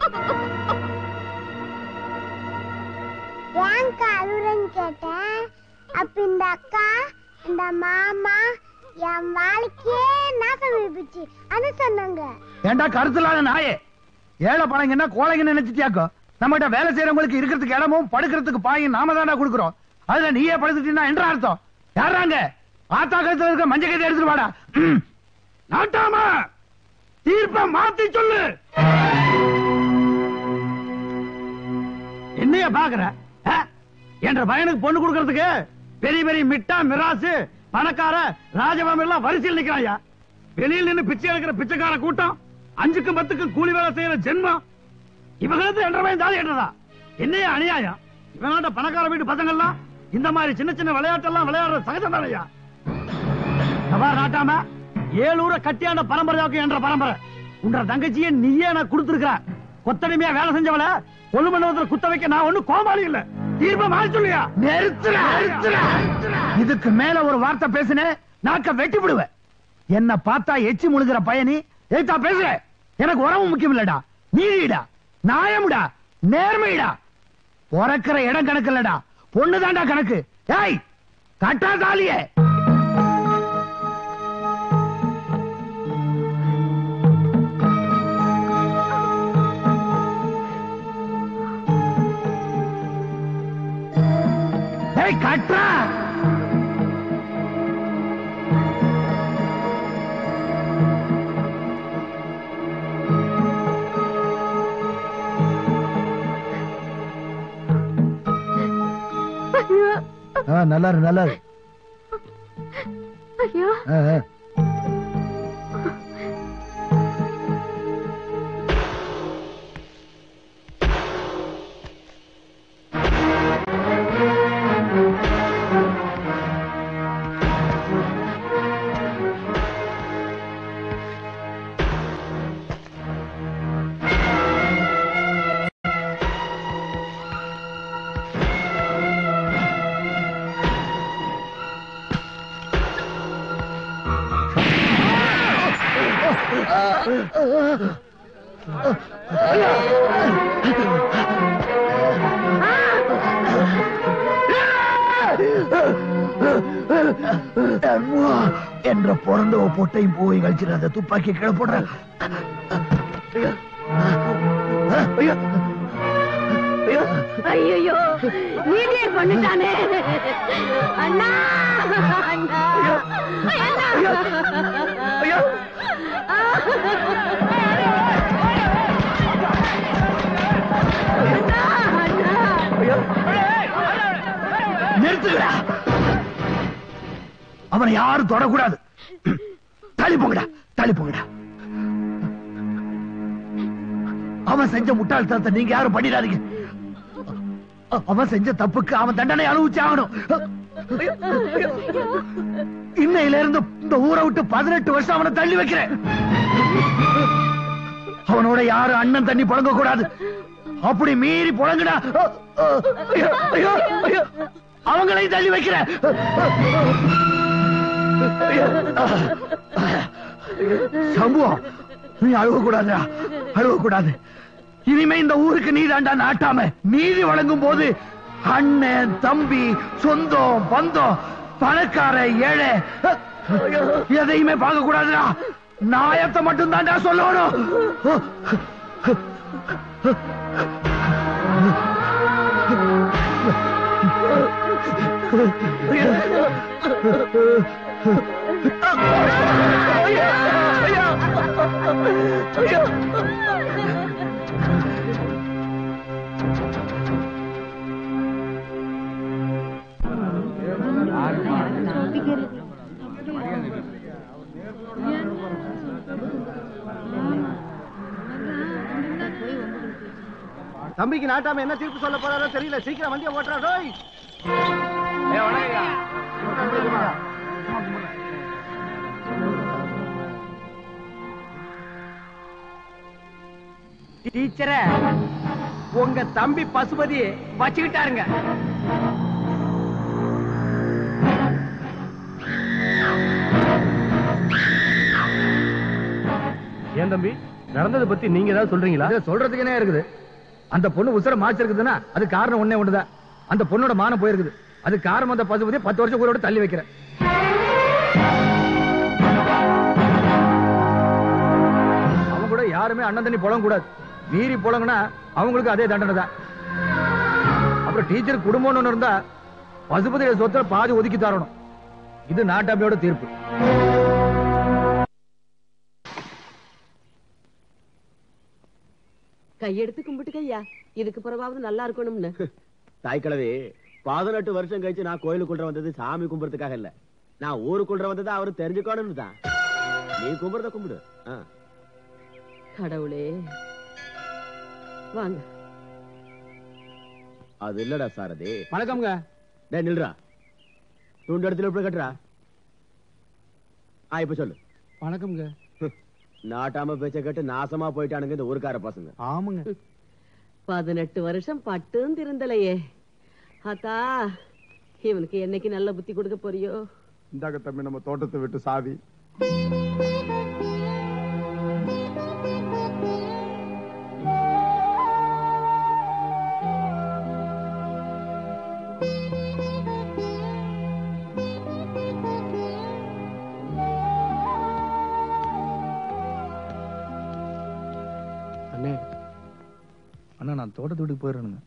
ஏன்க்கா அழுறன்னு கேட்டேன் அப்ப இந்த அக்கா இந்த மாமா என் வாழ்க்கையே நாசம் வைப்பிச்சு அது சொன்னாங்க ஏண்டா கருத்துலாத நாயே ஏழை பழங்கன்னா கோழைங்க நினைச்சிட்டியாக்கோ நம்மகிட்ட வேலை செய்யறவங்களுக்கு இருக்கிறதுக்கு இடமும் படுக்கிறதுக்கு பாயும் நாம தாண்டா கொடுக்குறோம் அதுல நீயே படுத்துட்டீங்கன்னா என்ற அர்த்தம் யாராங்க ஆத்தா கழுத்துல இருக்க மஞ்சள் கதை எடுத்துட்டு வாடா ம். நாட்டாம தீர்ப்ப மாத்தி சொல்லு என்னைய பாக்குற ஆ? என்ற பையனுக்கு பொண்ணு கொடுக்கறதுக்கு பெரிய பெரிய மிட்டா மிராசு பணக்கார ராஜபாம எல்லாம் வரிசையில் நிக்கிறாயா வெளியில் நின்னு பிச்சை எடுக்கிற பிச்சைக்கார கூட்டம் அஞ்சுக்கும் பத்துக்கும் கூலி வேலை செய்யற ஜென்மம் இவங்களுக்கு என்ற பையன் தாலி கட்டுறதா என்னைய அநியாயம் இவனாட்ட பணக்கார வீட்டு பசங்க எல்லாம் இந்த மாதிரி சின்ன சின்ன விளையாட்டெல்லாம் விளையாடுற சகஜம் தானையா சவார் நாட்டாம ஏழூர கட்டியாண்ட பரம்பரையாக்கும் என்ற பரம்பரை உன்ற தங்கச்சியை நீயே நான் கொடுத்திருக்கிற கொத்தடிமையா வேலை செஞ்சவள கொள்ளு மண்டபத்துல குத்த வைக்க நான் ஒண்ணு கோமாளி இல்ல தீர்ப்ப மாறி சொல்லியா நிறுத்துற நிறுத்துற. இதுக்கு மேல ஒரு வார்த்தை பேசுன நாக்க வெட்டி விடுவேன் என்ன பார்த்தா எச்சி முழுகிற பயணி ஏத்தா பேசுற எனக்கு உறவு முக்கியம் இல்லடா நீதிடா நியாயம்டா நேர்மைடா பிறக்கிற இடம் கணக்கு இல்லடா பொண்ணுதான்டா கணக்கு ஏய் கட்டா தாலியே ஏய் கட்டா ஆ, நல்லா இரு நல்லா இரு ஐயோ ஆ, ஆ. அம்மா, என்ற பிறந்தவ பொட்டையும் போய் கழிச்சிட அந்த துப்பாக்கி கீழே போடுற ஐயோ ஐயோ ஐயோ நீங்களே பண்ணிட்டானே அண்ணா அண்ணா ஐயோ நிறுத்துகிறா அவனை யாரும் தொடக்கூடாது தள்ளி போங்கடா தள்ளி போங்கடா அவன் செஞ்ச முட்டாள்தனத்தை நீங்க யாரும் பண்ணிடாதீங்க அவன் செஞ்ச தப்புக்கு அவன் தண்டனை அனுபவிச்சு ஆகணும் இன்னையில இருந்து இந்த ஊரை விட்டு பதினெட்டு வருஷம் அவனை தள்ளி வைக்கிறேன் அவனோட யாரும் அண்ணன் தண்ணி புழங்க கூடாது அப்படி மீறி புழங்குடா ஐயோ, ஐயோ, ஐயோ. அவங்களையும் தள்ளி வைக்கிறேன் சம்புவம் நீ அழுவ கூடாதுடா அழுவ கூடாது இனிமே இந்த ஊருக்கு நீ தாண்டா நாட்டாம நீதி வழங்கும் போது அண்ணன் தம்பி சொந்தம் பந்தம் பணக்கார ஏழை எதையுமே பார்க்க கூடாதுடா நாயத்தை மட்டும் தாண்டா சொல்லணும் தம்பிக்கு நாட்டாம என்ன தீர்ப்பு சொல்ல போறாரோ தெரியல சீக்கிரம் வண்டியை ஓட்டுறா டோய் டீச்சர உங்க தம்பி பசுபதி வச்சுக்கிட்டாருங்க ஏன் தம்பி நடந்ததை பத்தி நீங்க ஏதாவது சொல்றீங்களா சொல்றதுக்கு என்ன இருக்குது அந்த பொண்ணு உசுர மாச்சிருக்குதுன்னா அது காரணம் ஒண்ணே ஒண்ணுதான் அந்த பொண்ணோட மானம் போயிருக்குது அது காரணம் அந்த பசுபதி பத்து வருஷம் ஊரோட தள்ளி வைக்கிறேன் அவங்க கூட யாருமே அண்ணன் தண்ணி புழங்க கூடாது மீறி புழங்கினா அவங்களுக்கு அதே தண்டனை தான் அப்புறம் டீச்சர் குடும்பம்னு ஒண்ணு இருந்தா பசுபதியோட சொத்துல பாதி ஒதுக்கி தரணும் இது நாட்டாமையோட தீர்ப்பு கையெடுத்து கும்பிட்டுக்க ஐயா இதுக்கு பிறகாவது நல்லா இருக்கணும்னு தாய் கிழவி பதினெட்டு வருஷம் கழிச்சு நான் கோயிலுக்குள்ள வந்தது சாமி கும்பிடுறதுக்காக இல்ல நான் ஊருக்குள்ள வந்தது அவரு தெரிஞ்சுக்கணும்னு தான் நீ கும்பிடுறத கும்பிடு ஆ. கடவுளே வாங்க அது இல்லடா சாரதி வணக்கம்ங்க டேய் நில்றா துண்டு இடத்துல எப்படி கட்டுறா ஆ இப்ப சொல்லு வணக்கம்ங்க நாட்டாம பேச்ச கேட்டு நாசமா போயிட்டானுங்க இந்த ஊருக்கார பசங்க ஆமாங்க பதினெட்டு வருஷம் பட்டும் திருந்தலையே அத்தா இவனுக்கு என்னைக்கு நல்ல புத்தி கொடுக்க போறியோ இந்தாக்க தம்பி நம்ம தோட்டத்தை விட்டு சாவி அண்ணே அண்ணா நான் தோட்டத்தை விட்டு போயிடுறேனுங்க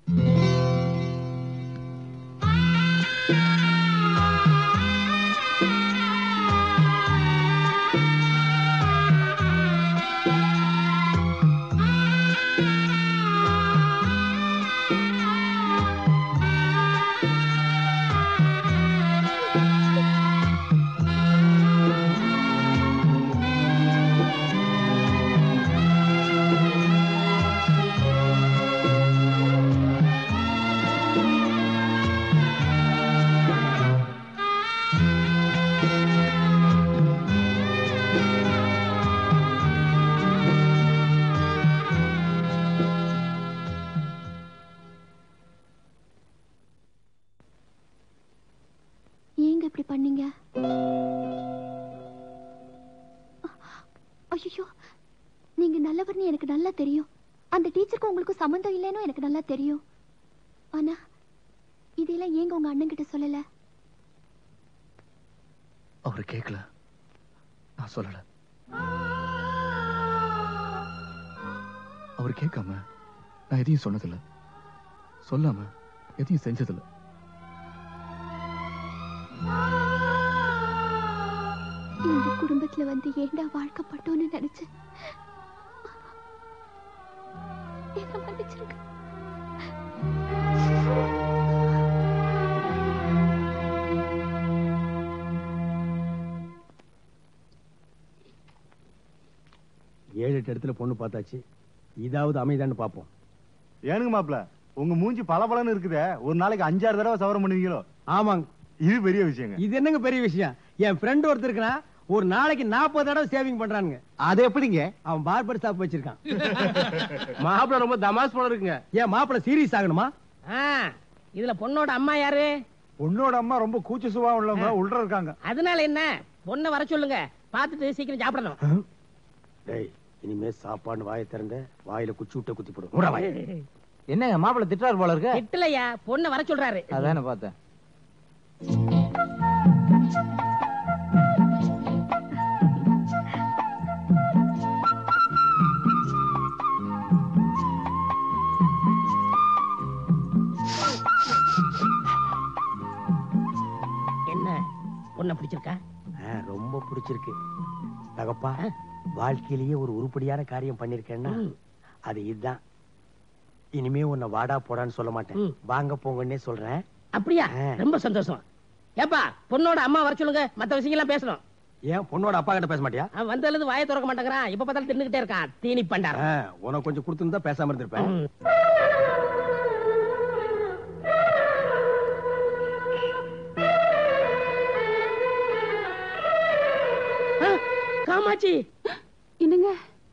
ஏங்க இப்படி பண்ணீங்க ஐயோ நீங்க நல்லவர்னு எனக்கு நல்லா தெரியும் அந்த டீச்சருக்கு உங்களுக்கு சம்மந்தம் இல்லைன்னு எனக்கு நல்லா தெரியும் ஆனா இதெல்லாம் ஏங்க உங்க அண்ணன் கிட்ட சொல்லல அவர் கேட்கல நான் சொல்லல அவர் கேட்காம நான் எதையும் சொன்னதில்ல சொல்லாம எதையும் செஞ்சதில்ல இந்த குடும்பத்துல வந்து ஏண்டா வாழ்க்கப்பட்டோன்னு நினைச்சேன் என்ன மன்னிச்சிருங்க ஏழு எட்டு இடத்துல பொண்ணு பார்த்தாச்சு இதாவது அமைதான்னு பார்ப்போம் ஏனுங்க மாப்ள உங்க மூஞ்சி பளபளன்னு இருக்குதே ஒரு நாளைக்கு அஞ்சாறு தடவை சவரம் பண்ணுவீங்களோ ஆமாங்க இது பெரிய விஷயங்க இது என்னங்க பெரிய விஷயம் என் ஃப்ரெண்ட் ஒருத்தர் இருக்கிறான் ஒரு நாளைக்கு நாற்பது தடவை சேவிங் பண்றானுங்க அது எப்படிங்க அவன் பார்பர் ஷாப் வச்சிருக்கான் மாப்பிள ரொம்ப தமாஸ் போல இருக்குங்க ஏன் மாப்பிள சீரியஸ் ஆகணுமா ஆ, இதுல பொண்ணோட அம்மா யாரு பொண்ணோட அம்மா ரொம்ப கூச்ச சுபா உள்ளவங்க உள்ள இருக்காங்க அதனால என்ன பொண்ணை வர சொல்லுங்க பார்த்துட்டு சீக்கிரம் சாப்பிடணும் டேய் இனிமே சாப்பாடு வாயை திறந்த வாயில குச்சி விட்ட குத்தி போடும் என்னங்க மாப்பிள்ள திட்டுறாரு போல இருக்கு திட்டலையா பொண்ணை வர சொல்றாரு அதானே பார்த்தேன் என்ன பொண்ணை பிடிச்சிருக்கா ரொம்ப பிடிச்சிருக்கு தகப்பா வாழ்க்கையிலேயே ஒரு உருப்படியான காரியம் பண்ணிருக்கேன்னா அது இதுதான் இனிமே உன்னை வாடா போடான்னு சொல்ல மாட்டேன் வாங்க போங்கன்னே சொல்றேன் அப்படியா ரொம்ப சந்தோஷம் ஏப்பா பொண்ணோட அம்மா வர சொல்லுங்க மத்த விஷயங்கள்லாம் பேசணும் ஏன் பொண்ணோட அப்பா கிட்ட பேச மாட்டியா அவன் வந்ததுல இருந்து வாயை திறக்க மாட்டேங்கிறான் இப்ப பார்த்தாலும் தின்னுகிட்டே இருக்கான் தீனி பண்டாரம் ஆ, உனக்கு கொஞ்சம் கொடுத்துருந்தா பேசாம இருந்திருப்பேன் காமாட்சி என்னங்க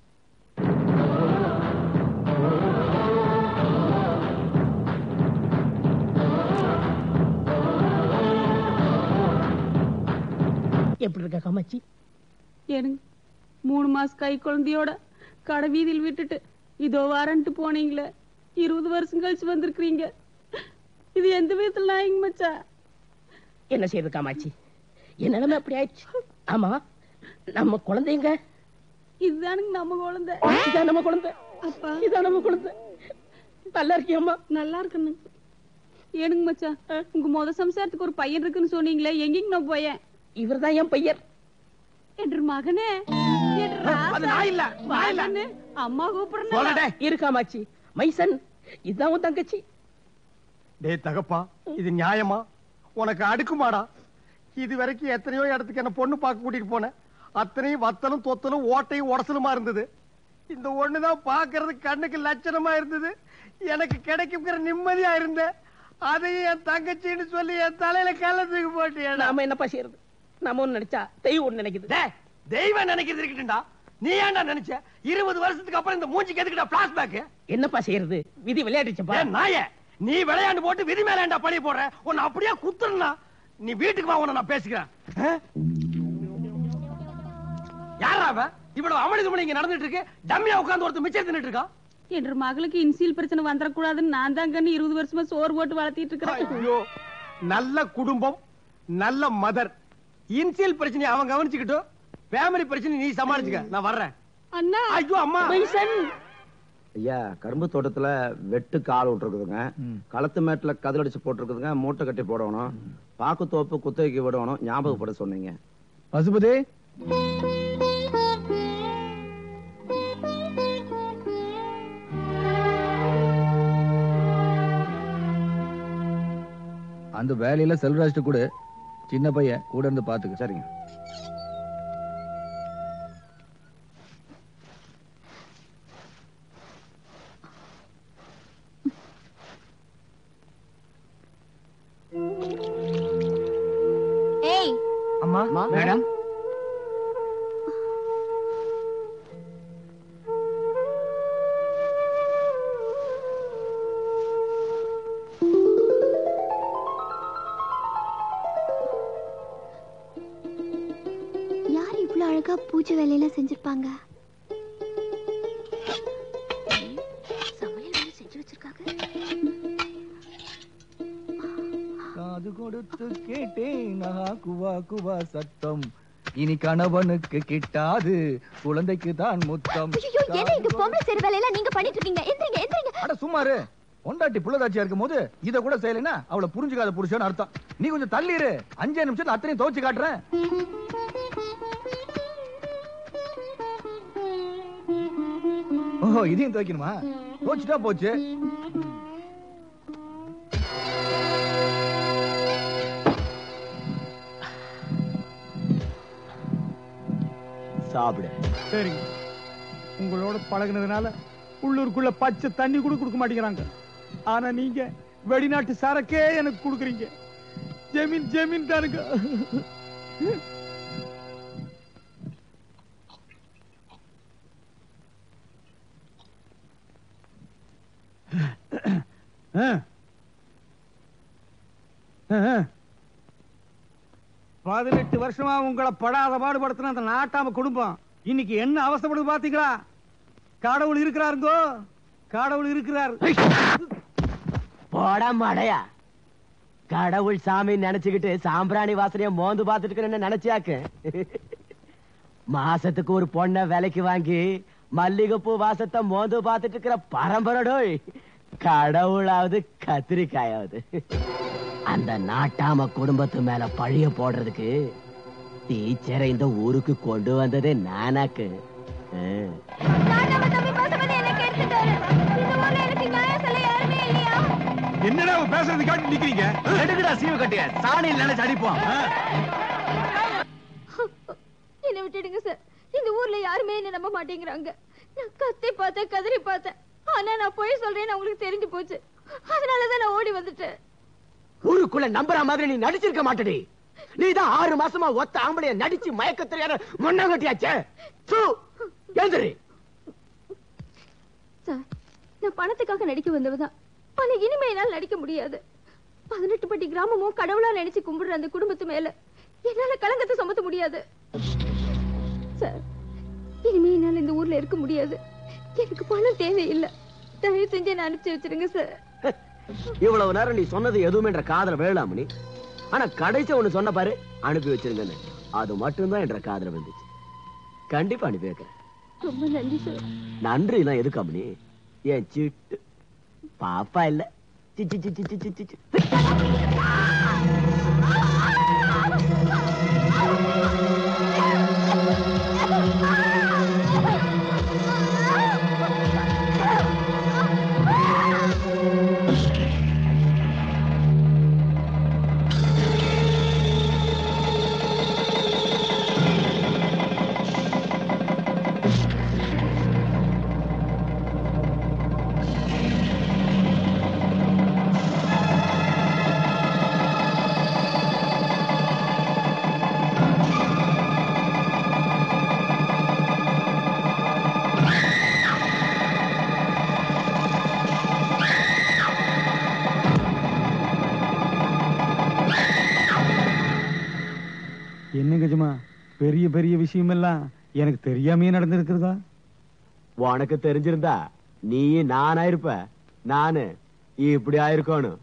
எப்படி இருக்க காமாட்சி எனக்கு மூணு மாசம் கை குழந்தையோட கடை வீதியில் விட்டுட்டு இதோ வாரன்ட்டு போனீங்களே இருபது வருஷம் கழிச்சு வந்திருக்கிறீங்க இது எந்த விதத்துல நாயங்க மச்சா என்ன செய்யுது காமாட்சி என் நிலைமை அப்படி ஆயிடுச்சு ஆமா நம்ம குழந்தைங்க இதுதானுங்க நம்ம குழந்தை இதான் நம்ம குழந்தை அப்பா இதான் நம்ம குழந்தை நல்லா இருக்கியம்மா நல்லா இருக்கணும் ஏனுங்க மச்சான் உங்க முத சம்சாரத்துக்கு ஒரு பையன் இருக்குன்னு சொன்னீங்களே எங்கேங்க நான் போயேன் இவர்தான் என் பையன் என்று மகனே என்று அது நான் இல்ல, நான் இல்ல. மகனே, அம்மா சொல்லுடே. கூப்பிடுறேன் இருக்காமாச்சி மைசன் இதான் உன் தங்கச்சி டேய் தகப்பா இது நியாயமா உனக்கு அடுக்குமாடா இது வரைக்கும் எத்தனையோ இடத்துக்கு என்ன பொண்ணு பார்க்க கூட்டிட்டு போனேன் அத்தனையும் வத்தலும் தொத்தலும் ஓட்டையும் உடசலுமா இருந்தது இந்த ஒண்ணுதான் பாக்குறதுக்கு கண்ணுக்கு லட்சணமா இருந்தது எனக்கு கிடைக்குங்கிற நிம்மதியா இருந்தேன் அதையும் என் தங்கச்சின்னு சொல்லி என் தலையில கள்ளத்துக்கு போட்டியா நாம என்னப்பா செய்யறது நாம ஒண்ணு நினைச்சா தெய்வம் ஒண்ணு நினைக்குது தெய்வம் நினைக்கிறது இருக்கட்டும்டா நீ ஏன்டா நினைச்ச இருபது வருஷத்துக்கு அப்புறம் இந்த மூஞ்சிக்கு எதுக்குடா பிளாஷ்பேக் என்னப்பா செய்யறது விதி விளையாடுச்சுப்பா நாய நீ விளையாண்டு போட்டு விதி மேல ஏன்டா பழி போடுற உன்னை அப்படியே குத்துறா நீ வீட்டுக்கு வா உன்னை நான் பேசிக்கிறேன் ஆ? யாரா அவன் இவ்வளவு அமளி துமளி இங்க நடந்துட்டு இருக்கு டம்மியா உட்கார்ந்து ஒருத்தர் மிச்சம் தின்னுட்டு இருக்கான் என்ற மகளுக்கு இன்சியல் பிரச்சனை வந்துடக்கூடாதுன்னு நான் தான் கண்ணு இருபது வருஷமா சோறு போட்டு வளர்த்திட்டு இருக்கிறேன் ஐயோ நல்ல குடும்பம் நல்ல மதர் இன்சியல் பிரச்சனை அவன் கவனிச்சுக்கிட்டும் ஃபேமிலி பிரச்சனை நீ சமாளிச்சுக்க நான் வர்றேன் அண்ணா ஐயோ அம்மா ஐயா கரும்பு தோட்டத்துல வெட்டு கால் விட்டுருக்குதுங்க களத்து மேட்டுல கதிரடிச்சு போட்டிருக்குதுங்க மூட்டை கட்டி போடணும் பாக்கு தோப்பு குத்தகைக்கு விடணும் ஞாபகப்பட சொன்னீங்க பசுபதி அந்த வேலையில செல்வராஜ் கூட சின்ன பையன் கூட இருந்து பாத்துக்க சரிங்க ஏய் அம்மா மேடம் யார் இவ்ளோ அழகா பூஜை வேலையெல்லாம் செஞ்சிருப்பாங்க சமையல் வேலை செஞ்சு வச்சிருக்காங்க காது கொடுத்து கேட்டேன் ஆஹா, குவா குவா சத்தம் இனி கணவனுக்கு கிட்டாது குழந்தைக்கு தான் முத்தம் ஐயோ என்ன இந்த பொம்பளை செய்யற வேலையெல்லாம் நீங்க பண்ணிட்டு இருக்கீங்க எந்திரிங்க எந்திரிங்க அட சும்மாரு பொண்டாட்டி புள்ளதாச்சியா இருக்கும் போது இத கூட செய்யலைன்னா அவளை புரிஞ்சுக்காத புருஷன் அர்த்தம் நீ கொஞ்சம் தள்ளிரு அஞ்சே நிமிஷத்துல அத்தனையும் துவச்சு காட்டுறேன் ஓஹோ இதையும் துவைக்கணுமா துவைச்சுட்டா போச்சு சாப்பிடு சரிங்க உங்களோட பழகுனதுனால உள்ளூருக்குள்ள பச்சை தண்ணி கூட கொடுக்க மாட்டேங்கிறாங்க ஆனா நீங்க வெளிநாட்டு சரக்கே எனக்கு கொடுக்குறீங்க ஜமீன் ஜமீன் தானுங்க பதினெட்டு வருஷமா உங்களை படாத பாடுபடுத்தின அந்த நாட்டாம குடும்பம் இன்னைக்கு என்ன அவசப்படுது பாத்தீங்களா கடவுள் இருக்கிறாருங்கோ கடவுள் இருக்கிறார் போடா மடையா கடவுள் சாமி நினைச்சுக்கிட்டு சாம்பிராணி வாசனைய மோந்து பார்த்துட்டு இருக்கிறேன்னு நினைச்சியாக்கு மாசத்துக்கு ஒரு பொண்ண விலைக்கு வாங்கி மல்லிகைப்பூ வாசத்தை மோந்து பார்த்துட்டு இருக்கிற பரம்பரடோய் கடவுளாவது கத்திரிக்காயாவது அந்த நாட்டாம குடும்பத்து மேல பழிய போடுறதுக்கு டீச்சரை இந்த ஊருக்கு கொண்டு வந்ததே நானாக்கு ஆ. என்னடா அவன் பேசுறது காட்டி நிக்கிறீங்க எடுக்கடா சீவு கட்டிய சாணியில் நினைச்சு அடிப்போம் என்ன விட்டுடுங்க சார் இந்த ஊர்ல யாருமே என்ன நம்ப மாட்டேங்கிறாங்க நான் கத்தி பார்த்தேன் கதறி பார்த்தேன் ஆனா நான் போய் சொல்றேன்னு அவங்களுக்கு தெரிஞ்சு போச்சு அதனாலதான் நான் ஓடி வந்துட்டேன் ஊருக்குள்ள நம்புற மாதிரி நீ நடிச்சிருக்க மாட்டடி நீதான் ஆறு மாசமா ஒத்த ஆம்பளைய நடிச்சு மயக்க தெரியாத மண்ணாங்கட்டியாச்சே சு எழுந்துரு சார் நான் பணத்துக்காக நடிக்க வந்தவதான் ஆனா இனிமே என்னால நடிக்க முடியாது பதினெட்டு பட்டி கிராமமும் கடவுளா நினைச்சு கும்பிடுற அந்த குடும்பத்து மேல என்னால கலங்கத்தை சுமத்த முடியாது சார் இனிமே என்னால இந்த ஊர்ல இருக்க முடியாது எனக்கு பணம் தேவையில்லை தயவு செஞ்சு என்ன அனுப்பிச்சு வச்சிருங்க சார் இவ்வளவு நேரம் நீ சொன்னது எதுவுமே என்ற காதல வேளாமணி ஆனா கடைசி ஒண்ணு சொன்ன பாரு அனுப்பி வச்சிருங்கன்னு அது மட்டும்தான் என்ற காதல வந்துச்சு கண்டிப்பா அனுப்பி வைக்கிறேன் ரொம்ப நன்றி சார் நன்றி எல்லாம் எதுக்கு அம்மணி என் சிட்டு பாப்பா இல்ல சி, சி, சி, சி, சி, சி, சி, சி. என்ன கஜமா பெரிய பெரிய விஷயமெல்லாம் எனக்கு தெரியாமையே நடந்திருக்கிறதா உனக்கு தெரிஞ்சிருந்தா நீ நானா இருப்ப நானு இப்படி ஆயிருக்கணும்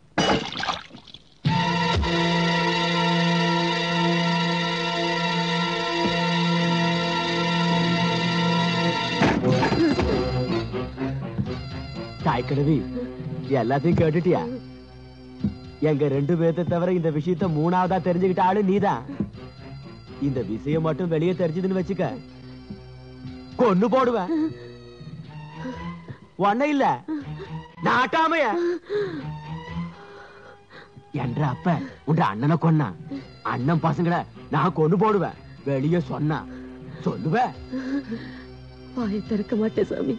தாய் கிழவி எல்லாத்தையும் கேட்டுட்டியா எங்க ரெண்டு பேர்த்த தவிர இந்த விஷயத்த மூணாவதா தெரிஞ்சுக்கிட்ட ஆளு நீதான் இந்த விஷயம் மட்டும் வெளியே தெரிஞ்சதுன்னு வச்சுக்க கொன்னு போடுவேன் ஒன்ன இல்ல நாட்டாமைய என்ற அப்ப உன்ற அண்ணனை கொன்னா அண்ணன் பசங்களை நான் கொண்டு போடுவேன் வெளியே சொன்னா சொல்லுவேன் வாயை திறக்க மாட்டேன் சாமி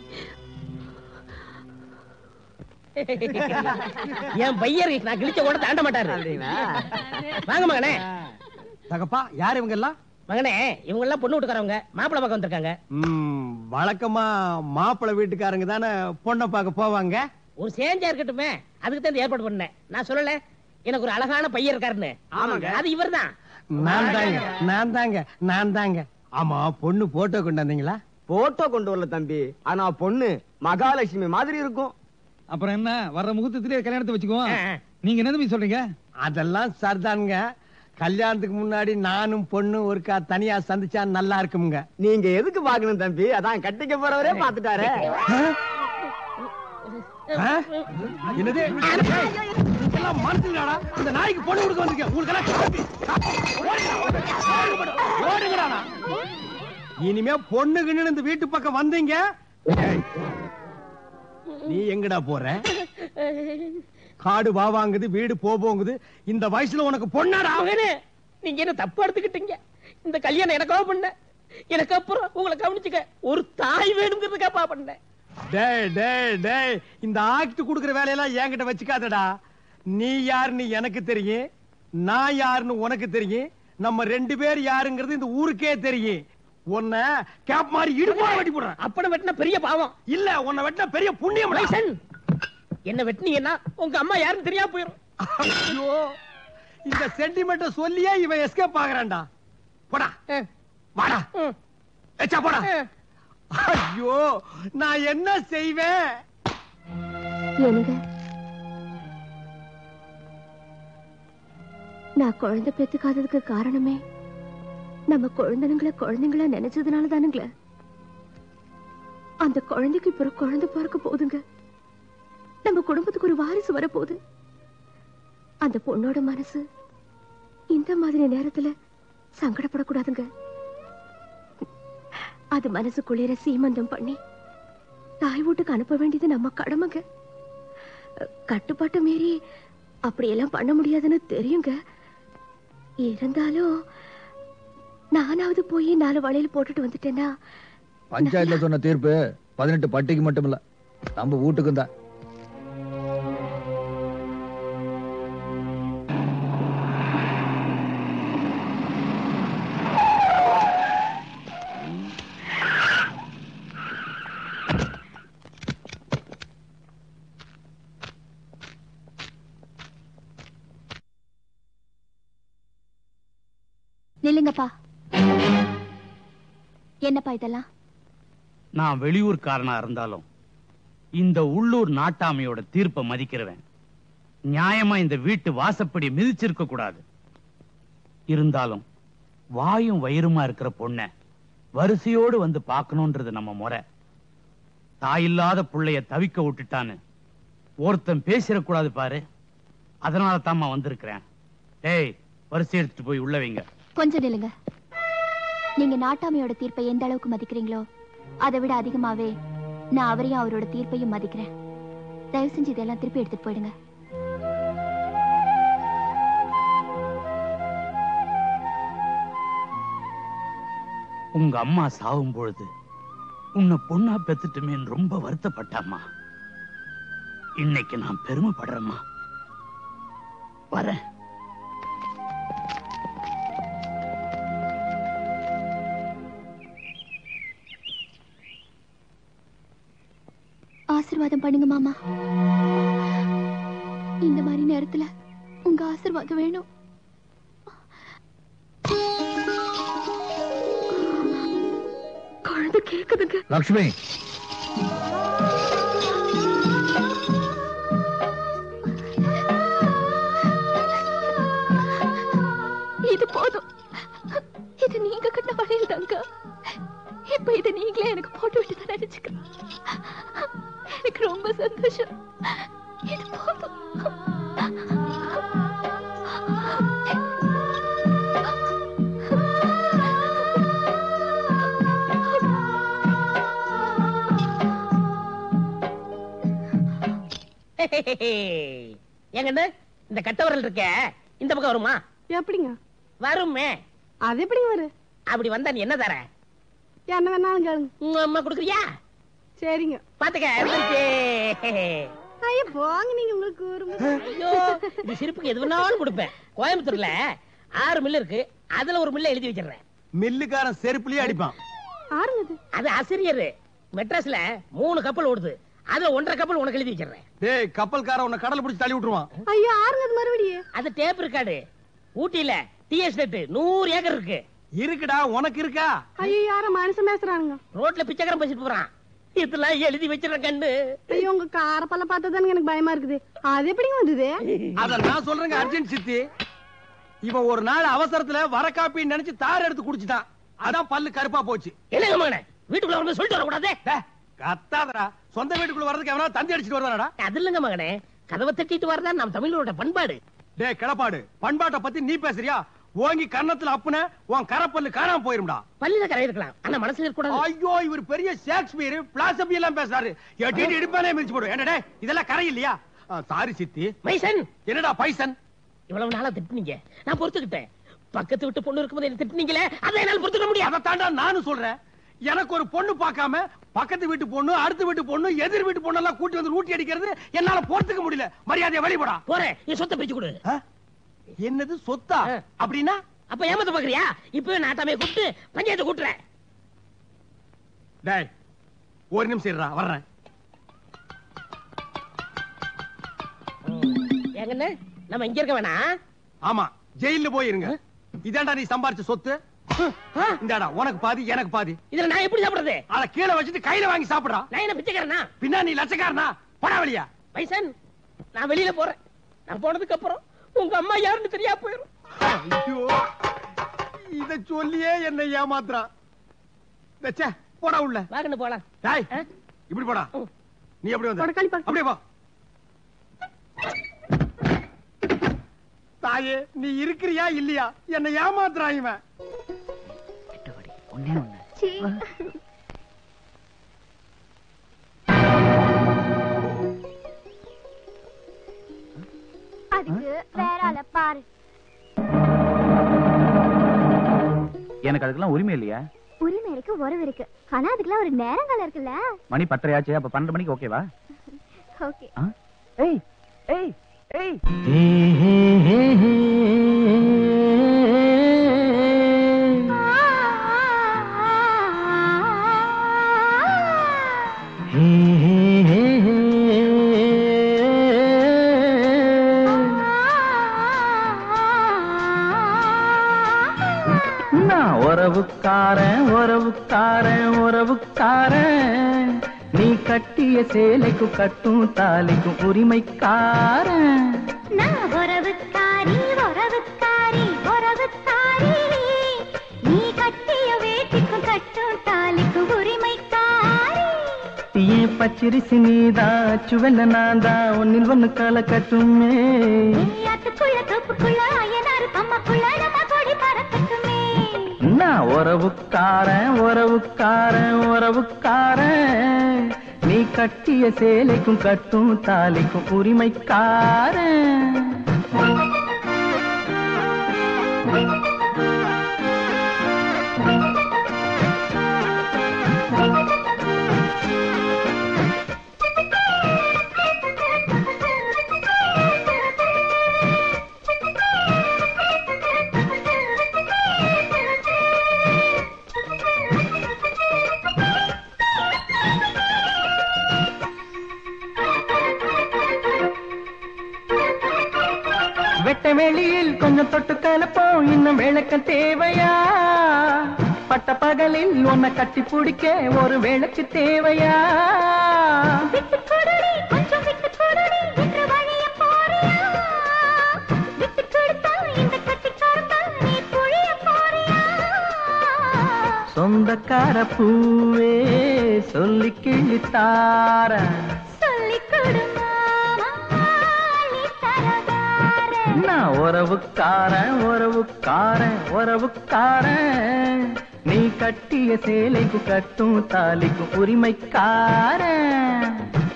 என் பையர் நான் கிழிச்ச கூட தாண்ட மாட்டாரு வாங்க மகனே தகப்பா யார் இவங்க எல்லாம் மகனே இவங்க எல்லாம் பொண்ணு வீட்டுக்காரவங்க மாப்பிள்ளை பக்கம் வந்திருக்காங்க ம், வழக்கமா மாப்பிள்ளை வீட்டுக்காரங்க தானே பொண்ணை பார்க்க போவாங்க ஒரு சேஞ்சா இருக்கட்டுமே அதுக்கு தான் இந்த ஏற்பாடு பண்ணேன் நான் சொல்லல எனக்கு ஒரு அழகான பையன் இருக்காருன்னு ஆமாங்க. அது இவர்தான் நான் தாங்க நான் தாங்க நான் தாங்க ஆமா பொண்ணு போட்டோ கொண்டாந்தீங்களா போட்டோ கொண்டு வரல தம்பி ஆனா பொண்ணு மகாலட்சுமி மாதிரி இருக்கும் அப்புறம் என்ன வர்ற முகூர்த்தத்திலே கல்யாணத்தை வச்சுக்குவோம் நீங்க என்ன தம்பி சொல்றீங்க அதெல்லாம் சரிதானுங்க கல்யாணத்துக்கு முன்னாடி நானும் பொண்ணு ஒருக்கா தனியா சந்திச்சா நல்லா இருக்குமுங்க நீங்க எதுக்கு பாக்கணும் தம்பி அதான் கட்டிக்க போறவரே பாத்துட்டாரு ஆ? என்னது இதெல்லாம் மனசுலடா இந்த நாய்க்கு பொண்ணு கொடுக்க வந்திருக்கேன் உங்களுக்கு ஓடுங்கடா இனிமே பொண்ணுக்குன்னு இந்த வீட்டு பக்கம் வந்தீங்க ஏய், நீ எங்கடா போற காடு வாவாங்குது வீடு போகுது இந்த வயசுல உனக்கு பொண்ணாடா மகனே நீங்க என்ன தப்பு எடுத்துக்கிட்டீங்க இந்த கல்யாணம் எனக்காக பண்ண எனக்கு அப்புறம் உங்களை கவனிச்சுக்க ஒரு தாய் வேணுங்கிறதுக்காப்பா பண்ணேன் டேய் டேய் டேய் இந்த ஆக்ட் குடுக்குற வேலையெல்லாம் என்கிட்ட வச்சுக்காதடா நீ யாருன்னு எனக்கு தெரியும் நான் யாருன்னு உனக்கு தெரியும் நம்ம ரெண்டு பேர் யாருங்கிறது இந்த ஊருக்கே தெரியும் உன்னை கேப் மாதிரி இடுப்பா வெட்டி போடுறேன் அப்பனை வெட்டின பெரிய பாவம் இல்ல உன்னை வெட்டின பெரிய புண்ணியம் மைசன், என்ன வெட்டினீங்கன்னா உங்க அம்மா யாருன்னு தெரியாம போயிரும் ஐயோ இந்த சென்டிமெண்ட சொல்லியே இவன் எஸ்கேப் ஆகுறான்டா போடா வாடா ஏச்சா போடா ஐயோ நான் என்ன செய்வேன் எனக்கு நான் குழந்தை பெத்துக்காததுக்கு காரணமே நம்ம குழந்தைங்களை குழந்தைங்களா நினைச்சதுனால தானுங்களே அந்த குழந்தைக்கு பிறகு குழந்தை பிறக்க போகுதுங்க நம்ம குடும்பத்துக்கு ஒரு வாரிசு வர போகுது அந்த பொண்ணோட மனசு இந்த மாதிரி நேரத்துல சங்கடப்படக்கூடாதுங்க அது மனசுக்குள்ளிர சீமந்தம் பண்ணி தாய் வீட்டுக்கு அனுப்ப வேண்டியது நம்ம கடமைங்க கட்டுப்பாட்டை மீறி அப்படியெல்லாம் பண்ண முடியாதுன்னு தெரியுங்க இருந்தாலும் நானாவது போய் நாலு வளையல் போட்டுட்டு வந்துட்டேன்னா பஞ்சாயத்துல சொன்ன தீர்ப்பு பதினெட்டு பட்டிக்கு மட்டும் இல்ல நம்ம வீட்டுக்கும் தான் நில்லுங்கப்பா என்னப்பா இதெல்லாம் நான் வெளியூர்காரனா இருந்தாலும் இந்த உள்ளூர் நாட்டாமையோட தீர்ப்பை மதிக்கிறவன் நியாயமா இந்த வீட்டு வாசப்படி மிதிச்சிருக்க கூடாது இருந்தாலும் வாயும் வயிறுமா இருக்கிற பொண்ண வரிசையோடு வந்து பார்க்கணும்ன்றது நம்ம முறை தாயில்லாத புள்ளைய தவிக்க விட்டுட்டான்னு ஒருத்தன் பேசிடக்கூடாது பாரு அதனால தாம்மா வந்திருக்கிறேன் டேய் வரிசை எடுத்துட்டு போய் உள்ள வைங்க கொஞ்சம் நில்லுங்க நீங்க நாட்டாமையோட தீர்ப்பை எந்த அளவுக்கு மதிக்கிறீங்களோ அதை விட அதிகமாவே நான் அவரையும் அவரோட தீர்ப்பையும் மதிக்கிறேன் தயவு செஞ்சு இதெல்லாம் திருப்பி எடுத்துட்டு போயிடுங்க உங்க அம்மா சாவும் பொழுது உன்னை பொண்ணா பெத்துட்டுமேன்னு ரொம்ப வருத்தப்பட்டாம்மா இன்னைக்கு நான் பெருமைப்படுறேம்மா வரேன் ஆசீர்வாதம் பண்ணுங்க மாமா இந்த மாதிரி நேரத்துல உங்க ஆசீர்வாதம் வேணும் கேக்குதுங்க லக்ஷ்மி இது போதும் இது நீங்க கட்ட வளையல் தாங்க இப்ப இதை நீங்களே எனக்கு போட்டு விட்டு நினைச்சுக்க எனக்கு ரொம்ப சந்தோஷம் இது போதும் எங்கன்னு இந்த கட்டவரல் இருக்க இந்த பக்கம் வருமா எப்படிங்க வருமே அது எப்படிங்க வரும் அப்படி வந்தா நீ என்ன தர என்ன வேணாலும் கேளுங்க உங்க அம்மா கொடுக்குறியா சரிங்க பாத்துக்க இருந்துச்சு. ஐயோ போங்க நீங்க உங்களுக்கு ஒரு ஐயோ இந்த சிரிப்புக்கு எது வேணாலும் கொடுப்பேன் கோயம்புத்தூர்ல ஆறு மில்லு இருக்கு அதுல ஒரு மில்ல எழுதி வச்சிடுறேன் மில்லுக்காரன் செருப்புலயே அடிப்பான் ஆறுங்க அது ஆசிரியர் மெட்ராஸ்ல மூணு கப்பல் ஓடுது அதுல ஒன்றரை கப்பல் உனக்கு எழுதி வச்சிடுறேன் டேய் கப்பல்காரன் உன்னை கடலை பிடிச்சி தள்ளி விட்டுருவான் ஐயோ ஆறுங்க அது மறுபடியும் அது டேப் இருக்காடு ஊட்டியில டி எஸ்டேட் நூறு ஏக்கர் இருக்கு இருக்குடா உனக்கு இருக்கா ஐயோ யார மனுஷன் பேசுறானுங்க ரோட்ல பிச்சைக்காரன் பேசிட்டு போறான் இதெல்லாம் எழுதி வச்சிடறேன் கண்ணு ஐயோ உங்க கார பல்ல பார்த்ததானுங்க எனக்கு பயமா இருக்குது அது எப்படிங்க வந்தது அத நான் சொல்றேங்க அர்ஜென்ட் சித்தி இவன் ஒரு நாள் அவசரத்துல வர காப்பின்னு நினைச்சு தார் எடுத்து குடிச்சிட்டான் அதான் பல்லு கருப்பா போச்சு என்னங்க மகனே வீட்டுக்குள்ள வந்து சொல்லிட்டு வரக்கூடாதே கத்தாதடா சொந்த வீட்டுக்குள்ள வர்றதுக்கு எவனா தந்தி அடிச்சிட்டு வர்றானடா அது இல்லைங்க மகனே கதவை தட்டிட்டு வரதா நம்ம தமிழரோட பண்பாடு டேய் கிளப்பாடு பண்பாட்டை பத்தி நீ பேசுறியா ஓங்கி கன்னத்துல அப்புன உன் கரப்பல்லு காணாம போயிரும்டா பல்லுல கரை இருக்கலாம் ஆனா மனசுல இருக்க ஐயோ இவர் பெரிய ஷேக்ஸ்பியர் பிளாசபி எல்லாம் பேசுறாரு எட்டிட்டு இடுப்பானே மிதிச்சு போடும் என்னடே இதெல்லாம் கரை இல்லையா சாரி சித்தி மைசன் என்னடா பைசன் இவ்வளவு நாளா திட்டுனீங்க நான் பொறுத்துக்கிட்டேன் பக்கத்து விட்டு பொண்ணு இருக்கும்போது என்ன திட்டுனீங்களே அதை என்னால பொறுத்துக்க முடியாது அதை தாண்டா நானும் சொல்றேன் எனக்கு ஒரு பொண்ணு பார்க்காம பக்கத்து வீட்டு பொண்ணு அடுத்த வீட்டு பொண்ணு எதிர் வீட்டு பொண்ணு எல்லாம் கூட்டி வந்து ஊட்டி அடிக்கிறது என்னால பொறுத்துக்க முடியல மரியாதையை வெளிப்படா போறேன் நீ சொத்தை பிரிச்சு கொடு என்னது சொத்தா அப்படின்னா அப்ப ஏமாத்த பாக்குறியா இப்பவே நாட்டாமே கூப்பிட்டு பஞ்சாயத்து கூட்டுறேன் டேய் ஒரு நிமிஷம் இருடா வர்றேன் ஏங்கண்ணே நம்ம இங்க இருக்க வேணாம் ஆமா ஜெயில்ல போயிருங்க இதாண்டா நீ சம்பாரிச்ச சொத்து இந்தாடா உனக்கு பாதி எனக்கு பாதி இதுல நான் எப்படி சாப்பிடுறது அத கீழே வச்சுட்டு கையில வாங்கி சாப்பிடுறா நான் என்ன பிச்சைக்காரனா பின்னா நீ லட்சக்காரனா போடா வெளியா பைசன் நான் வெளியில போறேன் நான் போனதுக்கு அப்புறம் உங்க அம்மா யாருன்னு தெரியா போயிரும் ஐயோ இத சொல்லியே என்ன ஏமாத்துறான் ச்சே, போடா உள்ள வாங்கன்னு போலாம் டேய் இப்படி போடா நீ எப்படி வந்த அப்படியே போ தாயே நீ இருக்கிறியா இல்லையா என்ன ஏமாத்துறான் இவன் ஒண்ணே ஒண்ணு அதுக்கு வேற ஆள பாரு எனக்கு அதுக்கெல்லாம் உரிமை இல்லையா உரிமை இருக்கு உறவு இருக்கு ஆனா அதுக்கெல்லாம் ஒரு நேரங்காலம் இருக்குல்ல மணி பத்தரை ஆச்சு அப்ப பன்னெண்டு மணிக்கு ஓகேவா ஓகே ஏய் ஏய் ஏய் நான் உறவுக்காரன் உறவுக்காரன் உறவுக்காரன் நீ கட்டிய சேலைக்கும் கட்டும் தாலிக்கும் உரிமைக்காரன் நான் உறவுக்காரி உறவுக்காரி உறவுக்காரி நீ கட்டிய வேட்டிக்கும் கட்டும் தாலிக்கும் உரிமைக்காரி ஏன் பச்சரிசி நீதான் சுவெல்ல நான் தான் ஒன்னில் ஒண்ணு கால கட்டுமே அதுக்குள்ள தோப்புக்குள்ள அயனாரு அம்மாக்குள்ள நம்ம கொடி பறக்கட்டுமே நான் உறவுக்காரன் உறவுக்காரன் உறவுக்காரன் நீ கட்டிய சேலைக்கும் கட்டும் தாலிக்கும் உரிமைக்காரன் வெட்ட வெளியில் கொஞ்சம் தொட்டு கலப்போம் இன்னும் விளக்கம் தேவையா பட்ட பகலில் உன்னை கட்டி பிடிக்க ஒரு விளக்கு தேவையா கொஞ்சம் விட்டு கொடுடி என்று வழிய போறியா விட்டு கொடுத்தா இந்த கட்டிக்காரத்தா நீ புழிய போறியா சொந்தக்கார பூவே சொல்லி கிழித்தார சொல்லிக் கொடு மாமா நீ தரதார நான் உறவுக்காரன் உறவுக்காரன் உறவுக்காரன் நீ கட்டிய சேலைக்கு கட்டும் தாலிக்கும் உரிமைக்காரன்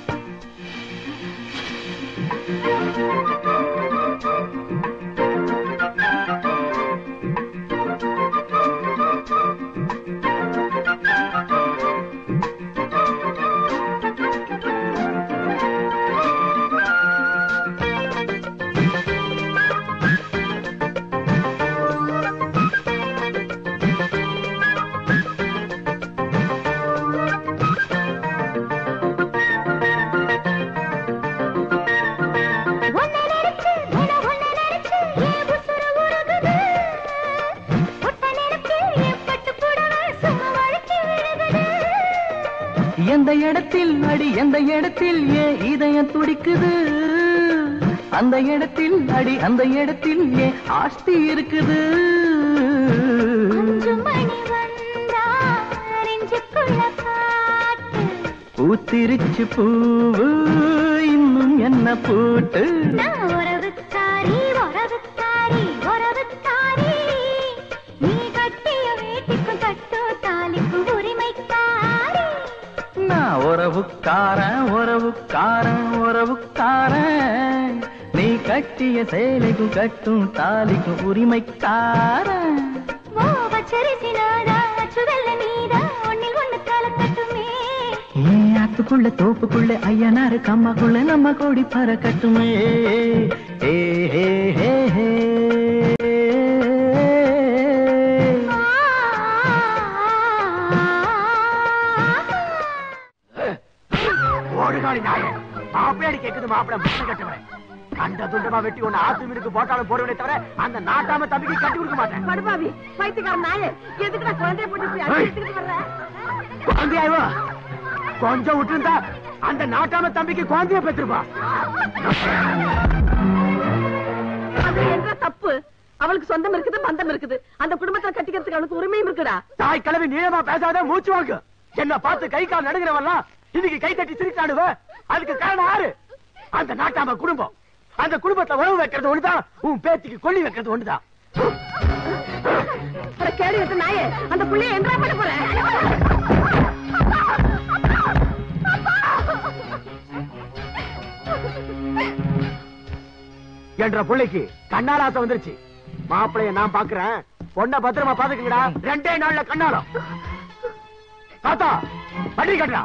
உன்னை நினைச்சு தினம் உன்னை நினைச்சு என் உசுரு உருகுது உன்னை நினைச்சு என் பட்டு புடவை சும்மா வழுக்கி விழுகுது எந்த இடத்தில் அடி எந்த இடத்தில் ஏன் இதயம் துடிக்குது அந்த இடத்தில் அடி அந்த இடத்தில் ஏன் ஆஸ்தி இருக்குது அஞ்சு மணி வந்தா நெஞ்சுக்குள்ள காட்டு பூத்திருச்சு பூவு இன்னும் என்ன பூட்டு நான் உறவுக்காரி உறவுக்காரி உறவுக்காரி நீ கட்டிய வேட்டிக்கும் கட்டு தாலிக்கும் உரிமைக்காரி நான் உறவுக்காரன் உறவுக்காரன் உறவுக்காரன் நீ கட்டிய சேலைக்கும் கட்டும் தாலிக்கும் உரிமைக்காரன் ஓ பச்சரிசி நாதா சுவல்ல நீதா ஒன்னில் ஒண்ணு கலக்கட்டுமே ஏன் ஆத்துக்குள்ள தோப்புக்குள்ள ஐயனாரு கம்மாக்குள்ள நம்ம கோடி பறக்கட்டுமே ஏ ஹே ஹே ஹே ஓடுகாலி நாயே மாப்பிள்ளையாடி கேக்குது மாப்பிள்ள முட்டை கட்டுவேன் கண்ட துண்டமா வெட்டி ஒன்னு ஆத்து மீனுக்கு போட்டாலும் போடுவனே தவிர அந்த நாட்டாம தம்பிக்கு கட்டி கொடுக்க மாட்டேன் படுபாவி பைத்தியக்காரன் நாயே எதுக்கு நான் குழந்தைய போட்டு இப்படி அடிச்சுட்டு வர்ற குழந்தையாவா கொஞ்சம் விட்டுருந்தா அந்த நாட்டாம தம்பிக்கு குழந்தைய பெற்றிருப்பா அது என்ற தப்பு அவளுக்கு சொந்தம் இருக்குது பந்தம் இருக்குது அந்த குடும்பத்துல கட்டிக்கிறதுக்கு அவளுக்கு உரிமையும் இருக்குடா தாய் கிளவி நீளமா பேசாத மூச்சு வாங்க என்ன பார்த்து கை கால் நடுங்கிறவெல்லாம் இன்னைக்கு கை தட்டி சிரிக்காடுவ அதுக்கு காரணம் யாரு அந்த நாட்டாம குடும்பம் அந்த குடும்பத்துல உழவு வைக்கிறது ஒண்ணுதான் உன் பேத்திக்கு கொல்லி வைக்கிறது ஒண்ணுதான் அட கேடு எடுத்து நாயே அந்த புள்ளைய என்ன பண்ண போற என்ற பிள்ளைக்கு கண்ணாலாசம் வந்துருச்சு மாப்பிளைய நான் பாக்குறேன் பொண்ண பத்திரமா பாத்துக்கங்கடா ரெண்டே நாள்ல கண்ணாலம் தாத்தா பட்டி கட்டுறா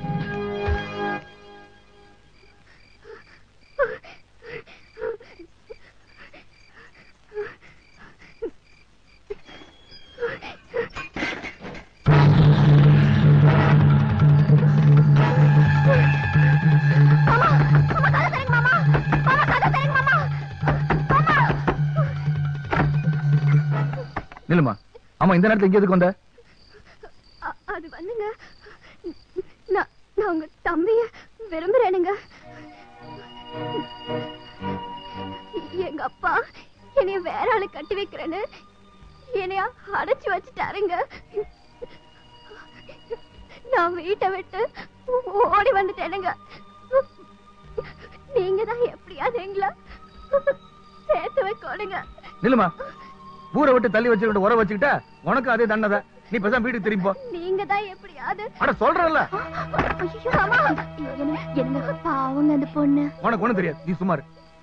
நில்லுமா ஆமா இந்த நேரத்துல இங்க எதுக்கு வந்த அ- அது வந்துங்க நான் நான் உங்க தம்பிய விரும்புறேனுங்க எங்க அப்பா என்னைய வேற ஆளு கட்டி வைக்கிறேன்னு என்னைய அடைச்சு வச்சுட்டாருங்க நான் வீட்டை விட்டு ஓடி வந்துட்டேனுங்க நீங்க தான் எப்படியாவது எங்களை சேர்த்து வைக்கணுங்க நில்லுமா ஊரை விட்டு தள்ளி வச்சுக்கிட்டு உர வச்சுக்கிட்ட உனக்கு அதே தண்டனை நீ பேசாம வீட்டுக்கு திரும்பி போ நீங்க தான் எப்படியாவது அட சொல்றேன்ல ஐயோ அம்மா என்ன என்ன பாவங்க அந்த பொண்ணு உனக்கு ஒண்ணும் தெரியாது நீ சுமார்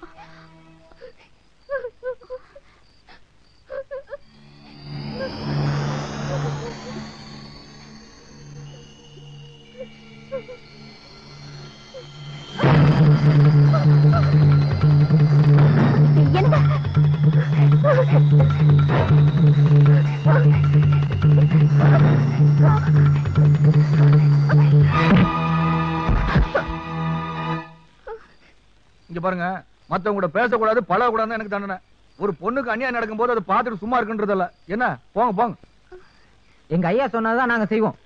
இங்க பாருங்க மத்தவங்க கூட பேசக்கூடாது பழகக்கூடாதுன்னு எனக்கு தண்டனை ஒரு பொண்ணுக்கு அநியாயம் நடக்கும் போது அதை பார்த்துட்டு சும்மா இருக்குன்றதல்ல என்ன போங்க போங்க எங்க ஐயா சொன்னதான் நாங்க செய்வோம்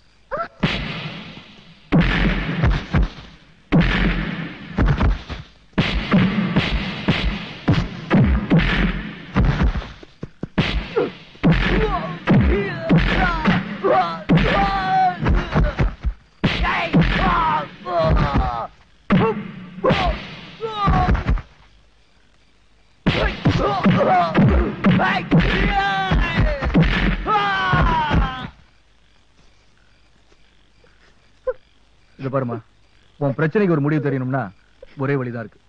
இது பாருமா உன் பிரச்சனைக்கு ஒரு முடிவு தெரியணும்னா ஒரே வழிதான் இருக்கு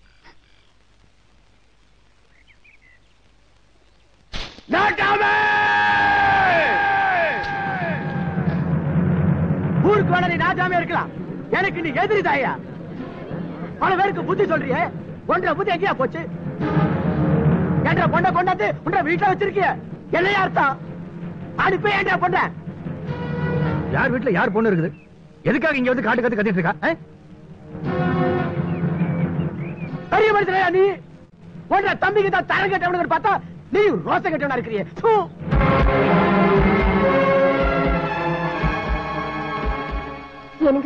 ஊருக்கு வேணா நீ நாட்டாமே இருக்கலாம் எனக்கு நீ எதிரி தாயா பல பேருக்கு புத்தி சொல்றியே ஒன்றரை புத்தி எங்கேயா போச்சு என்ற பொண்ணை கொண்டாந்து உன்ற வீட்டுல வச்சிருக்கிய என்னையா அர்த்தம் அனுப்பி ஏன்டா பொண்ண யார் வீட்டுல யார் பொண்ணு இருக்குது எதுக்காக இங்க வந்து காட்டு கத்து கத்திட்டு இருக்கா ஆ? பெரிய மனுஷனையா நீ ஒன்ற தம்பிக்கு தான் தரம் கட்டவனுக்கு பார்த்தா நீ ரோச கட்டவனா இருக்கிறியே தூ. ஏனுங்க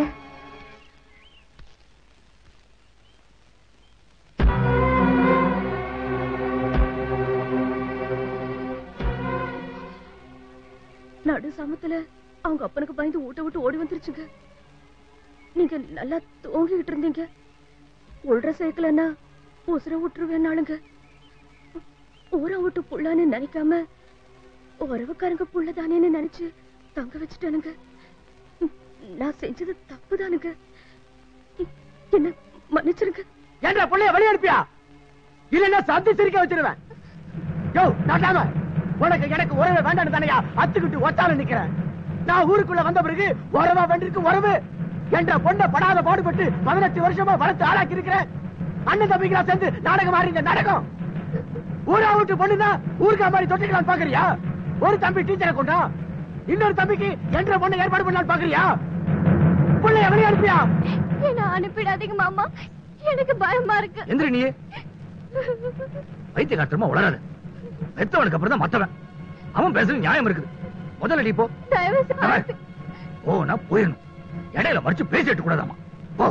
நடு சமத்துல அவங்க அப்பனுக்கு பயந்து ஊட்ட விட்டு ஓடி வந்துருச்சுங்க நீங்க நல்லா தூங்கிட்டு இருந்தீங்க உள்ற சேர்க்கலன்னா உசுர விட்டுருவேன்னாளுங்க ஊரை விட்டு புள்ளான்னு நினைக்காம உறவுக்காரங்க புள்ளதானேன்னு நினைச்சு தங்க வச்சுட்டானுங்க நான் செஞ்சது தப்புதானுங்க என்ன மன்னிச்சிருங்க ஏன்டா புள்ளைய வெளிய அனுப்பியா இல்லன்னா சந்தி சிரிக்க வச்சிருவேன் யோ நாட்டாம உனக்கு எனக்கு உறவு வேண்டாம் தானையா அத்துக்கிட்டு ஒத்தால நிக்கிறேன் நான் ஊருக்குள்ள வந்த பிறகு உறவா வேண்டிருக்கு உறவு என்ற பொண்ணை படாத பாடுபட்டு பதினெட்டு வருஷமா வளர்த்து ஆளாக்கி இருக்கிறேன் அண்ணன் தம்பிங்களா சேர்ந்து நாடகம் ஆறீங்க நாடகம் ஊரா விட்டு பொண்ணுனா ஊருக்கா மாதிரி தொட்டிக்கலாம் பாக்குறியா ஒரு தம்பி டீச்சரை கொண்டா இன்னொரு தம்பிக்கு என்ற பொண்ணை ஏற்பாடு பண்ணலாம் பாக்குறியா புள்ளைய வெளிய அனுப்பியா என்ன அனுப்பிடாதீங்க மாமா எனக்கு பயமா இருக்கு எந்திரி நீ வைத்திய காட்டுமா உளராது பெத்தவனுக்கு அப்புறம் தான் மத்தவன் அவன் பேசுறது நியாயம் இருக்குது முதல்ல நீ போ தயவு செய்து ஓ நான் போயிடணும் இடையில மறைச்சு பேசிட்டு கூடாதாமா போ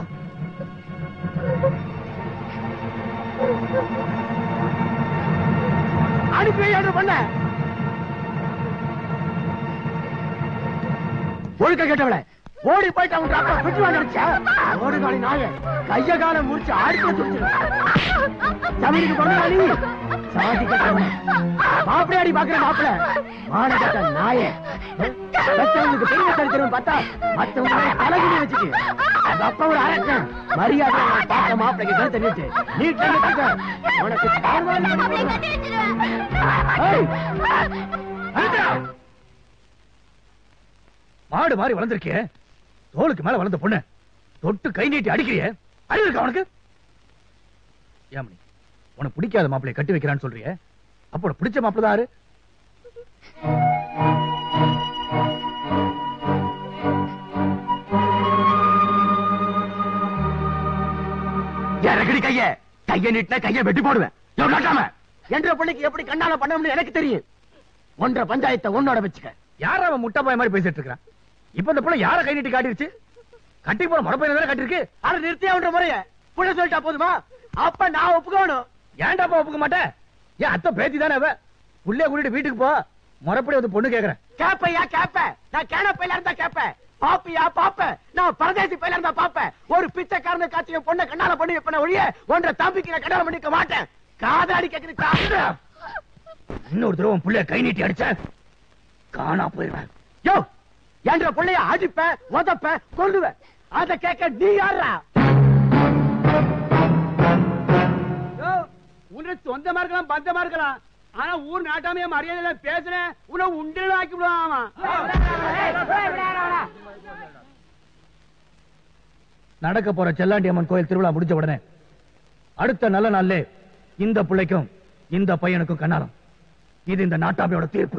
அனுப்பி வையாடு பண்ண ஒழுக்க கேட்டவள ஓடி போயிட்டு அவங்க அப்பா விட்டு வந்துடுச்சா ஓடி காலி நாய கைய கால முடிச்சு ஆடிக்க துடிச்சு தமிழுக்கு பொண்ணு நீ சாதி கட்டவன மாப்பிள்ளை அடி பாக்குற மாப்பிள்ள மான கட்ட நாய பெத்தவங்களுக்கு பெரிய தரித்திரம் பார்த்தா மத்தவங்க தலைகுடி வச்சுக்கு அந்த அப்பா ஒரு அரக்கன் மரியாதை பார்த்த மாப்பிள்ளைக்கு தான் தெரிஞ்சு நீ தெரிஞ்சுக்க உனக்கு ஏய் மாடு மாதிரி வளர்ந்திருக்கே தோலுக்கு மேல வளர்ந்த பொண்ணு தொட்டு கை நீட்டி அடிக்கிறியே அறிவு இருக்கா உனக்கு ஏமணி உனக்கு பிடிக்காத மாப்பிளைய கட்டி வைக்கிறான்னு சொல்றியே அப்ப உனக்கு பிடிச்ச மாப்பிள்ள தான் யாரு இறக்கடி கைய கைய நீட்டினா கைய வெட்டி போடுவேன் எவ்வளவு நாட்டாம என்ற பிள்ளைக்கு எப்படி கண்ணால பண்ணணும்னு எனக்கு தெரியும் ஒன்றரை பஞ்சாயத்தை உன்னோட வச்சுக்க யார அவன் முட்டை பாய் மாதிரி பேசிட்டு இருக்கான் இப்ப இந்த புள்ள யார கை நீட்டி காட்டிருச்சு கட்டி போற முடப்பையில தானே கட்டிருக்கு ஆனா நிறுத்தியா ஒன்ற முறைய புள்ள சொல்லிட்டா போதுமா அப்ப நான் ஒப்புக்கணும் ஏன்டாப்பா ஒப்புக்க மாட்டேன் ஏன் அத்தை பேத்தி தானே அவ புள்ளைய கூட்டிட்டு வீட்டுக்கு போ முறப்படி வந்து பொண்ணு கேக்குறேன் கேப்பையா கேப்ப நான் கேன பையில இருந்தா கேப்பேன் பாப்பியா பாப்ப நான் பரதேசி பையில இருந்தா பாப்பேன் ஒரு பிச்சைக்காரன காட்சிய பொண்ணை கண்ணால பண்ணி வைப்பன ஒழிய ஒன்ற தம்பிக்கு நான் கல்யாணம் பண்ணிக்க மாட்டேன் காதாடி கேக்குது காது இன்னொரு தடவை உன் புள்ளைய கை நீட்டி அடிச்ச காணா போயிருவேன் யோ என்ற பிள்ளைய அடிப்ப உதப்ப கொல்லுவேன் அத கேட்க நீ யாரா உன்னை சொந்தமா இருக்கலாம் பந்தமா இருக்கலாம் ஆனா ஊர் நாட்டாமைய மரியாதையில பேசுறேன் உன்னை உண்டு ஆக்கி விடுவான் நடக்க போற செல்லாண்டி அம்மன் கோயில் திருவிழா முடிஞ்ச உடனே அடுத்த நல்ல நாள்ல இந்த பிள்ளைக்கும் இந்த பையனுக்கும் கண்ணாலம் இது இந்த நாட்டாமையோட தீர்ப்பு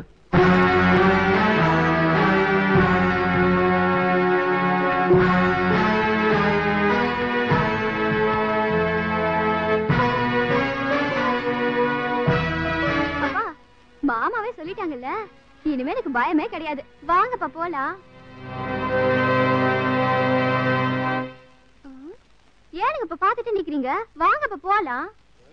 அப்பா மாமாவே சொல்லிட்டாங்கல்ல இனிமே எனக்கு பயமே கிடையாது வாங்கப்பா போலாம் ம், ஏனுங்க இப்ப பாத்துட்டு நிக்கிறீங்க வாங்கப்பா போலாம்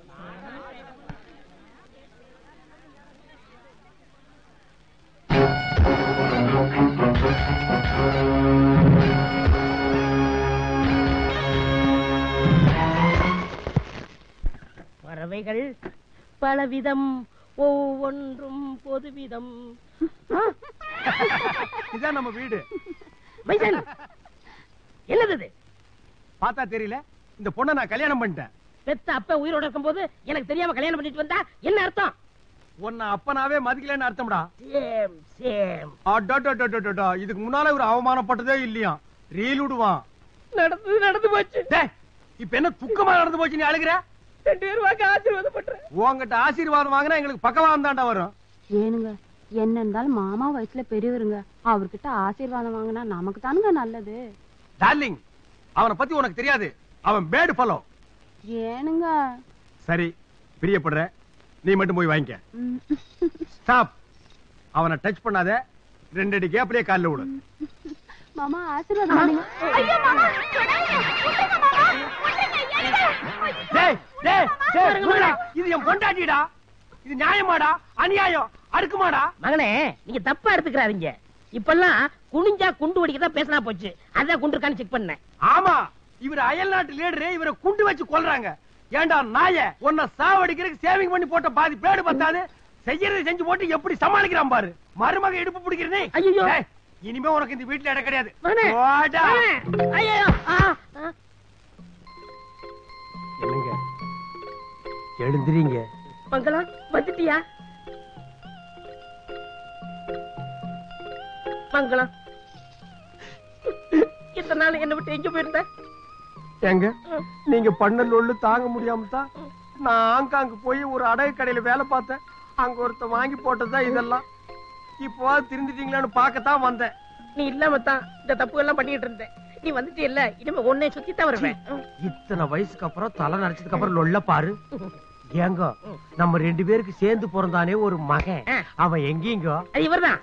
பறவைகள் பலவிதம் ஒவ்வொன்றும் பொதுவிதம் ஆ, இதான் நம்ம வீடு மைசன் என்னது இது பார்த்தா தெரியல இந்த பொண்ணை நான் கல்யாணம் பண்ணிட்டேன் பெத்த அப்ப உயிரோட இருக்கும்போது எனக்கு தெரியாம கல்யாணம் பண்ணிட்டு வந்தா என்ன அர்த்தம் உன்னை அப்பனாவே மதிக்கலன்னு அர்த்தம்டா சேம் சேம் அடடடடடடா, இதுக்கு முன்னால ஒரு அவமானப்பட்டதே இல்லையா ரீல் விடுவான் நடந்து நடந்து போச்சு டேய், இப்ப என்ன துக்கமா நடந்து போச்சு நீ அழுகுற ரெண்டு பேரும் வாங்க ஆசீர்வாதம் பண்றேன் உன்கிட்ட ஆசீர்வாதம் வாங்கினா எங்களுக்கு பக்கவாதம் தாண்டா வரும் ஏனுங்க என்ன இருந்தாலும் மாமா வயசுல பெரியவருங்க அவர்கிட்ட ஆசீர்வாதம் வாங்கினா நமக்கு தானுங்க நல்லது டார்லிங் அவனை பத்தி உனக்கு தெரியாது அவன் பேடு ஃபலோ ஏனுங்க சரி பிரியப்படுற நீ மட்டும் போய் வாங்கிக்க ம். ஸ்டாப் அவனை டச் பண்ணாத ரெண்டு அடி கேப்லயே கால்ல விடு மாமா ஆசீர்வாதம் பண்ணுங்க ஐயோ மாமா டேய் டேய் டேய் விடுடா. இது என் பொண்டாட்டிடா இது நியாயமாடா அநியாயம் அடுக்குமாடா மகனே நீங்க தப்பா எடுத்துக்கிறாதீங்க இப்பெல்லாம் குனிஞ்சா குண்டு வடிக்கதான் பேசினா போச்சு அதான் குண்டு இருக்கான்னு செக் பண்ணேன் ஆமா இவர் அயல் நாட்டு லீடரு இவரை குண்டு வச்சு கொல்றாங்க ஏண்டா நாய உன்னை சாவடிக்கிறதுக்கு சேவிங் பண்ணி போட்ட பாதி பேடு பத்தாது செய்யறது செஞ்சு போட்டு எப்படி சமாளிக்கிறான் பாரு மருமக இடுப்பு பிடிக்கிறனே ஐயோ இனிமே உனக்கு இந்த வீட்டுல இடம் கிடையாது மகனே, போடா. மகனே, ஐயோ ஆ, ஆ. என்னங்க எழுந்திரீங்க மங்களம் வந்துட்டியா மங்களம் இத்தனை நாள் என்ன விட்டு எங்க போயிருந்த ஏங்க நீங்க பண்ண லொள்ளு தாங்க முடியாம தான் நான் ஆங்காங்கு போய் ஒரு அடகு கடையில வேலை பார்த்தேன் அங்க ஒருத்த வாங்கி போட்டதுதான் இதெல்லாம் இப்போ திருந்திட்டீங்களான்னு பார்க்கத்தான் வந்தேன் நீ இல்லாம தான் இந்த தப்பு எல்லாம் பண்ணிட்டு இருந்தேன் நீ வந்துட்டு இல்ல இனிமே உன்னை சுத்தி தான் வருவேன் இத்தனை வயசுக்கு அப்புறம் தலை நரைச்சதுக்கு அப்புறம் லொல்ல பாரு ஏங்க நம்ம ரெண்டு பேருக்கு சேர்ந்து பிறந்தானே ஒரு மகன் அவன் எங்கீங்க அது இவர்தான்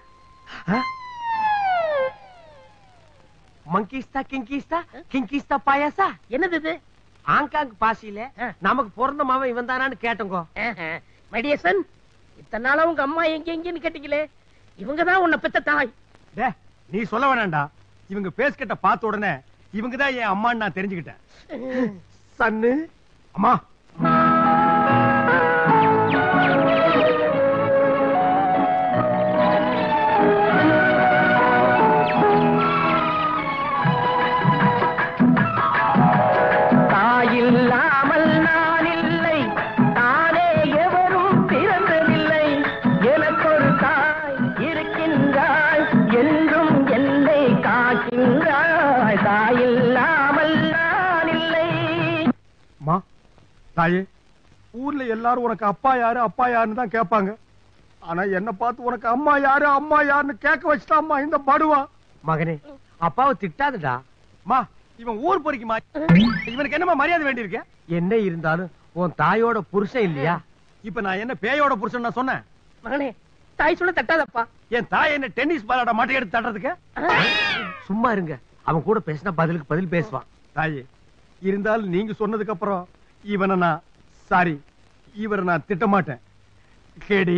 மங்கிஸ்தா கிங்கிஸ்தா கிங்கிஸ்தா பாயாசா என்னது இது ஆங்காங் பாசியில நமக்கு பிறந்த மகன் இவன் தானான்னு கேட்டோங்க மெடியசன் இத்தனை நாளா உங்க அம்மா எங்க எங்கன்னு கேட்டீங்களே இவங்கதான் உன்னை பெத்த தாய் டே நீ சொல்ல வேணாம்டா இவங்க பேஸ்கட்ட பார்த்த உடனே இவங்க தான் என் அம்மான்னு நான் தெரிஞ்சுக்கிட்டேன் சன்னு அம்மா தாயில்லாமல் நான் இல்லை தானே எவரும் பிறந்ததில்லை எனக்கொரு தாய் இருக்கின்றாள் என்றும் என்னை காக்கின்றாள் தாயில்லாமல் நான் இல்லை அம்மா தாயே ஊர்ல எல்லாரும் உனக்கு அப்பா யாரு அப்பா யாருன்னு தான் கேட்பாங்க ஆனா என்ன பார்த்து உனக்கு அம்மா யாரு அம்மா யாருன்னு கேட்க வச்சுட்டாம்மா இந்த படுவா மகனே அப்பாவை திட்டாதடா மா இவன் ஊர் பொறிக்குமா இவனுக்கு என்னமா மரியாதை வேண்டியிருக்கு என்ன இருந்தாலும் உன் தாயோட புருஷன் இல்லையா இப்ப நான் என்ன பேயோட புருஷன் நான் சொன்னேன் மகனே தாய் சொல்ல தட்டாதப்பா என் தாய் என்ன டென்னிஸ் பாலாட மாட்டை எடுத்து தட்டுறதுக்கு சும்மா இருங்க அவன் கூட பேசினா பதிலுக்கு பதில் பேசுவான் தாயே இருந்தாலும் நீங்க சொன்னதுக்கு அப்புறம் இவனை நான் சாரி இவரை நான் திட்ட மாட்டேன் கேடி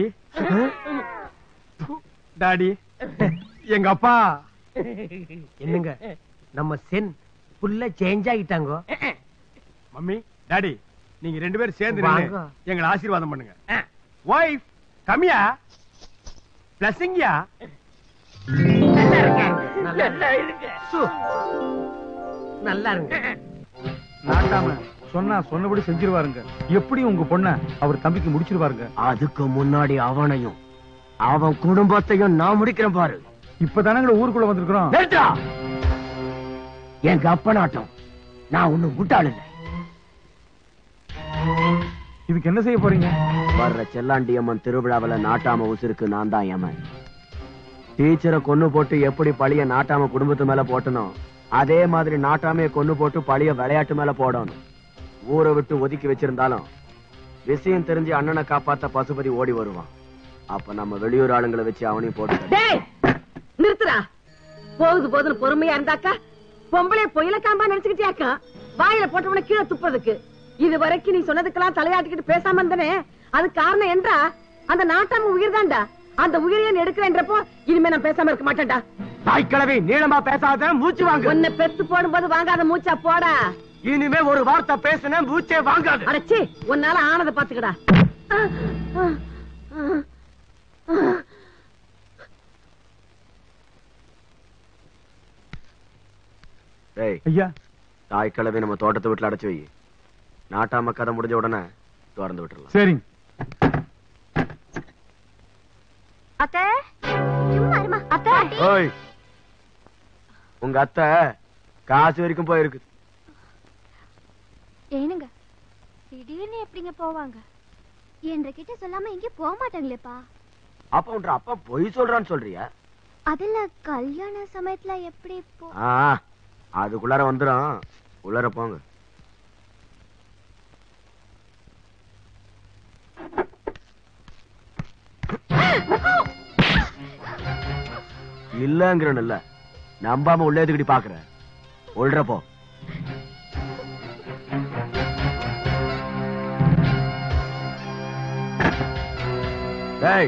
டாடி எங்க அப்பா என்னங்க நம்ம சென் புல்ல சேஞ்ச் ஆகிட்டாங்க மம்மி டாடி நீங்க ரெண்டு பேரும் சேர்ந்து நின்னு எங்களை ஆசீர்வாதம் பண்ணுங்க ஒய்ஃப் கம்மியா பிளஸிங்யா நல்லா இருங்க நல்லா இருங்க நாட்டாம சொன்னா சொன்னபடி செஞ்சிருவாருங்க எப்படி உங்க பொண்ண அவர் தம்பிக்கு முடிச்சிருவாருங்க அதுக்கு முன்னாடி அவனையும் அவன் குடும்பத்தையும் நான் முடிக்கிறேன் பாரு இப்பதானங்க ஊருக்குள்ள வந்திருக்கிறோம் நிறுத்தா எங்க அப்பனாட்டம் நான் ஒண்ணு முட்டாள் இல்லை இதுக்கு என்ன செய்ய போறீங்க வர்ற செல்லாண்டி அம்மன் திருவிழாவில நாட்டாம உசிருக்கு நான் தான் யமன் டீச்சரை கொன்னு போட்டு எப்படி பழிய நாட்டாம குடும்பத்து மேல போட்டனோ அதே மாதிரி நாட்டாமைய கொன்னு போட்டு பழிய விளையாட்டு மேல போடணும் ஊரை விட்டு ஒதுக்கி வச்சிருந்தாலும் விஷயம் தெரிஞ்சு அண்ணனை காப்பாத்த பசுபதி ஓடி வருவான் அப்ப நம்ம வெளியூர் ஆளுங்களை வச்சு அவனையும் போட்டு டேய் நிறுத்துடா போகுது போகுதுன்னு பொறுமையா இருந்தாக்கா பொம்பளை பொயில காம்பா நினைச்சுக்கிட்டியாக்கா வாயில போட்டவன கீழே துப்புறதுக்கு இது வரைக்கும் நீ சொன்னதுக்கெல்லாம் தலையாட்டிக்கிட்டு பேசாம இருந்தனே அது காரணம் என்றா அந்த நாட்டாம உயிர் தான்டா அந்த உயிரையே எடுக்கிறேன்றப்போ இனிமே நான் பேசாம இருக்க மாட்டேன்டா தாய்க்கிழவி நீளமா பேசாத மூச்சு வாங்க உன்னை பெத்து போடும்போது வாங்காத மூச்சா போடா இனிமே ஒரு வார்த்தை பேசுன மூச்சே வாங்காது அடச்சி உன்னால ஆனதை பாத்துக்கடா டேய் ஐயா தாய் கிழவி நம்ம தோட்டத்தை வீட்டுல அடைச்சு வை நாட்டாம கதை முடிஞ்ச உடனே திறந்து விட்டுறலாம் சரிங்க அத்தை சும்மா இருமா அத்தை ஓய் உங்க அத்தை காசு வரைக்கும் போயிருக்கு ஏனுங்க திடீர்னு எப்படிங்க போவாங்க என்கிட்ட சொல்லாம எங்கேயும் போக மாட்டாங்களேப்பா அப்ப உன்ற அப்பா பொய் சொல்றான்னு சொல்றியா அதுல கல்யாண சமயத்துல எப்படி போ ஆ அதுக்குள்ளார வந்துடும் உள்ளார போங்க இல்லங்கிறன் இல்ல நம்பாம உள்ளே எதுக்கடி பாக்குற உள்ற போ டேய்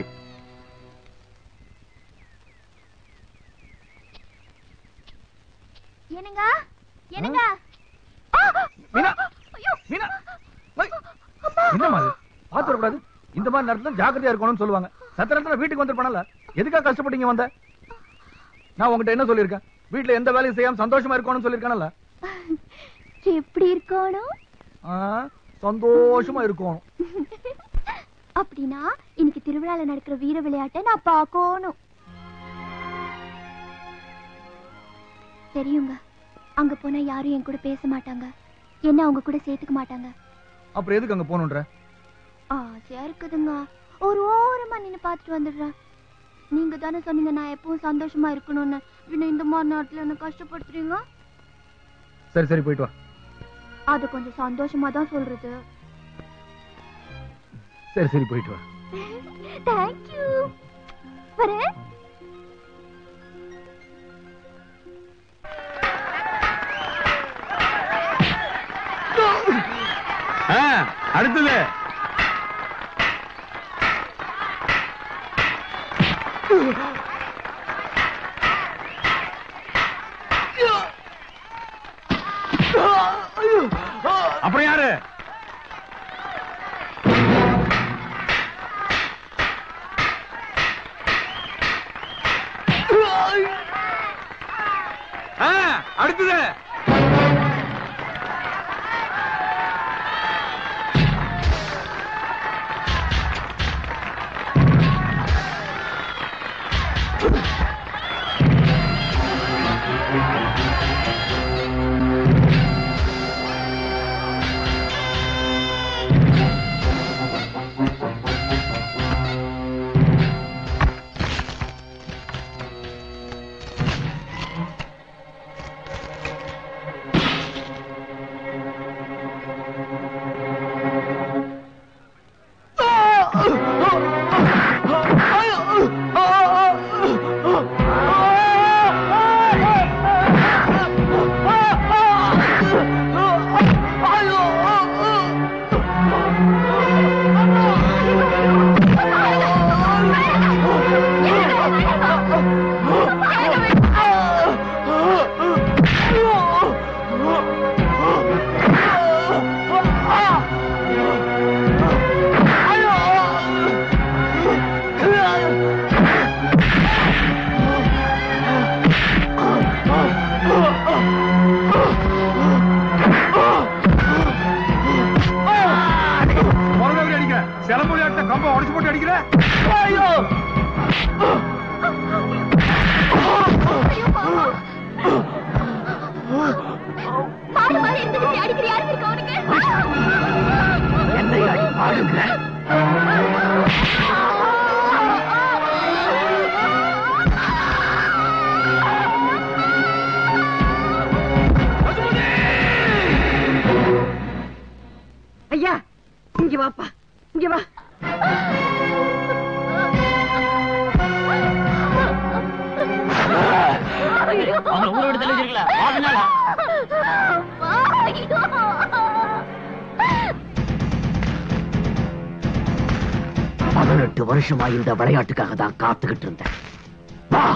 என்னங்க என்னங்க மீனா மீனா வை. என்னம்மா இது பாத்து வரக்கூடாது இந்த மாதிரி நேரத்துல ஜாக்கிரதையா இருக்கணும்னு சொல்லுவாங்க சத்த நேரத்துல வீட்டுக்கு வந்துருப்பானல எதுக்காக கஷ்டப்பட்டீங்க வந்த நான் உங்ககிட்ட என்ன சொல்லியிருக்கேன் வீட்டுல எந்த வேலையும் செய்யாம சந்தோஷமா இருக்கணும்னு சொல்லியிருக்கேன்ல எப்படி இருக்கணும் ஆ, சந்தோஷமா இருக்கணும் அப்படின்னா இன்னைக்கு திருவிழால நடக்கிற வீர விளையாட்டை நான் பார்க்கணும் தெரியுங்க அங்க போனா யாரும் என் கூட பேச மாட்டாங்க என்ன அவங்க கூட சேர்த்துக்க மாட்டாங்க அப்புறம் எதுக்கு அங்க போகணுன்ற ஆசையா இருக்குதுங்க ஒரு ஓரமா நின்னு பார்த்துட்டு வந்துடுறேன் நீங்க தானே சொன்னீங்க நான் எப்பவும் சந்தோஷமா இருக்கணும்னு பின்ன இந்த மாதிரி நேரத்துல என்ன கஷ்டப்படுத்துறீங்க சரி சரி போயிட்டு வா அது கொஞ்சம் சந்தோஷமா தான் சொல்றது சரி சரி போயிட்டு வா தேங்க்யூ வரேன் ஆ, அடுத்தது அப்புறம் யாரு ஆ, அடுத்தது முதல்ல அடிக்க சிலம்பு விளையாட்ட கம்ப உடச்சு போட்டு அடிக்கிற ஐயோ மாடு மாடு எடுத்துக்கிட்டு அடிக்கிற யாருக்கு இருக்கு அவனுக்கு என்னை அடி பாருங்க ஐயா இங்க வாப்பா இங்க வா அவங்கள ஊரை விட்டு தள்ளி வச்சிருக்கல வா பின்னால பதினெட்டு வருஷமா இந்த விளையாட்டுக்காக தான் காத்துக்கிட்டு இருந்தேன் வா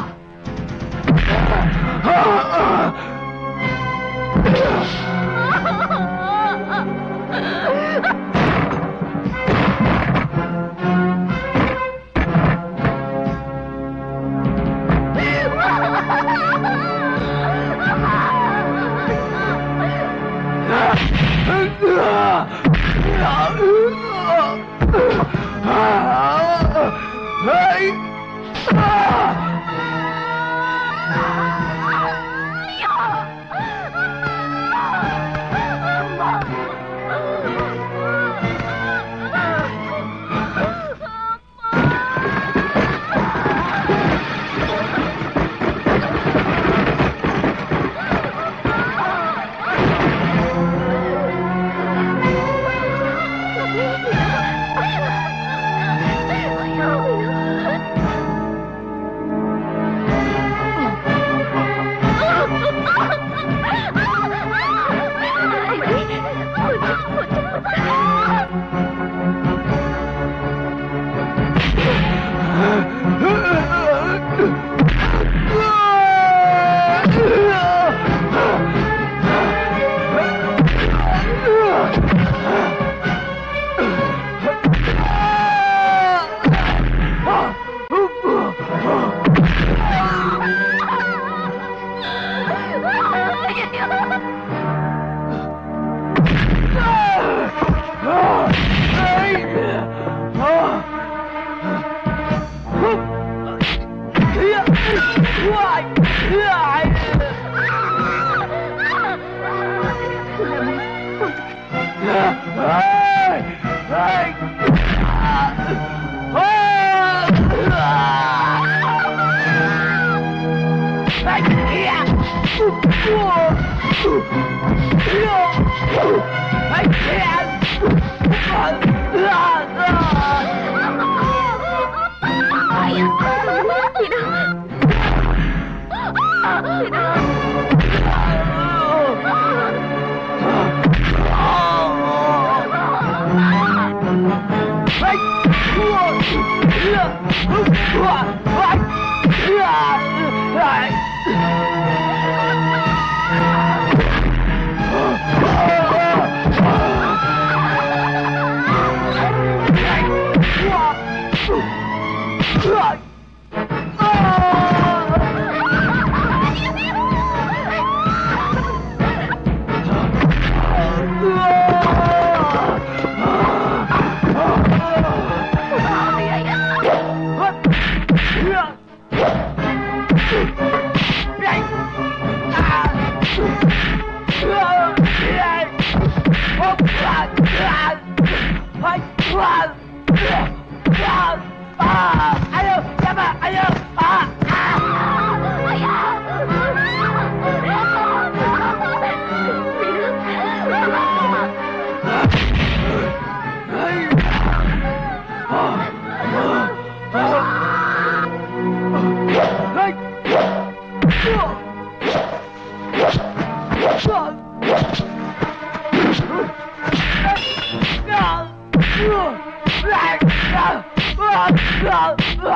Ah!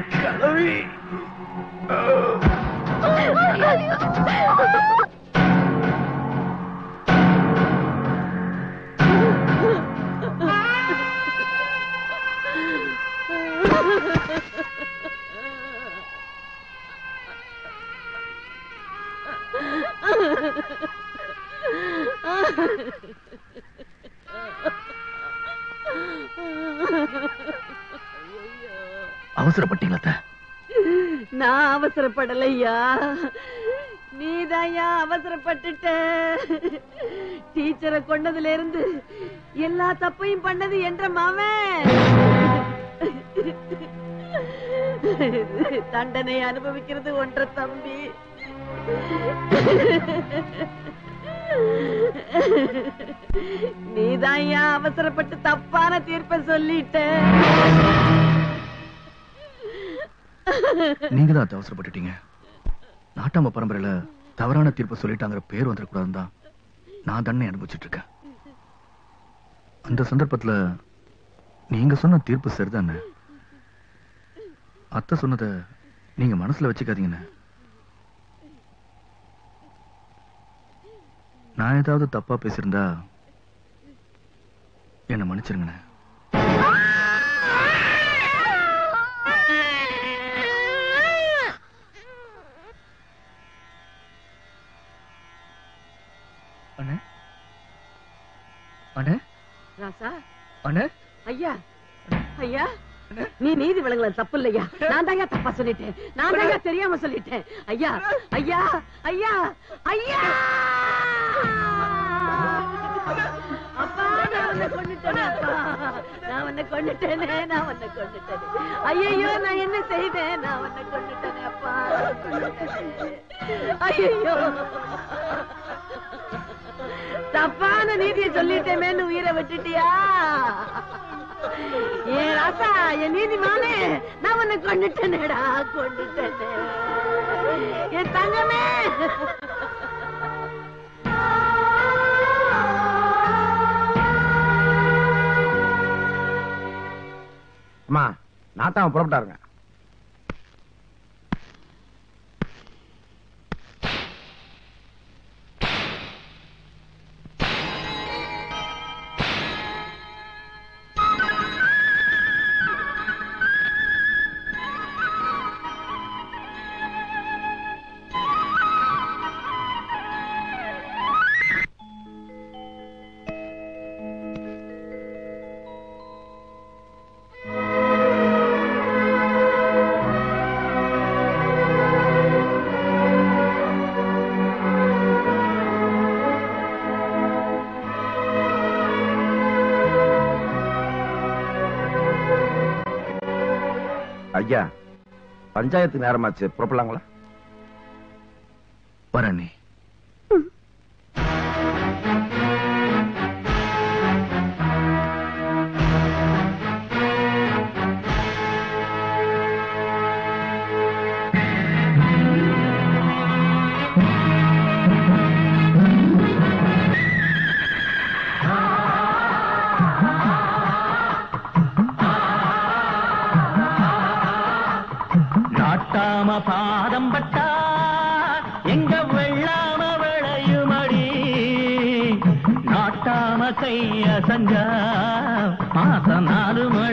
கிளவி அவசரப்பட்டீங்களா அத்தை? நான் அவசரப்படலையா நீதாயா அவசரப்பட்டுட்ட டீச்சரை கொண்டதுல இருந்து எல்லா தப்பையும் பண்ணது என்ற மாமன் தண்டனை அனுபவிக்கிறது ஒன்ற தம்பி நீதாயா அவசரப்பட்டு தப்பான தீர்ப்பை சொல்லிட்ட நீங்க தான் அத்தை அவசரப்பட்டுட்டீங்க நாட்டாம பரம்பரையில தவறான தீர்ப்பு சொல்லிட்டாங்கிற பேர் வந்துடக்கூடாதுன்னு தான் நான் தண்டனை அனுபவிச்சுட்டு இருக்கேன் அந்த சந்தர்ப்பத்துல நீங்க சொன்ன தீர்ப்பு சரிதானே அத்தை சொன்னதை நீங்க மனசுல வச்சுக்காதீங்கண்ணே நான் ஏதாவது தப்பா பேசியிருந்தா என்ன மன்னிச்சிருங்கண்ணே அண்ணே அண்ணே ராசா அண்ணே ஐயா ஐயா நீ நீதி விலங்குல தப்பு இல்லையா நான் தாங்க தப்பா சொல்லிட்டேன் நான் தாங்க தெரியாம சொல்லிட்டேன் ஐயா ஐயா ஐயா ஐயா அப்பா நான் உன்னை கொன்னுட்டேனே அப்பா நான் உன்னை கொன்னுட்டேனே நான் உன்னை கொன்னுட்டேனே ஐயோ நான் என்ன செய்தேன் நான் உன்னை கொன்னுட்டேனே அப்பா ஐயோ தப்பான நீதியை சொல்லிட்டேமேன்னு உயிரை விட்டுட்டியா ஏ ராசா என் நீதிமானே நான் உன்னை கொண்டுட்டேனேடா கொண்டுட்டேனே என் தங்கமே அம்மா நாட்டாம புறப்பட்டாருங்க ஐயா பஞ்சாயத்து நேரமாச்சு புறப்படலாங்களா வரேன் நீ நாட்டாம பாதம் பட்டா எங்க வெள்ளாம விளையுமடி நாட்டாம கைய சஞ்சா மாசம் நாலு மழை